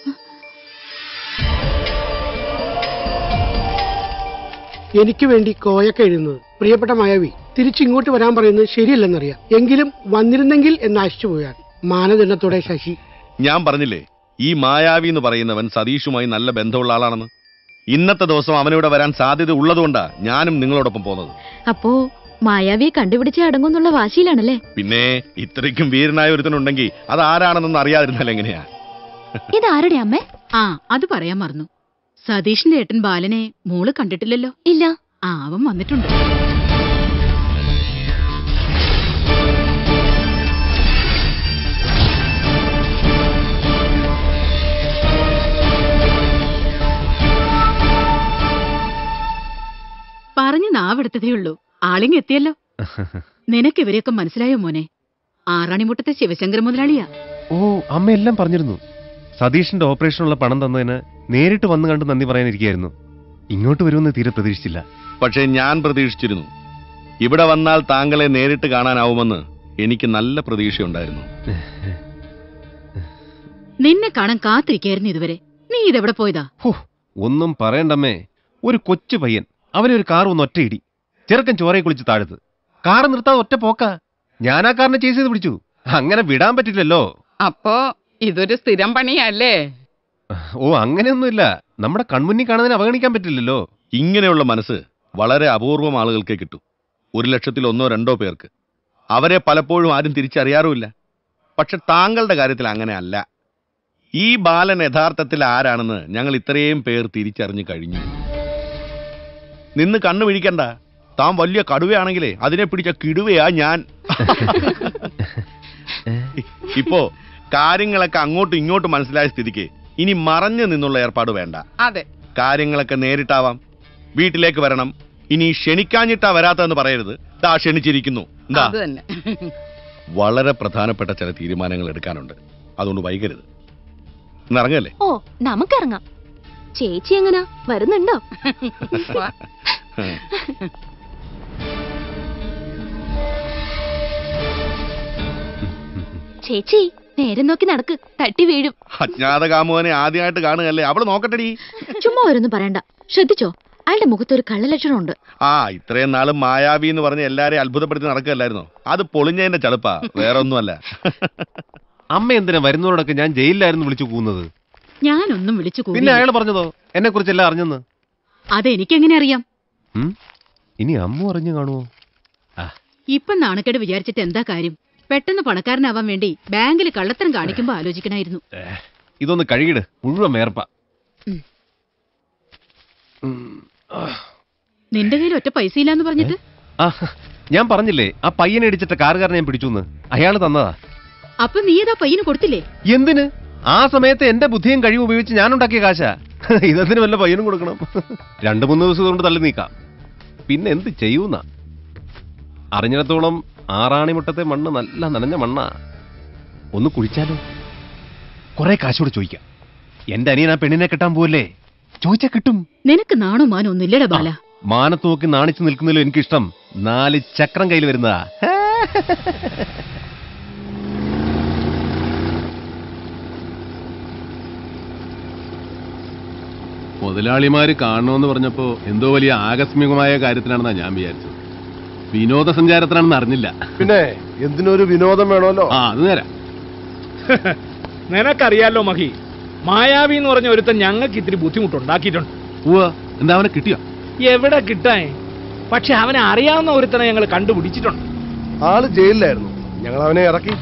എനിക്ക് വേണ്ടി കോയൊക്കെ എഴുതുന്നത് പ്രിയപ്പെട്ട മായാവി തിരിച്ചിങ്ങോട്ട് വരാൻ പറയുന്നത് ശരിയല്ലെന്നറിയാം എങ്കിലും വന്നിരുന്നെങ്കിൽ എന്ന് ആശിച്ചു പോയാൽ മാനദണ്ഡത്തോടെ ശശി ഞാൻ പറഞ്ഞില്ലേ ഈ മായാവി എന്ന് പറയുന്നവൻ സതീഷുമായി നല്ല ബന്ധമുള്ള ആളാണെന്ന് ഇന്നത്തെ ദിവസം അവനിവിടെ വരാൻ സാധ്യത ഉള്ളതുകൊണ്ടാ ഞാനും നിങ്ങളോടൊപ്പം പോകുന്നത് അപ്പോ മായാവിയെ കണ്ടുപിടിച്ചേ അടങ്ങുന്നുള്ള വാശിയിലാണല്ലേ പിന്നെ ഇത്രയ്ക്കും വീരനായ ഒരുത്തനുണ്ടെങ്കിൽ അത് ആരാണെന്നൊന്നും അറിയാതിരുന്നാൽ എങ്ങനെയാ ഇതാരുടെ അമ്മേ ആ അത് പറയാൻ മറന്നു സതീഷിന്റെ ഏട്ടൻ ബാലനെ മോള് കണ്ടിട്ടില്ലല്ലോ ഇല്ല ആ അവൻ വന്നിട്ടുണ്ട് പറഞ്ഞു നാവെടുത്തതേ ഉള്ളൂ ആളിങ് എത്തിയല്ലോ നിനക്ക് ഇവരെയൊക്കെ മനസ്സിലായോ മോനെ ആറാണിമുട്ടത്തെ ശിവശങ്കര മുതലാളിയാ ഓ അമ്മ എല്ലാം പറഞ്ഞിരുന്നു സതീഷിന്റെ ഓപ്പറേഷനുള്ള പണം തന്നതിന് നേരിട്ട് വന്നു കണ്ട് നന്ദി പറയാനിരിക്കുകയായിരുന്നു ഇങ്ങോട്ട് വരുമെന്ന് തീരെ പ്രതീക്ഷിച്ചില്ല പക്ഷേ ഞാൻ പ്രതീക്ഷിച്ചിരുന്നു ഇവിടെ വന്നാൽ താങ്കളെ നേരിട്ട് കാണാനാവുമെന്ന് എനിക്ക് നല്ല പ്രതീക്ഷയുണ്ടായിരുന്നു നിന്നെ കാണാൻ കാത്തിരിക്കായിരുന്നു ഇതുവരെ നീ ഇതെവിടെ പോയതാ ഒന്നും പറയണ്ടമ്മേ ഒരു കൊച്ചു പയ്യൻ അവനെ ഒരു കാർ ഒന്ന് ഒറ്റയിടി ചെറുക്കൻ ചോരയെ കുളിച്ച് താഴത്ത് കാർ നിർത്താതെ ഒറ്റ പോക്ക ഞാൻ ആ കാറിനെ ചേസ് ചെയ്ത് പിടിച്ചു അങ്ങനെ വിടാൻ പറ്റില്ലല്ലോ അപ്പോ ഇതൊരു സ്ഥിരം പണിയല്ലേ ഓ അങ്ങനെയൊന്നുമില്ല നമ്മുടെ കൺമുന്നിൽ കാണുന്നതിന് അവഗണിക്കാൻ പറ്റില്ലല്ലോ ഇങ്ങനെയുള്ള മനസ്സ് വളരെ അപൂർവം ആളുകൾക്കേ കിട്ടൂ ഒരു ലക്ഷത്തിൽ ഒന്നോ രണ്ടോ പേർക്ക് അവരെ പലപ്പോഴും ആരും തിരിച്ചറിയാറുമില്ല പക്ഷെ താങ്കളുടെ കാര്യത്തിൽ അങ്ങനെ അല്ല ഈ ബാലൻ യഥാർത്ഥത്തിൽ ആരാണെന്ന് ഞങ്ങൾ ഇത്രയും പേർ തിരിച്ചറിഞ്ഞു കഴിഞ്ഞു നിന്ന് കണ്ണു പിടിക്കണ്ട താൻ വലിയ കടുവയാണെങ്കിലേ അതിനെ പിടിച്ച കിടുവയാ ഞാൻ ഇപ്പോ കാര്യങ്ങളൊക്കെ അങ്ങോട്ടും ഇങ്ങോട്ടും മനസ്സിലായ സ്ഥിതിക്ക് ഇനി മറഞ്ഞു നിന്നുള്ള ഏർപ്പാട് വേണ്ട അതെ കാര്യങ്ങളൊക്കെ നേരിട്ടാവാം വീട്ടിലേക്ക് വരണം ഇനി ക്ഷണിക്കാഞ്ഞിട്ടാ വരാത്തതെന്ന് പറയരുത് ദാ ക്ഷണിച്ചിരിക്കുന്നു എന്താ അത് തന്നെ വളരെ പ്രധാനപ്പെട്ട ചില തീരുമാനങ്ങൾ എടുക്കാനുണ്ട് അതുകൊണ്ട് വൈകരുത് ഇന്നിറങ്ങല്ലേ ഓ നമുക്കിറങ്ങാം ചേച്ചി എങ്ങനാ വരുന്നുണ്ടോ ചേച്ചി നേരെ നോക്കി നടക്ക് തട്ടി വീഴും അജ്ഞാത കാമുകനെ ആദ്യമായിട്ട് കാണുകയല്ലേ അവള് നോക്കട്ടെടി ചുമ്മാ ഓരോന്നും പറയണ്ട ശ്രദ്ധിച്ചോ അയാളുടെ മുഖത്ത് ഒരു കള്ളലക്ഷണമുണ്ട് ആ ഇത്രയും നാളും മായാവി എന്ന് പറഞ്ഞ് എല്ലാരെയും അത്ഭുതപ്പെടുത്തി നടക്കുകയല്ലായിരുന്നോ അത് പൊളിഞ്ഞതിന്റെ ചളുപ്പാ വേറെ ഒന്നുമല്ല അമ്മ എന്തിനാ വരുന്നവരോടൊക്കെ ഞാൻ ജയിലിലായിരുന്നു വിളിച്ചു പോകുന്നത് ഞാനൊന്നും വിളിച്ചു പിന്നെ കൂവില്ല. അയാൾ പറഞ്ഞതോ എന്നെ കുറിച്ചെല്ലാം അറിഞ്ഞെന്ന് അതെനിക്കെങ്ങനെ അറിയാം ഉം? ഇനി അമ്മ അറിഞ്ഞു കാണുമോ ഇപ്പൊ നാണക്കേട് വിചാരിച്ചിട്ട് എന്താ കാര്യം പെട്ടെന്ന് പണക്കാരനാവാൻ വേണ്ടി ബാങ്കിൽ കള്ളത്തരം കാണിക്കുമ്പോ ആലോചിക്കണായിരുന്നു ഇതൊന്ന് കഴുകിട് മുഴുവൻ മേർപ്പ നിന്റെ കയ്യിൽ ഒറ്റ പൈസ ഇല്ലാന്ന് പറഞ്ഞിട്ട് ആ ഞാൻ പറഞ്ഞില്ലേ ആ പയ്യനെ ഇടിച്ചിട്ട് കാറുകാരനെ ഞാൻ പിടിച്ചു അയാൾ തന്നതാ അപ്പൊ നീ ഏതാ പയ്യന് കൊടുത്തില്ലേ എന്തിന് ആ സമയത്ത് എന്റെ ബുദ്ധിയും കഴിവും ഉപയോഗിച്ച് ഞാൻ ഉണ്ടാക്കിയ കാശാ ഇതെന്തിനു വല്ല പയ്യനും കൊടുക്കണം രണ്ടു മൂന്ന് ദിവസം കൊണ്ട് തള്ളി നീക്കാം പിന്നെ എന്ത് ചെയ്യൂന്ന അറിഞ്ഞിടത്തോളം ആറാണിമുട്ടത്തെ മണ്ണ് നല്ല നനഞ്ഞ മണ്ണാ ഒന്ന് കുഴിച്ചാലോ കുറെ കാശോട് ചോദിക്കാം എന്റെ അനിയൻ ആ പെണ്ണിനെ കെട്ടാൻ പോവല്ലേ ചോദിച്ചാ കിട്ടും നിനക്ക് നാണോ മാനോ ഒന്നുമില്ലടാ ബാല മാനത്ത് നോക്കി നാണിച്ചു നിൽക്കുന്നതിലും എനിക്കിഷ്ടം നാല് ചക്രം കയ്യിൽ വരുന്നതാ മുതലാളിമാര് കാണണമെന്ന് പറഞ്ഞപ്പോ എന്തോ വലിയ ആകസ്മികമായ കാര്യത്തിനാണെന്നാ ഞാൻ വിചാരിച്ചത് വിനോദസഞ്ചാരത്തിനാണെന്ന് അറിഞ്ഞില്ല പിന്നെ എന്തിനൊരു വിനോദം വേണമല്ലോ ആ അത് നേരാ നിനക്കറിയാലോ മഹി മായാവി എന്ന് പറഞ്ഞ ഒരുത്തൻ ഞങ്ങൾക്ക് ഇത്തിരി ബുദ്ധിമുട്ടുണ്ടാക്കിയിട്ടുണ്ട് ഉവ്വ എന്താ അവനെ കിട്ടിയോ എവിടെ കിട്ടാൻ പക്ഷെ അവനെ അറിയാവുന്ന ഒരുത്തനെ ഞങ്ങൾ കണ്ടുപിടിച്ചിട്ടുണ്ട് ആള് ജയിലിലായിരുന്നു ഞങ്ങൾ അവനെ ഇറക്കി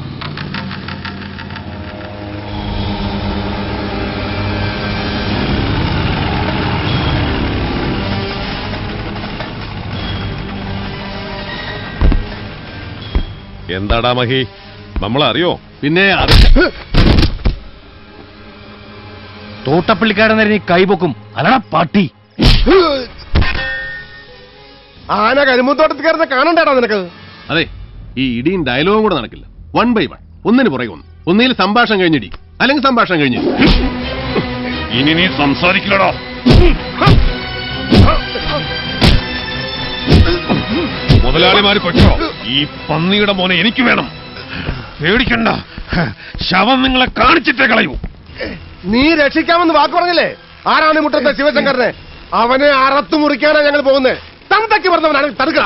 എന്താടാ മഹി നമ്മളറിയോ പിന്നെ തോട്ടപ്പള്ളിക്കാരൻ നേരെ നീ കൈപൊക്കും അല്ലടാ പാട്ടി ആന കരിമ്പൂത്തോട്ടത്തിൽ കയറുന്ന കാണണ്ടേടാ നിനക്ക് അതെ ഈ ഇടിയും ഡയലോഗും കൂടെ നടക്കില്ല വൺ ബൈ വൺ ഒന്നിന് പുറകെ ഒന്ന് ഒന്നിൽ സംഭാഷണം കഴിഞ്ഞിടി അല്ലെങ്കിൽ സംഭാഷണം കഴിഞ്ഞിടി ഇനി നീ സംസാരിക്കലടാ മുതലാളിമാര് കൊച്ചോ ഈ പന്നിയുടെ മോനെ എനിക്ക് വേണം പേടിക്കണ്ട ശവം നിങ്ങളെ കാണിച്ചിട്ടേ കളയൂ നീ രക്ഷിക്കാമെന്ന് വാക്ക് പറഞ്ഞില്ലേ ആരാണ് ഈ മുട്ടത്തെ ശിവശങ്കരനെ അവനെ അറത്തു മുറിക്കാനാ ഞങ്ങൾ പോകുന്നത് തന്തയ്ക്ക് പറഞ്ഞവനാണ് തടുക്കടാ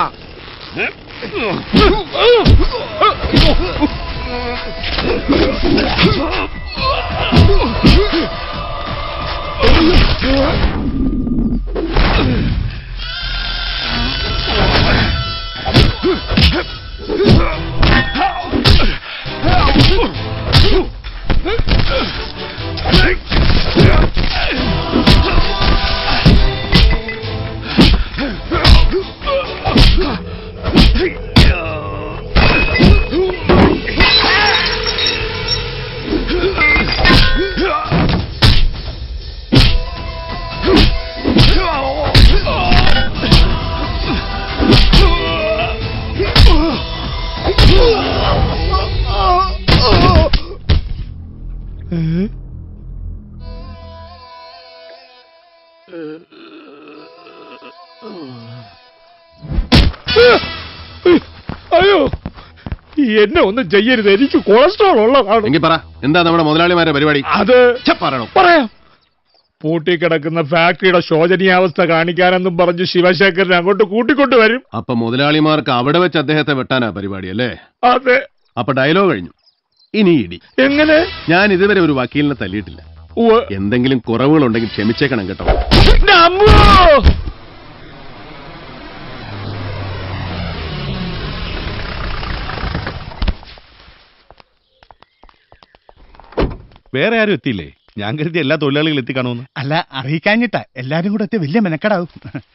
അയ്യോ എന്നെ ഒന്നും ചെയ്യരുത് എനിക്ക് കൊളസ്ട്രോൾ ഉള്ളതാണ് എങ്കിൽ പറ എന്താ നമ്മുടെ മുതലാളിമാരുടെ പരിപാടി അത് പറയണം പറയാം പൂട്ടിക്കിടക്കുന്ന ഫാക്ടറിയുടെ ശോചനീയാവസ്ഥ കാണിക്കാനെന്നും പറഞ്ഞ് ശിവശങ്കരനെ അങ്ങോട്ട് കൂട്ടിക്കൊണ്ടുവരും അപ്പൊ മുതലാളിമാർക്ക് അവിടെ വെച്ച് അദ്ദേഹത്തെ വെട്ടാനാ പരിപാടി അല്ലേ അതെ അപ്പൊ ഡയലോഗ് കഴിഞ്ഞു ഇനി ഇടി എങ്ങനെ ഞാൻ ഇതുവരെ ഒരു വക്കീലിനെ തല്ലിയിട്ടില്ല എന്തെങ്കിലും കുറവുകളുണ്ടെങ്കിൽ ക്ഷമിച്ചേക്കണം കേട്ടോ അമ്മോ! വേറെ ആരും എത്തിയില്ലേ ഞാൻ കരുതി എല്ലാ തൊഴിലാളികളും എത്തിക്കാണോന്ന് അല്ല അറിയിക്കാഞ്ഞിട്ടാ എല്ലാരും കൂടെ എത്തി വലിയ മെനക്കടാവും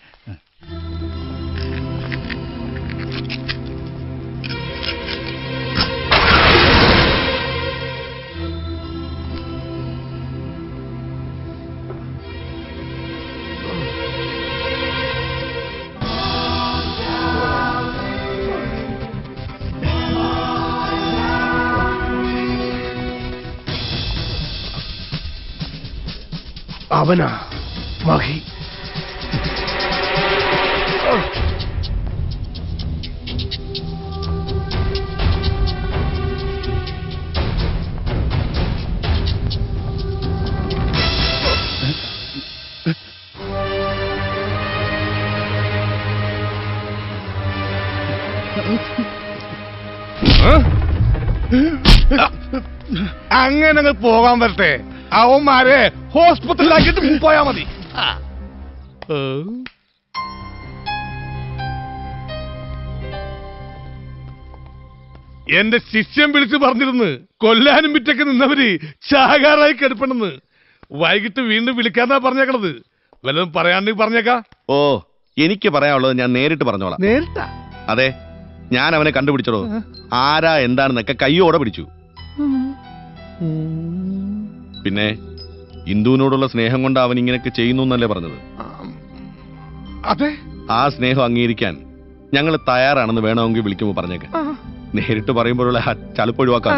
അവനാ മഹി അങ്ങനെ അങ്ങ് പോകാൻ വരട്ടെ അവന്മാരെ ഹോസ്പിറ്റലിലാക്കിയിട്ട് പോയാ മതി ഏ? എന്റെ ശിഷ്യം വിളിച്ച് പറഞ്ഞിരുന്നു കൊല്ലാനും വിറ്റൊക്കെ നിന്നവര് ചാകാറായി കിടപ്പണെന്ന് വൈകിട്ട് വീണ്ടും വിളിക്കാന്നാ പറഞ്ഞേക്കണത് വല്ലതും പറയാണ്ടെങ്കിൽ പറഞ്ഞേക്കാ ഓ എനിക്ക് പറയാനുള്ളത് ഞാൻ നേരിട്ട് പറഞ്ഞോളാം നേരിട്ടാ അതെ ഞാൻ അവനെ കണ്ടുപിടിച്ചടോ ആരാ എന്താണെന്നൊക്കെ കയ്യോടെ പിടിച്ചു പിന്നെ ഇന്ദുവിനോടുള്ള സ്നേഹം കൊണ്ട് അവൻ ഇങ്ങനെയൊക്കെ ചെയ്യുന്നു എന്നല്ലേ പറഞ്ഞത് അതെ ആ സ്നേഹം അംഗീകരിക്കാൻ ഞങ്ങൾ തയ്യാറാണെന്ന് വേണമെങ്കിൽ വിളിക്കുമ്പോൾ പറഞ്ഞേക്ക് നേരിട്ട് പറയുമ്പോഴുള്ള ആ ചളുപ്പ് ഒഴിവാക്കാം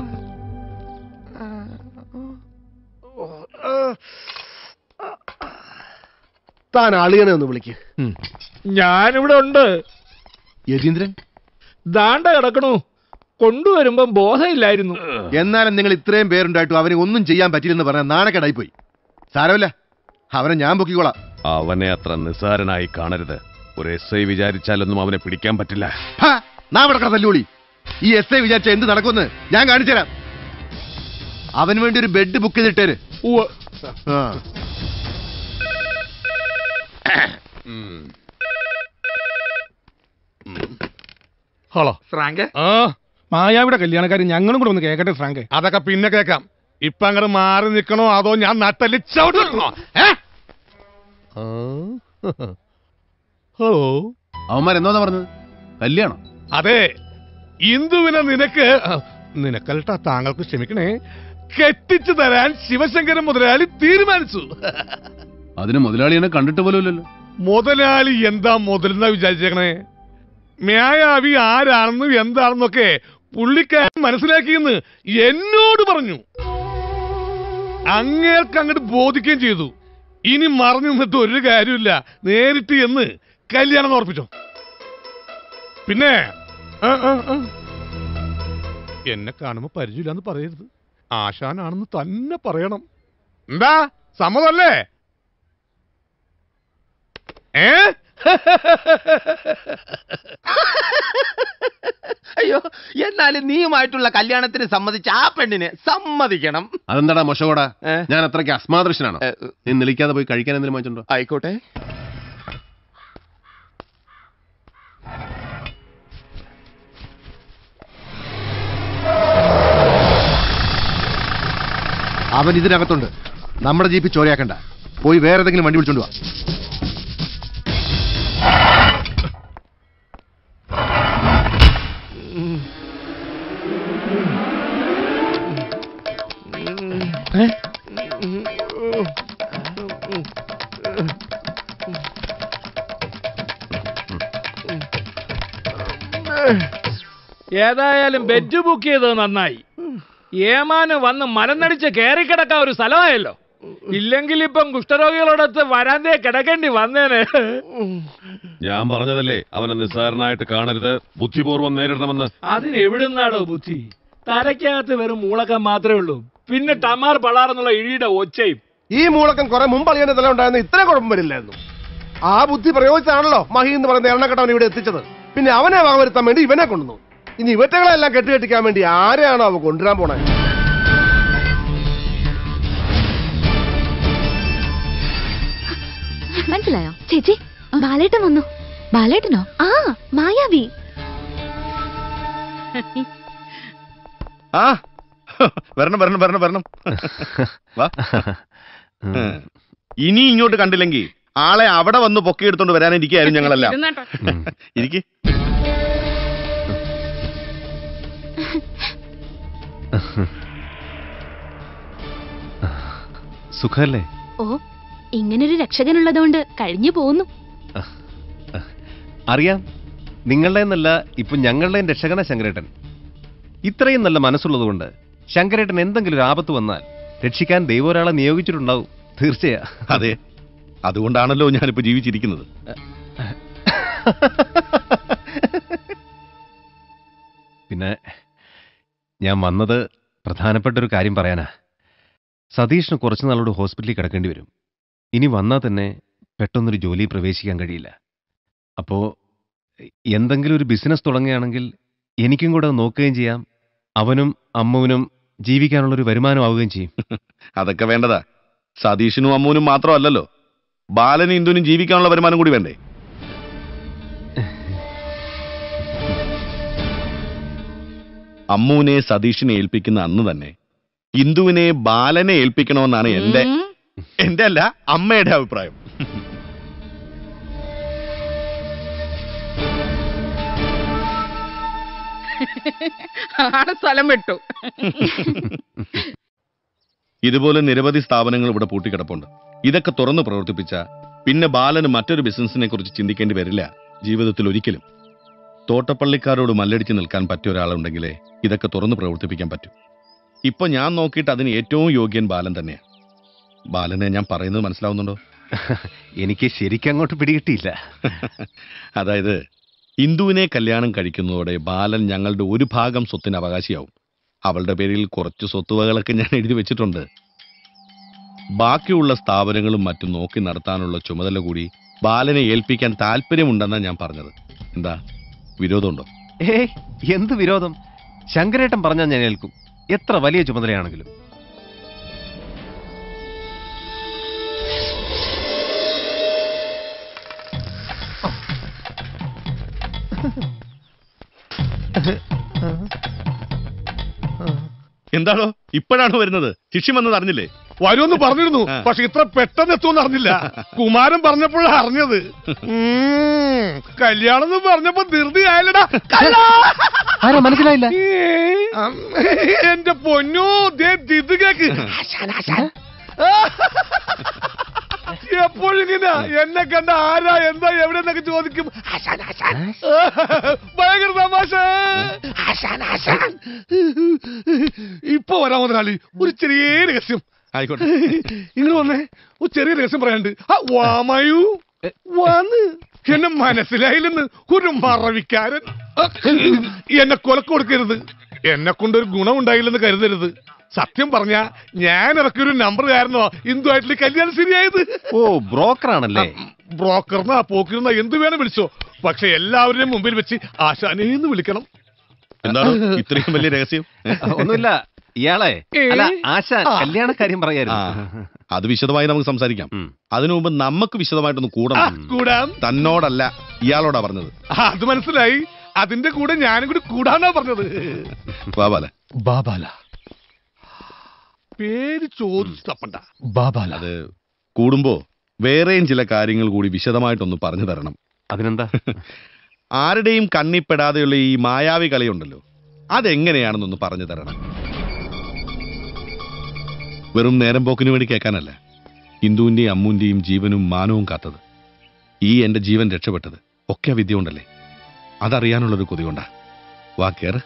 താൻ അളിയനെ ഒന്ന് വിളിക്ക് ഞാനിവിടെ ഉണ്ട് യതീന്ദ്രൻ ദാണ്ട കിടക്കണു കൊണ്ടുവരുമ്പം ബോധമില്ലായിരുന്നു എന്നാലും നിങ്ങൾ ഇത്രയും പേരുണ്ടായിട്ടും അവനെ ഒന്നും ചെയ്യാൻ പറ്റില്ലെന്ന് പറഞ്ഞാൽ നാണക്കേടായി പോയി സാരമില്ല അവനെ ഞാൻ പൊക്കിക്കോളാം അവനെ അത്ര നിസ്സാരനായി കാണരുത് ഒരു എസ് ഐ വിചാരിച്ചാലൊന്നും അവനെ പിടിക്കാൻ പറ്റില്ല ഹാ, നാ ഇവിടെ തല്ലുപൊളി ഈ എസ് ഐ വിചാരിച്ച എന്ത് നടക്കുമെന്ന് ഞാൻ കാണിച്ചുതരാം അവന് വേണ്ടി ഒരു ബെഡ് ബുക്ക് ചെയ്തിട്ടേര് ആ ഹലോ ഫ്രാങ്ക് ആ മായാവിടെ കല്യാണക്കാരി ഞങ്ങളും കൂടെ ഒന്ന് കേക്കട്ടെ ഫ്രാങ്ക് അതൊക്കെ പിന്നെ കേക്കാം ഇപ്പൊ അങ്ങോട്ട് മാറി നിൽക്കണോ അതോ ഞാൻ നട്ടല് ചവിട്ടണോ ഏ ഹലോ അവന്മാരെന്തോന്നാ പറഞ്ഞത് കല്യാണം അതെ ഇന്ദുവിനെ നിനക്ക് നിനക്കല്ലട്ടാ താങ്കൾക്ക് ക്ഷമിക്കണേ കെട്ടിച്ചു തരാൻ ശിവശങ്കരൻ മുതലാളി തീരുമാനിച്ചു അതിന് മുതലാളി എന്നെ കണ്ടിട്ട് പോലുമില്ലല്ലോ മുതലാളി എന്താ മുതലെന്നാ വിചാരിച്ചേക്കണേ മ്യായാവി ആരാണെന്നും എന്താണെന്നൊക്കെ പുള്ളിക്കാരൻ മനസ്സിലാക്കിയെന്ന് എന്നോട് പറഞ്ഞു അങ്ങേർക്ക് അങ്ങോട്ട് ബോധിക്കുകയും ചെയ്തു ഇനി മറഞ്ഞു നിന്നിട്ട് ഒരു കാര്യമില്ല നേരിട്ട് എന്ന് കല്യാണം ഉറപ്പിച്ചോ പിന്നെ ആ, ആ, ആ. എന്നെ കാണുമ്പോ പരിചയമില്ലാന്ന് പറയരുത് ആശാനാണെന്ന് തന്നെ പറയണം എന്താ സമ്മതല്ലേ ഏ അയ്യോ എന്നാലും നീയുമായിട്ടുള്ള കല്യാണത്തിന് സമ്മതിച്ച ആ പെണ്ണിനെ സമ്മതിക്കണം അതെന്താടാ മൊശകോടാ ഞാൻ അത്രയ്ക്ക് അസ്മാദൃശനാണോ നീ നിളിക്കാതെ പോയി കഴിക്കാൻ എന്തെങ്കിലും വാങ്ങിച്ചോണ്ടോ ആയിക്കോട്ടെ അവൻ ഇതിനകത്തുണ്ട് നമ്മുടെ ജീപ്പിൽ ചോരയാക്കണ്ട പോയി വേറെ ഏതെങ്കിലും വണ്ടി വിളിച്ചോണ്ട് വാ ഏതായാലും ബെഡ് ബുക്ക് ചെയ്തത് നന്നായി ഏമാന് വന്ന് മലനടിച്ച് കയറിക്കിടക്കാൻ ഒരു സ്ഥലമായല്ലോ ഇല്ലെങ്കിൽ ഇപ്പം കുഷ്ഠരോഗികളോടൊത്ത് വരാന്തേ കിടക്കേണ്ടി വന്നേനെ ഞാൻ പറഞ്ഞതല്ലേ അവനെ നിസ്സാരനായിട്ട് കാണരുത് ബുദ്ധിപൂർവ്വം നേരിടണമെന്ന് അതിന് എവിടുന്നാടോ ബുദ്ധി തലയ്ക്കകത്ത് വെറും മൂളക്കം മാത്രമേ ഉള്ളൂ പിന്നെ ടമാർ പളാറെന്നുള്ള ഇഴിയുടെ ഒച്ചയും ഈ മൂളക്കം കുറെ മുമ്പ് അളിയന്റെ തല ഉണ്ടായിരുന്ന ഇത്ര കുഴപ്പം വരില്ലായിരുന്നു ആ ബുദ്ധി പ്രയോഗിച്ചാണല്ലോ മഹി എന്ന് പറയുന്ന എണ്ണക്കെട്ടവൻ ഇവിടെ എത്തിച്ചത് പിന്നെ അവനെ വകവരുത്താൻ വേണ്ടി ഇവനെ കൊണ്ടുവന്നു ഇനി ഇവറ്റകളെല്ലാം കെട്ടുകെട്ടിക്കാൻ വേണ്ടി ആരെയാണോ അവ കൊണ്ടുവരാൻ പോണേ മനസ്സിലായോ ചേച്ചി ബാലേട്ടൻ വന്നു ബാലേട്ടനോ ആ മായാവി ആ വരണം വരണം വരണം വരണം വാ ഇനി ഇങ്ങോട്ട് കണ്ടില്ലെങ്കിൽ ആളെ അവിടെ വന്ന് പൊക്കിയെടുത്തോണ്ട് വരാനിരിക്കായിരുന്നു ഞങ്ങളെല്ലാം ഇരുന്നാട്ടെ. ഇരിക്ക് സുഖല്ലേ ഓ ഇങ്ങനൊരു രക്ഷകനുള്ളതുകൊണ്ട് കഴിഞ്ഞു പോകുന്നു അറിയാം നിങ്ങളുടെ എന്നല്ല ഇപ്പൊ ഞങ്ങളുടെയും രക്ഷകന ശങ്കരേട്ടൻ ഇത്രയും നല്ല മനസ്സുള്ളതുകൊണ്ട് ശങ്കരേട്ടൻ എന്തെങ്കിലും ഒരു ആപത്ത് വന്നാൽ രക്ഷിക്കാൻ ദൈവം ഒരാളെ നിയോഗിച്ചിട്ടുണ്ടാവും തീർച്ചയാ അതെ അതുകൊണ്ടാണല്ലോ ഞാനിപ്പോ ജീവിച്ചിരിക്കുന്നത് പിന്നെ ഞാൻ വന്നത് പ്രധാനപ്പെട്ട ഒരു കാര്യം പറയാനാ സതീഷിന് കുറച്ചു നാളോട് ഹോസ്പിറ്റലിൽ കിടക്കേണ്ടി വരും ഇനി വന്നാൽ തന്നെ പെട്ടെന്നൊരു ജോലി പ്രവേശിക്കാൻ കഴിയില്ല അപ്പോ എന്തെങ്കിലും ഒരു ബിസിനസ് തുടങ്ങുകയാണെങ്കിൽ എനിക്കും കൂടെ അത് നോക്കുകയും ചെയ്യാം അവനും അമ്മുവിനും ജീവിക്കാനുള്ള ഒരു വരുമാനമാവുകയും ചെയ്യും അതൊക്കെ വേണ്ടതാ സതീഷിനും അമ്മൂനും മാത്രമല്ലല്ലോ ബാലനും ഇന്ദുവിനും ജീവിക്കാനുള്ള വരുമാനം കൂടി വേണ്ടേ അമ്മൂനെ സതീഷിനെ ഏൽപ്പിക്കുന്ന അന്ന് തന്നെ ഇന്ദുവിനെ ബാലനെ ഏൽപ്പിക്കണമെന്നാണ് എന്റെ എന്റെ അല്ല അമ്മയുടെ അഭിപ്രായം ആടെ സ്ഥലം വിട്ടു ഇതുപോലെ നിരവധി സ്ഥാപനങ്ങൾ ഇവിടെ പൂട്ടിക്കിടപ്പുണ്ട് ഇതൊക്കെ തുറന്നു പ്രവർത്തിപ്പിച്ച പിന്നെ ബാലന് മറ്റൊരു ബിസിനസിനെ കുറിച്ച് ചിന്തിക്കേണ്ടി വരില്ല ജീവിതത്തിൽ ഒരിക്കലും തോട്ടപ്പള്ളിക്കാരോട് മല്ലടിച്ച് നിൽക്കാൻ പറ്റിയ ഒരാളുണ്ടെങ്കിലേ ഇതൊക്കെ തുറന്നു പ്രവർത്തിപ്പിക്കാൻ പറ്റൂ ഇപ്പൊ ഞാൻ നോക്കിയിട്ട് അതിന് ഏറ്റവും യോഗ്യൻ ബാലൻ തന്നെയാണ് ബാലനെ ഞാൻ പറയുന്നത് മനസ്സിലാവുന്നുണ്ടോ എനിക്ക് ശരിക്കും അങ്ങോട്ട് പിടികിട്ടിയില്ല അതായത് ഇന്ദുവിനെ കല്യാണം കഴിക്കുന്നതോടെ ബാലൻ ഞങ്ങളുടെ ഒരു ഭാഗം സ്വത്തിന് അവകാശിയാവും അവളുടെ പേരിൽ കുറച്ച് സ്വത്തുവകളൊക്കെ ഞാൻ എഴുതി വെച്ചിട്ടുണ്ട് ബാക്കിയുള്ള സ്ഥാപനങ്ങളും മറ്റും നോക്കി നടത്താനുള്ള ചുമതല കൂടി ബാലനെ ഏൽപ്പിക്കാൻ താല്പര്യമുണ്ടെന്നാണ് ഞാൻ പറഞ്ഞത് എന്താ വിരോധമുണ്ടോ ഏയ് എന്ത് വിരോധം ശങ്കരേട്ടൻ പറഞ്ഞാൽ ഞാൻ ഏൽക്കും എത്ര വലിയ ചുമതലയാണെങ്കിലും എന്താണോ ഇപ്പോഴാണോ വരുന്നത് ശിഷ്യം വന്നത് അറിഞ്ഞില്ലേ വരുമെന്ന് പറഞ്ഞിരുന്നു പക്ഷെ ഇത്ര പെട്ടെന്ന് എത്തുമെന്ന് അറിഞ്ഞില്ല കുമാരൻ പറഞ്ഞപ്പോഴാണ് അറിഞ്ഞത് ഉം, കല്യാണം എന്ന് പറഞ്ഞപ്പോ ധൃതി ആയല്ലടാ ആരോ മനസ്സിലായില്ല എന്റെ പൊന്നു ദേ ഇത് കേക്ക് എപ്പോഴും ഇങ്ങനെ എന്നെ കണ്ട ആരാ എന്താ എവിടെ എന്നൊക്കെ ചോദിക്കും ആശാൻ, ആശാൻ. ഭയങ്കര തമാശ ആശാൻ, ആശാൻ. ഇപ്പൊ വരാൻ മുതലാളി ഒരു ചെറിയ രഹസ്യം ആയിക്കോട്ടെ ഇങ്ങനെ വന്നേ ഒരു ചെറിയ രഹസ്യം പറയാണ്ട് ആ വാമയു വന്ന് എന്നെ മനസ്സിലായില്ലെന്ന് ഒരു മറവിക്കാരൻ എന്നെ കൊലക്ക് കൊടുക്കരുത് എന്നെ കൊണ്ടൊരു ഗുണം ഉണ്ടായില്ലെന്ന് കരുതരുത് സത്യം പറഞ്ഞ ഞാൻ ഇറക്കിയൊരു നമ്പർ കാരണോ ഇന്ദുവായിട്ടുള്ള കല്യാണം ശരിയായത് ഓ ബ്രോക്കർ ആണല്ലേ ബ്രോക്കറിനാ പോക്കിരുന്ന എന്ത് വേണം വിളിച്ചോ പക്ഷെ എല്ലാവരുടെയും മുമ്പിൽ വെച്ച് ആശാനേന്ന് വിളിക്കണം എന്താണ് ഇത്രയും വലിയ രഹസ്യം ഒന്നുമില്ല ഇയാളെ അല്ല ആശാൻ ആ. കല്യാണ കാര്യം ആ, പറയായിരുന്നു അത് വിശദമായി നമുക്ക് സംസാരിക്കാം അതിനു മുമ്പ് നമുക്ക് വിശദമായിട്ടൊന്ന് കൂടണം കൂടാം തന്നോടല്ല ഇയാളോടാ പറഞ്ഞത് അത് മനസ്സിലായി അതിന്റെ കൂടെ ഞാനും കൂടി കൂടാനാ പറഞ്ഞത് വാ ബാല ബാബാല പേര് ചോദിച്ചു തപ്പണ്ട ബാബാല അത് കൂടുമ്പോ വേറെയും ചില കാര്യങ്ങൾ കൂടി വിശദമായിട്ടൊന്ന് പറഞ്ഞു തരണം അതിനെന്താ ആരുടെയും കണ്ണിപ്പെടാതെയുള്ള ഈ മായാവി കളിയുണ്ടല്ലോ അതെങ്ങനെയാണെന്നൊന്ന് പറഞ്ഞു തരണം വെറും നേരം പോക്കിന് വേണ്ടി കേൾക്കാനല്ല ഹിന്ദുവിന്റെയും അമ്മുവിന്റെയും ജീവനും മാനവും കാത്തത് ഈ എന്റെ ജീവൻ രക്ഷപ്പെട്ടത് ഒക്കെ ആ വിദ്യ കൊണ്ടല്ലേ അതറിയാനുള്ളൊരു കൊതി കൊണ്ടാ വാ കേറ്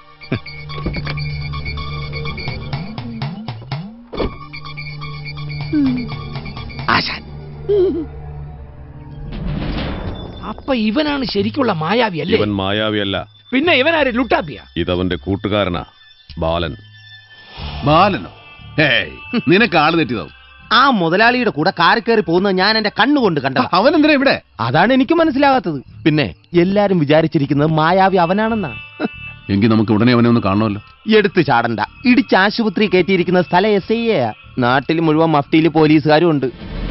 ആശാൻ അപ്പൊ ഇവനാണ് ശരിക്കുള്ള മായാവി അല്ലേ ഇവൻ മായാവിയല്ല പിന്നെ ഇവനാര് ലുട്ടാപ്പിയ ഇതവന്റെ കൂട്ടുകാരനാ ബാലൻ ബാലനോ ഹേയ് നിനക്ക് ആള് തെറ്റിയതാവും ആ മുതലാളിയുടെ കൂടെ കാറി കയറി പോകുന്നത് ഞാൻ എന്റെ കണ്ണുകൊണ്ട് കണ്ടത് അവൻ എന്തിനാ ഇവിടെ അതാണ് എനിക്ക് മനസ്സിലാകാത്തത് പിന്നെ എല്ലാരും വിചാരിച്ചിരിക്കുന്നത് മായാവി അവനാണെന്നാ എങ്കിൽ നമുക്ക് ഉടനെ അവനെ ഒന്ന് കാണണമല്ലോ എടുത്തു ചാടണ്ട ഇടിച്ച് ആശുപത്രി കയറ്റിയിരിക്കുന്ന സ്ഥലം എസ് ഐ നാട്ടിൽ മുഴുവൻ മഫ്റ്റിയിൽ പോലീസുകാരും ഉണ്ട്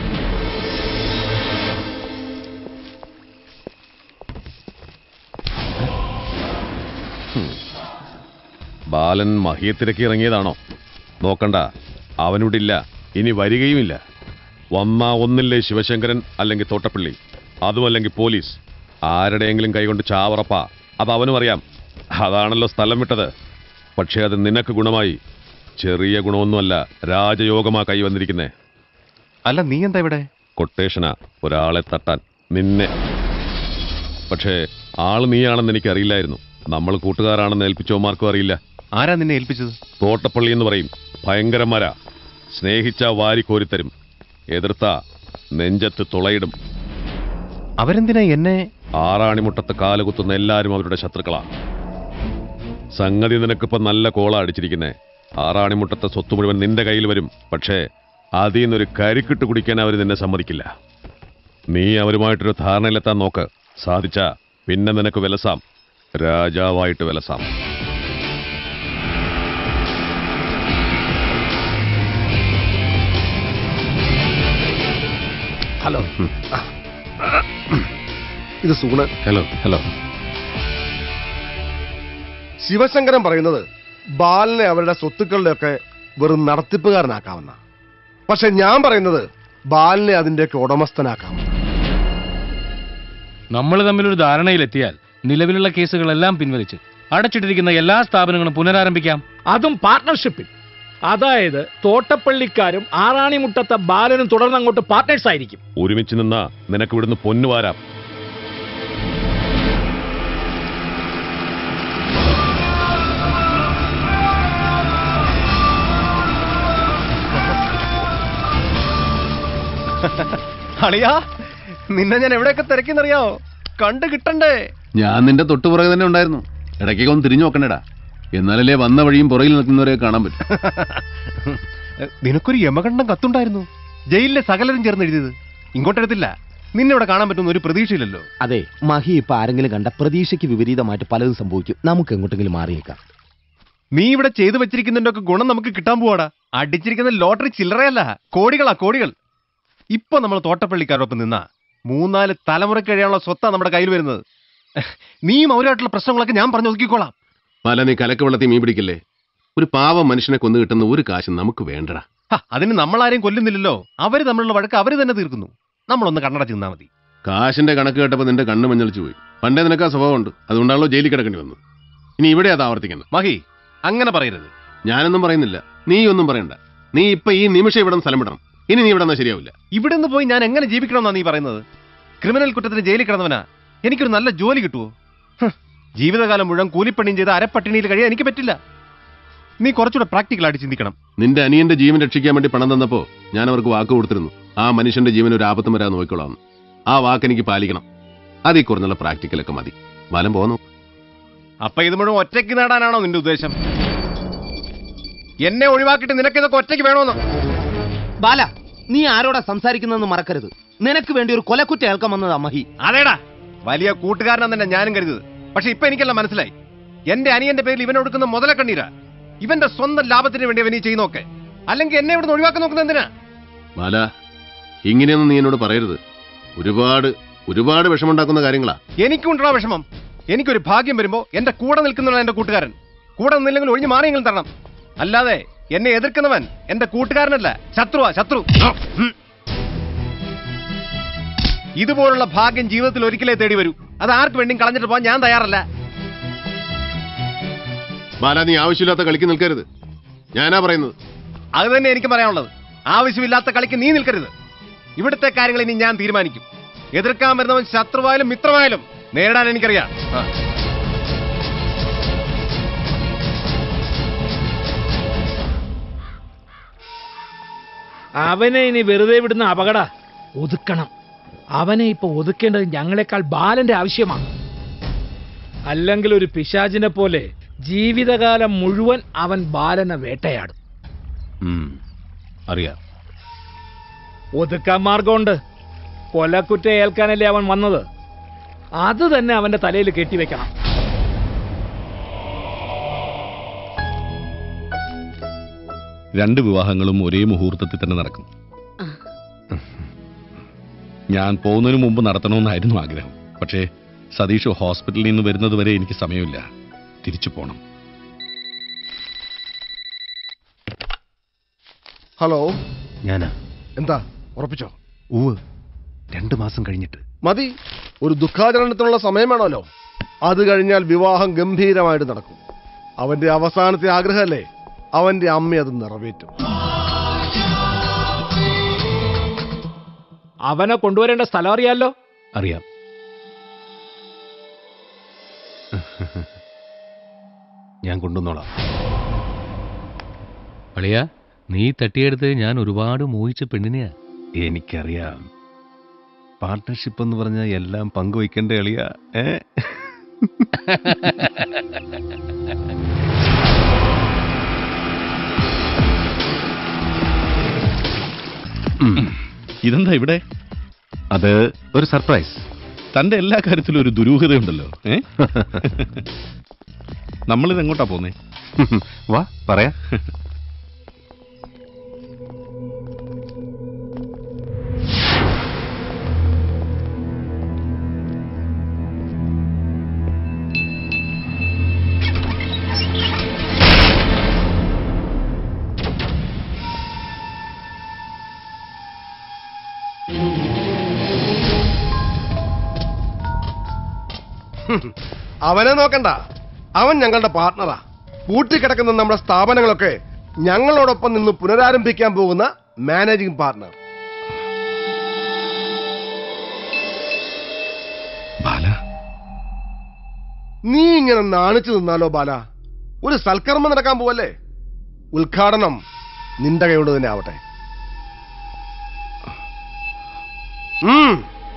ബാലൻ മഹിയത്തിരക്കി ഇറങ്ങിയതാണോ നോക്കണ്ട അവനിവിടില്ല ഇനി വരികയുമില്ല വന്നാ ഒന്നില്ലേ ശിവശങ്കരൻ അല്ലെങ്കിൽ തോട്ടപ്പള്ളി അതുമല്ലെങ്കിൽ പോലീസ് ആരുടെയെങ്കിലും കൈകൊണ്ട് ചാവറപ്പാ അത് അവനും അറിയാം അതാണല്ലോ സ്ഥലം വിട്ടത് പക്ഷേ അത് നിനക്ക് ഗുണമായി ചെറിയ ഗുണമൊന്നുമല്ല രാജയോഗമാ കൈ വന്നിരിക്കുന്നേ അല്ല നീ എന്താ ഇവിടെ കൊട്ടേഷനാ ഒരാളെ തട്ടാൻ നിന്നെ പക്ഷേ ആള് നീയാണെന്ന് എനിക്കറിയില്ലായിരുന്നു നമ്മൾ കൂട്ടുകാരാണെന്ന് ഏൽപ്പിച്ചോമാർക്കും അറിയില്ല ആരാ നിന്നെ ഏൽപ്പിച്ചത് തോട്ടപ്പള്ളി എന്ന് പറയും ഭയങ്കരന്മാരാ സ്നേഹിച്ച വാരി കോരിത്തരും എതിർത്ത നെഞ്ചത്ത് തുളയിടും അവരെന്തിനാ എന്നെ ആറാണിമുട്ടത്ത് കാലുകുത്തുന്ന എല്ലാരും അവരുടെ ശത്രുക്കളാ സംഗതി നിനക്കിപ്പോ നല്ല കോള അടിച്ചിരിക്കുന്നേ ആറാണിമുട്ടത്തെ സ്വത്ത് മുഴുവൻ നിന്റെ കയ്യിൽ വരും പക്ഷേ അതിൽ നിന്നൊരു കരിക്കിട്ട് കുടിക്കാൻ അവർ നിന്നെ സമ്മതിക്കില്ല നീ അവരുമായിട്ടൊരു ധാരണയിലെത്താൻ നോക്ക് സാധിച്ച പിന്നെ നിനക്ക് വിലസാം രാജാവായിട്ട് വിലസാം ഇത് സുഗുണൻ ഹലോ ഹലോ ശിവശങ്കരൻ പറയുന്നത് ബാലനെ അവരുടെ സ്വത്തുക്കളുടെയൊക്കെ വെറും നടത്തിപ്പുകാരനാക്കാമെന്ന പക്ഷെ ഞാൻ പറയുന്നത് ബാലനെ അതിന്റെയൊക്കെ ഉടമസ്ഥനാക്കാം നമ്മൾ തമ്മിലൊരു ധാരണയിലെത്തിയാൽ നിലവിലുള്ള കേസുകളെല്ലാം പിൻവലിച്ച് അടച്ചിട്ടിരിക്കുന്ന എല്ലാ സ്ഥാപനങ്ങളും പുനരാരംഭിക്കാം അതും പാർട്ട്ണർഷിപ്പിൽ അതായത് തോട്ടപ്പള്ളിക്കാരും ആറാണിമുട്ടത്തെ ബാലനും തുടർന്ന് അങ്ങോട്ട് പാർട്ട്നേഴ്സ് ആയിരിക്കും ഒരുമിച്ച് നിന്നാ നിനക്ക് ഇവിടുന്ന് പൊന്നുവാരാം അളിയാ നിന്നെ ഞാൻ എവിടെയൊക്കെ തിരക്കിന്നറിയാവോ കണ്ടു കിട്ടണ്ടേ ഞാൻ നിന്റെ തൊട്ടുപുറകെ തന്നെ ഉണ്ടായിരുന്നു ഇടയ്ക്കൊക്കെ ഒന്ന് തിരിഞ്ഞു നോക്കണ്ടേടാ എന്നാലല്ലേ വന്ന വഴിയും പുറകിൽ നിൽക്കുന്നവരെ കാണാൻ പറ്റും നിനക്കൊരു യമകണ്ഠം കത്തുണ്ടായിരുന്നു ജയിലിലെ സകലരും ചേർന്ന് എഴുതിയത് ഇങ്ങോട്ടെടുത്തില്ല നിന്നെ ഇവിടെ കാണാൻ പറ്റുന്ന ഒരു പ്രതീക്ഷയില്ലല്ലോ അതെ മഹി ഇപ്പൊ ആരെങ്കിലും കണ്ട പ്രതീക്ഷയ്ക്ക് വിപരീതമായിട്ട് പലതും സംഭവിക്കും നമുക്ക് എങ്ങോട്ടെങ്കിലും മാറിയേക്കാം നീ ഇവിടെ ചെയ്തു വെച്ചിരിക്കുന്നതിന്റെ ഒക്കെ ഗുണം നമുക്ക് കിട്ടാൻ പോവാടാ അടിച്ചിരിക്കുന്ന ലോട്ടറി ചില്ലറയല്ല കോടികളാ കോടികൾ ഇപ്പൊ നമ്മൾ തോട്ടപ്പള്ളിക്കാരൊപ്പം നിന്നാ മൂന്നാല് തലമുറ കഴിയാനുള്ള സ്വത്താ നമ്മുടെ കയ്യിൽ വരുന്നത് നീയും അവരുമായിട്ടുള്ള പ്രശ്നങ്ങളൊക്കെ ഞാൻ പറഞ്ഞു ഒതുക്കിക്കോളാം പല നീ കലക്ക് വെള്ളത്തിൽ മീൻ പിടിക്കില്ലേ ഒരു പാവം മനുഷ്യനെ കൊന്നു കിട്ടുന്ന ഒരു കാശും നമുക്ക് വേണ്ടടാ ഹ, അതിന് നമ്മൾ ആരെയും കൊല്ലുന്നില്ലല്ലോ അവര് തമ്മിലുള്ള വഴക്ക് അവര് തന്നെ തീർക്കുന്നു നമ്മളൊന്ന് കണ്ണടച്ച് നിന്നാ മതി കാശിന്റെ കണക്ക് കേട്ടപ്പോ നിന്റെ കണ്ണ് മഞ്ഞളിച്ചു പോയി പണ്ടേ നിനക്ക് ആ സ്വഭാവമുണ്ട് അതുകൊണ്ടാണല്ലോ ജയിലിൽ കിടക്കേണ്ടി വന്നത് ഇനി ഇവിടെ അത് ആവർത്തിക്കുന്നത് മഹി അങ്ങനെ പറയരുത് ഞാനൊന്നും പറയുന്നില്ല നീ ഒന്നും പറയണ്ട നീ ഇപ്പൊ ഈ നിമിഷം ഇവിടെ നിന്ന് സ്ഥലം വിടണം ഇനി നീ ഇവിടെ നിന്നാ ശരിയാവില്ല ഇവിടെ നിന്ന് പോയി ഞാൻ എങ്ങനെ ജീവിക്കണമെന്നാ നീ പറയുന്നത് ക്രിമിനൽ കുറ്റത്തിന് ജയിലിൽ കിടന്നവനാ എനിക്കൊരു നല്ല ജോലി കിട്ടുമോ ഹ്, ജീവിതകാലം മുഴുവൻ കൂലിപ്പണിയും ചെയ്ത് അരപ്പട്ടിണിയിൽ കഴിയാൻ എനിക്ക് പറ്റില്ല നീ കുറച്ചുകൂടെ പ്രാക്ടിക്കൽ ആയിട്ട് ചിന്തിക്കണം നിന്റെ അനിയന്റെ ജീവൻ രക്ഷിക്കാൻ വേണ്ടി പണം തന്നപ്പോ ഞാൻ അവർക്ക് വാക്ക് കൊടുത്തിരുന്നു ആ മനുഷ്യന്റെ ജീവൻ ഒരു ആപത്തും വരാൻ നോക്കിക്കോളാം ആ വാക്ക് എനിക്ക് പാലിക്കണം അതീ കുറഞ്ഞുള്ള പ്രാക്ടിക്കലൊക്കെ മതി ബാലം പോന്നു അപ്പൊ ഇത് മുഴുവൻ ഒറ്റയ്ക്ക് നേടാനാണോ നിന്റെ ഉദ്ദേശം എന്നെ ഒഴിവാക്കിയിട്ട് നിനക്ക് ഇതൊക്കെ ഒറ്റയ്ക്ക് വേണോന്ന് ബാല നീ ആരോടാ സംസാരിക്കുന്നതെന്ന് മറക്കരുത് നിനക്ക് വേണ്ടി ഒരു കൊലക്കുറ്റ ഏൽക്കാൻ വന്നതാ മഹി അതേടാ വലിയ കൂട്ടുകാരനാ തന്നെ ഞാനും കരുതത് പക്ഷെ ഇപ്പൊ എനിക്കെല്ലാം മനസ്സിലായി എന്റെ അനിയന്റെ പേരിൽ ഇവൻ കൊടുക്കുന്ന മുതലക്കണ്ണീരാ ഇവന്റെ സ്വന്തം ലാഭത്തിന് വേണ്ടി അവൻ ഈ ചെയ്യുന്നൊക്കെ അല്ലെങ്കിൽ എന്നെ ഇവിടുന്ന് ഒഴിവാക്കാൻ നോക്കുന്നത് എന്തിനാ ബാല ഇങ്ങനെയൊന്നും നീ എന്നോട് പറയരുത് ഒരുപാട് ഒരുപാട് വിഷമുണ്ടാക്കുന്ന കാര്യങ്ങളാ എനിക്കുണ്ടോ വിഷമം എനിക്കൊരു ഭാഗ്യം വരുമ്പോ എന്റെ കൂടെ നിൽക്കുന്നവനാണ് എന്റെ കൂട്ടുകാരൻ കൂടെ നിന്നില്ലെങ്കിൽ ഒഴിഞ്ഞു മാറിയെങ്കിലും തരണം അല്ലാതെ എന്നെ എതിർക്കുന്നവൻ എന്റെ കൂട്ടുകാരനല്ല ശത്രുവാ ശത്രു ഉം. ഇതുപോലുള്ള ഭാഗ്യം ജീവിതത്തിൽ ഒരിക്കലേ തേടി വരൂ അത് ആർക്ക് വേണ്ടിയും കളഞ്ഞിട്ട് പോകാൻ ഞാൻ തയ്യാറല്ല ബാല നീ ആവശ്യമില്ലാത്ത കളിക്ക് നിൽക്കരുത് ഞാനാ പറയുന്നത് അത് തന്നെ എനിക്ക് പറയാനുള്ളത് ആവശ്യമില്ലാത്ത കളിക്ക് നീ നിൽക്കരുത് ഇവിടുത്തെ കാര്യങ്ങൾ ഇനി ഞാൻ തീരുമാനിക്കും എതിർക്കാൻ വരുന്നവൻ ശത്രുവായാലും മിത്രമായാലും നേരിടാൻ എനിക്കറിയാം ആ. അവനെ ഇനി വെറുതെ വിടുന്ന അപകട ഒതുക്കണം അവനെ ഇപ്പൊ ഒതുക്കേണ്ടത് ഞങ്ങളെക്കാൾ ബാലന്റെ ആവശ്യമാണ് അല്ലെങ്കിൽ ഒരു പിശാചിനെ പോലെ ജീവിതകാലം മുഴുവൻ അവൻ ബാലനെ വേട്ടയാടും ഉം. അറിയാം ഒതുക്കാൻ മാർഗമുണ്ട് കൊലക്കുറ്റ ഏൽക്കാനല്ലേ അവൻ വന്നത് അത് തന്നെ അവന്റെ തലയിൽ കെട്ടിവെക്കണം രണ്ട് വിവാഹങ്ങളും ഒരേ മുഹൂർത്തത്തിൽ തന്നെ നടക്കും ഞാൻ പോകുന്നതിന് മുമ്പ് നടത്തണമെന്നായിരുന്നു ആഗ്രഹം പക്ഷേ സതീഷ് ഹോസ്പിറ്റലിൽ നിന്ന് വരുന്നത് വരെ എനിക്ക് സമയമില്ല തിരിച്ചു പോണം ഹലോ ഞാനാ എന്താ ഉറപ്പിച്ചോ ഊവ് രണ്ടു മാസം കഴിഞ്ഞിട്ട് മതി ഒരു ദുഃഖാചരണത്തിനുള്ള സമയം വേണമല്ലോ അത് കഴിഞ്ഞാൽ വിവാഹം ഗംഭീരമായിട്ട് നടക്കും അവന്റെ അവസാനത്തെ ആഗ്രഹമല്ലേ അവന്റെ അമ്മ അത് നിറവേറ്റും അവനെ കൊണ്ടുവരേണ്ട സ്ഥലം അറിയാലോ അറിയാം ഞാൻ കൊണ്ടുവന്നോളാം അളിയ നീ തട്ടിയെടുത്ത് ഞാൻ ഒരുപാട് മോഹിച്ച പെണ്ണിനെയാ എനിക്കറിയാം പാർട്ട്ണർഷിപ്പ് എന്ന് പറഞ്ഞാൽ എല്ലാം പങ്കുവയ്ക്കേണ്ട എളിയ ഏ ഇതെന്താ ഇവിടെ അത് ഒരു സർപ്രൈസ് തന്റെ എല്ലാ കാര്യത്തിലും ഒരു ദുരൂഹതയുണ്ടല്ലോ ഏ നമ്മളിത് എങ്ങോട്ടാ പോന്നേ വാ പറയാ ഹും. അവനെ നോക്കണ്ട അവൻ ഞങ്ങളുടെ പാർട്ണറാ പൂട്ടിക്കിടക്കുന്ന നമ്മുടെ സ്ഥാപനങ്ങളൊക്കെ ഞങ്ങളോടൊപ്പം നിന്ന് പുനരാരംഭിക്കാൻ പോകുന്ന മാനേജിംഗ് പാർട്ണർ നീ ഇങ്ങനെ നാണിച്ചു നിന്നാലോ ബാല ഒരു സൽക്കർമ്മം നടക്കാൻ പോവല്ലേ ഉദ്ഘാടനം നിന്റെ കൈകൊണ്ട് തന്നെ ആവട്ടെ ഉം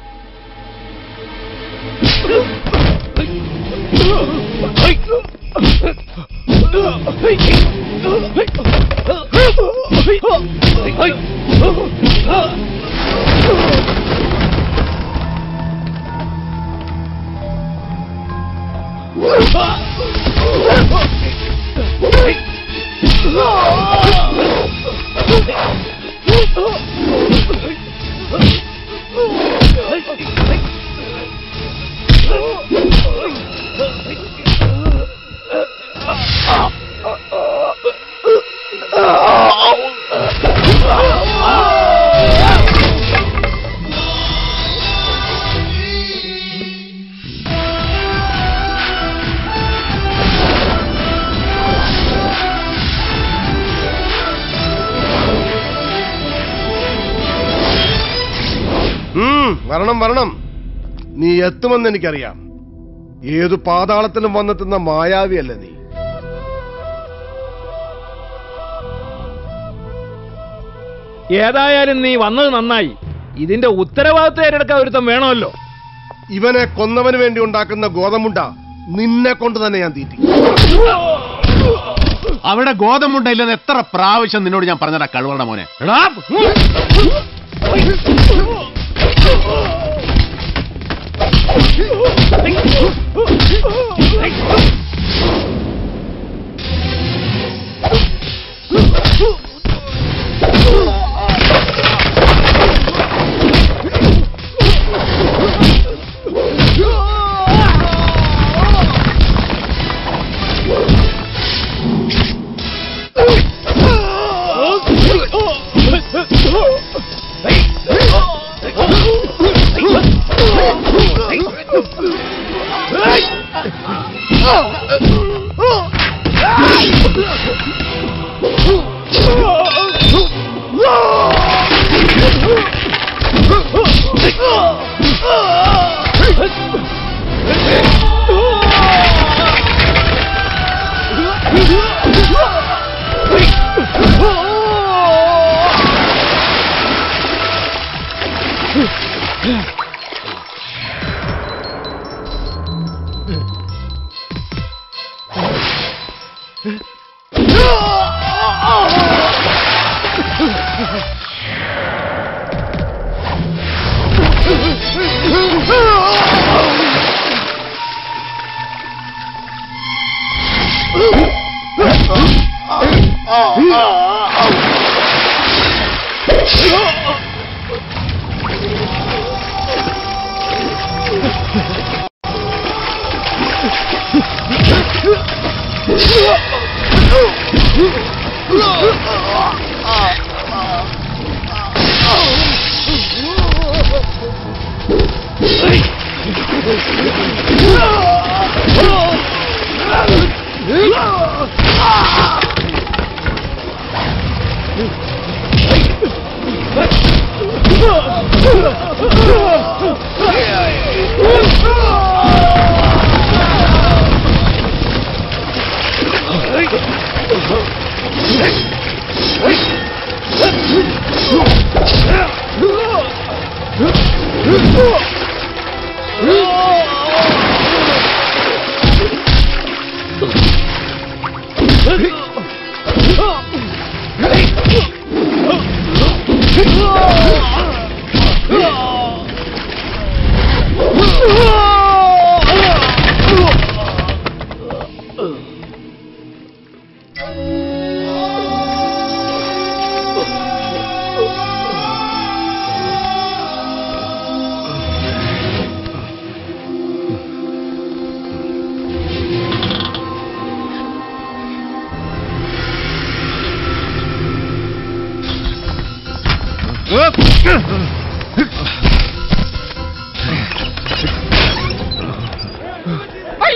ഉം, വരണം വരണം നീ എത്തുമെന്ന് എനിക്കറിയാം ഏതു പാതാളത്തിലും വന്നെത്തുന്ന മായാവിയല്ല നീ ഏതായാലും നീ വന്നത് നന്നായി ഇതിന്റെ ഉത്തരവാദിത്വം ഏറ്റെടുക്കാൻ ഒരുത്തം വേണമല്ലോ ഇവനെ കൊന്നവന് വേണ്ടി ഉണ്ടാക്കുന്ന ഗോതമുണ്ട നിന്നെ കൊണ്ട് തന്നെ ഞാൻ തീറ്റി അവിടെ ഗോതമുണ്ട ഇല്ലെന്ന് എത്ര പ്രാവശ്യം നിന്നോട് ഞാൻ പറഞ്ഞടാ കഴിവറ മോനെ എടാ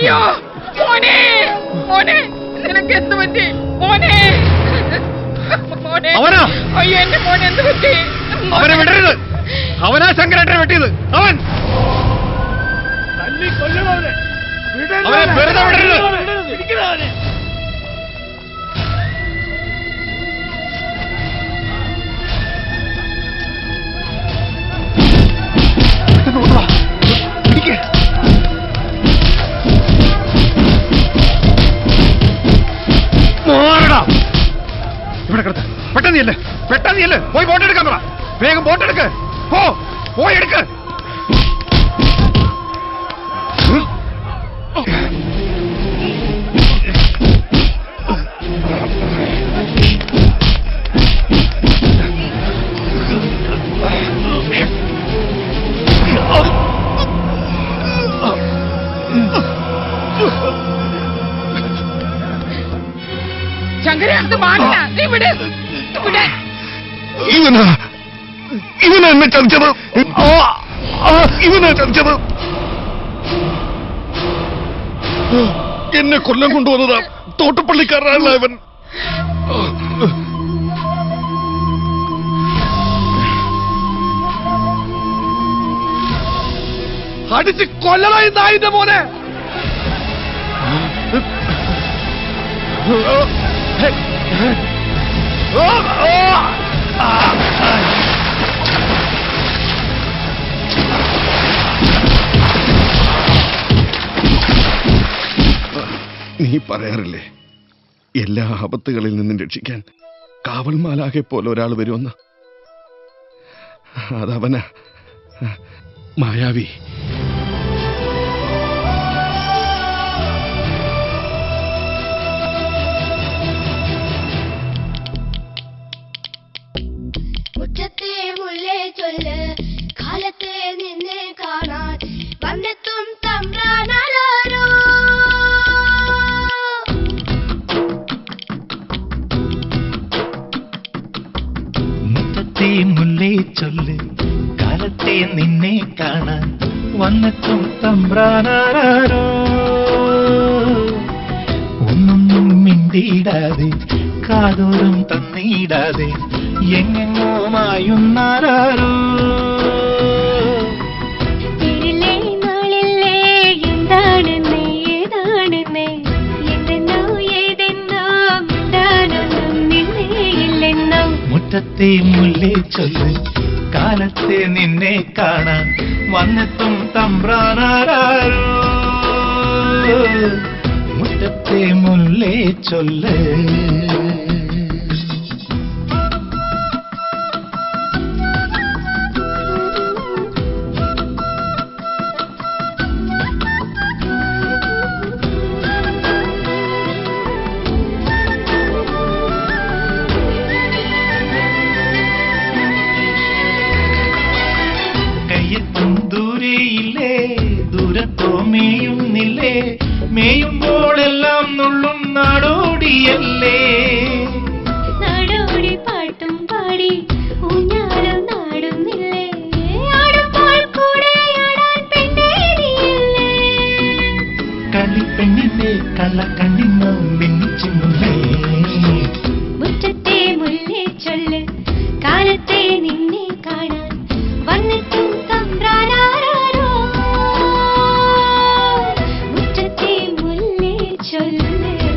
അയ്യോ മോനെ മോനെ നിനക്ക് എന്ത് പറ്റി മോനെ മോനെ അവനാ? അയ്യോ എന്റെ മോനെ എന്ത് പറ്റി അവനെ വിടരുത് അവനാ ശങ്കരേട്ടനെ വെട്ടിയത് അവൻ അവനെ വെറുതെ വിടരുത് മാറടാ ഇവിടെ കിടത്ത് പെട്ടെന്ന് ചെല്ല് പെട്ടെന്ന് ചെല്ല് പോയി ബോട്ട് എടുക്കാൻ പറ വേഗം ബോട്ട് എടുക്ക് പോ പോയി എടുക്ക് ശങ്കര അത് പാടില്ല നീ വിട് വിട് ഇവനാ ഇവനാ എന്നെ ചതിച്ചത് ആ, ആ, ഇവനാ ചതിച്ചത് എന്നെ കൊല്ലം കൊണ്ടുവന്നതാ തോട്ടപ്പള്ളിക്കാരനാണല്ലോ ഇവൻ അടിച്ച് കൊല്ലണായി നായിന്റെ മോനെ നീ പറയാറില്ലേ എല്ലാ ആപത്തുകളിൽ നിന്നും രക്ഷിക്കാൻ കാവൽമാലാകെ പോലെ ഒരാൾ വരുമെന്ന് അതവന മായാവി മുറ്റത്തെ മുല്ലേ ചൊല്ല് കാലത്തെ നിന്നെ കാണാൻ വന്നെത്തും തമ്പ്രാനാരോ മുറ്റത്തെ മുല്ലേ ചൊല്ല് കാലത്തെ നിന്നെ കാണാൻ വന്നെത്തും തമ്പ്രാനാരോ ഒന്നൊന്നും മിണ്ടിയിടാതെ കാതോരം തന്നിടാതെ എങ്ങെങ്ങോ മായുന്നാരോ തിരിലേ നാളില്ലേ എന്താണെന്ന് ഏതാണെന്ന് എന്തെന്നോ ഏതെന്നോ മിണ്ടാനൊന്നും നിന്നേയില്ലെന്നോ മുറ്റത്തെ മുല്ലേ ചൊല്ല് കാലത്തെ നിന്നെ കാണാൻ വന്നെത്തും തമ്പ്രാനാരോ മുറ്റത്തെ മുല്ലേ ചൊല്ല് കയ്യെത്തും ദൂരെയില്ലേ ദൂരത്തോ മേയുന്നില്ലേ മേയുമ്പോഴെല്ലാം നുള്ളും നാടോടിയല്ലേ നാടോടി പാട്ടും പാടി ഊഞ്ഞാലും നാടുന്നില്ലേ ആടുമ്പോൾ കൂടെ ആടാൻ പെണ്ണേരിയില്ലേ കളിപ്പെണ്ണിന്റെ കള്ളക്കണ്ണിന്നോ മിന്നിച്ചിന്നുന്നേ മുറ്റത്തെ മുല്ലേ ചൊല്ല് കാലത്തെ നിന്നെ കാണാൻ വന്നെത്തും തമ്പ്രാനാരോ മുറ്റത്തെ മുല്ലേ ചൊല്ല്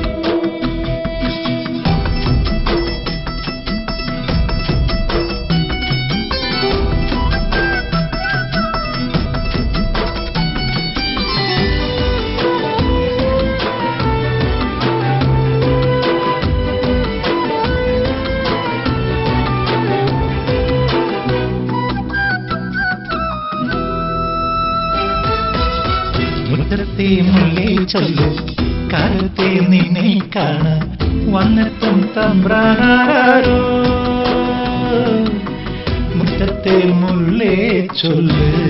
മുദ്രത്തെ മുല്ലേ ചൊല്ല് കാലത്തെ നിന്നെ കാണാൻ വന്നെത്തും തമ്പ്രാനാരോ മുറ്റത്തെ മുല്ലേ ചൊല്ല്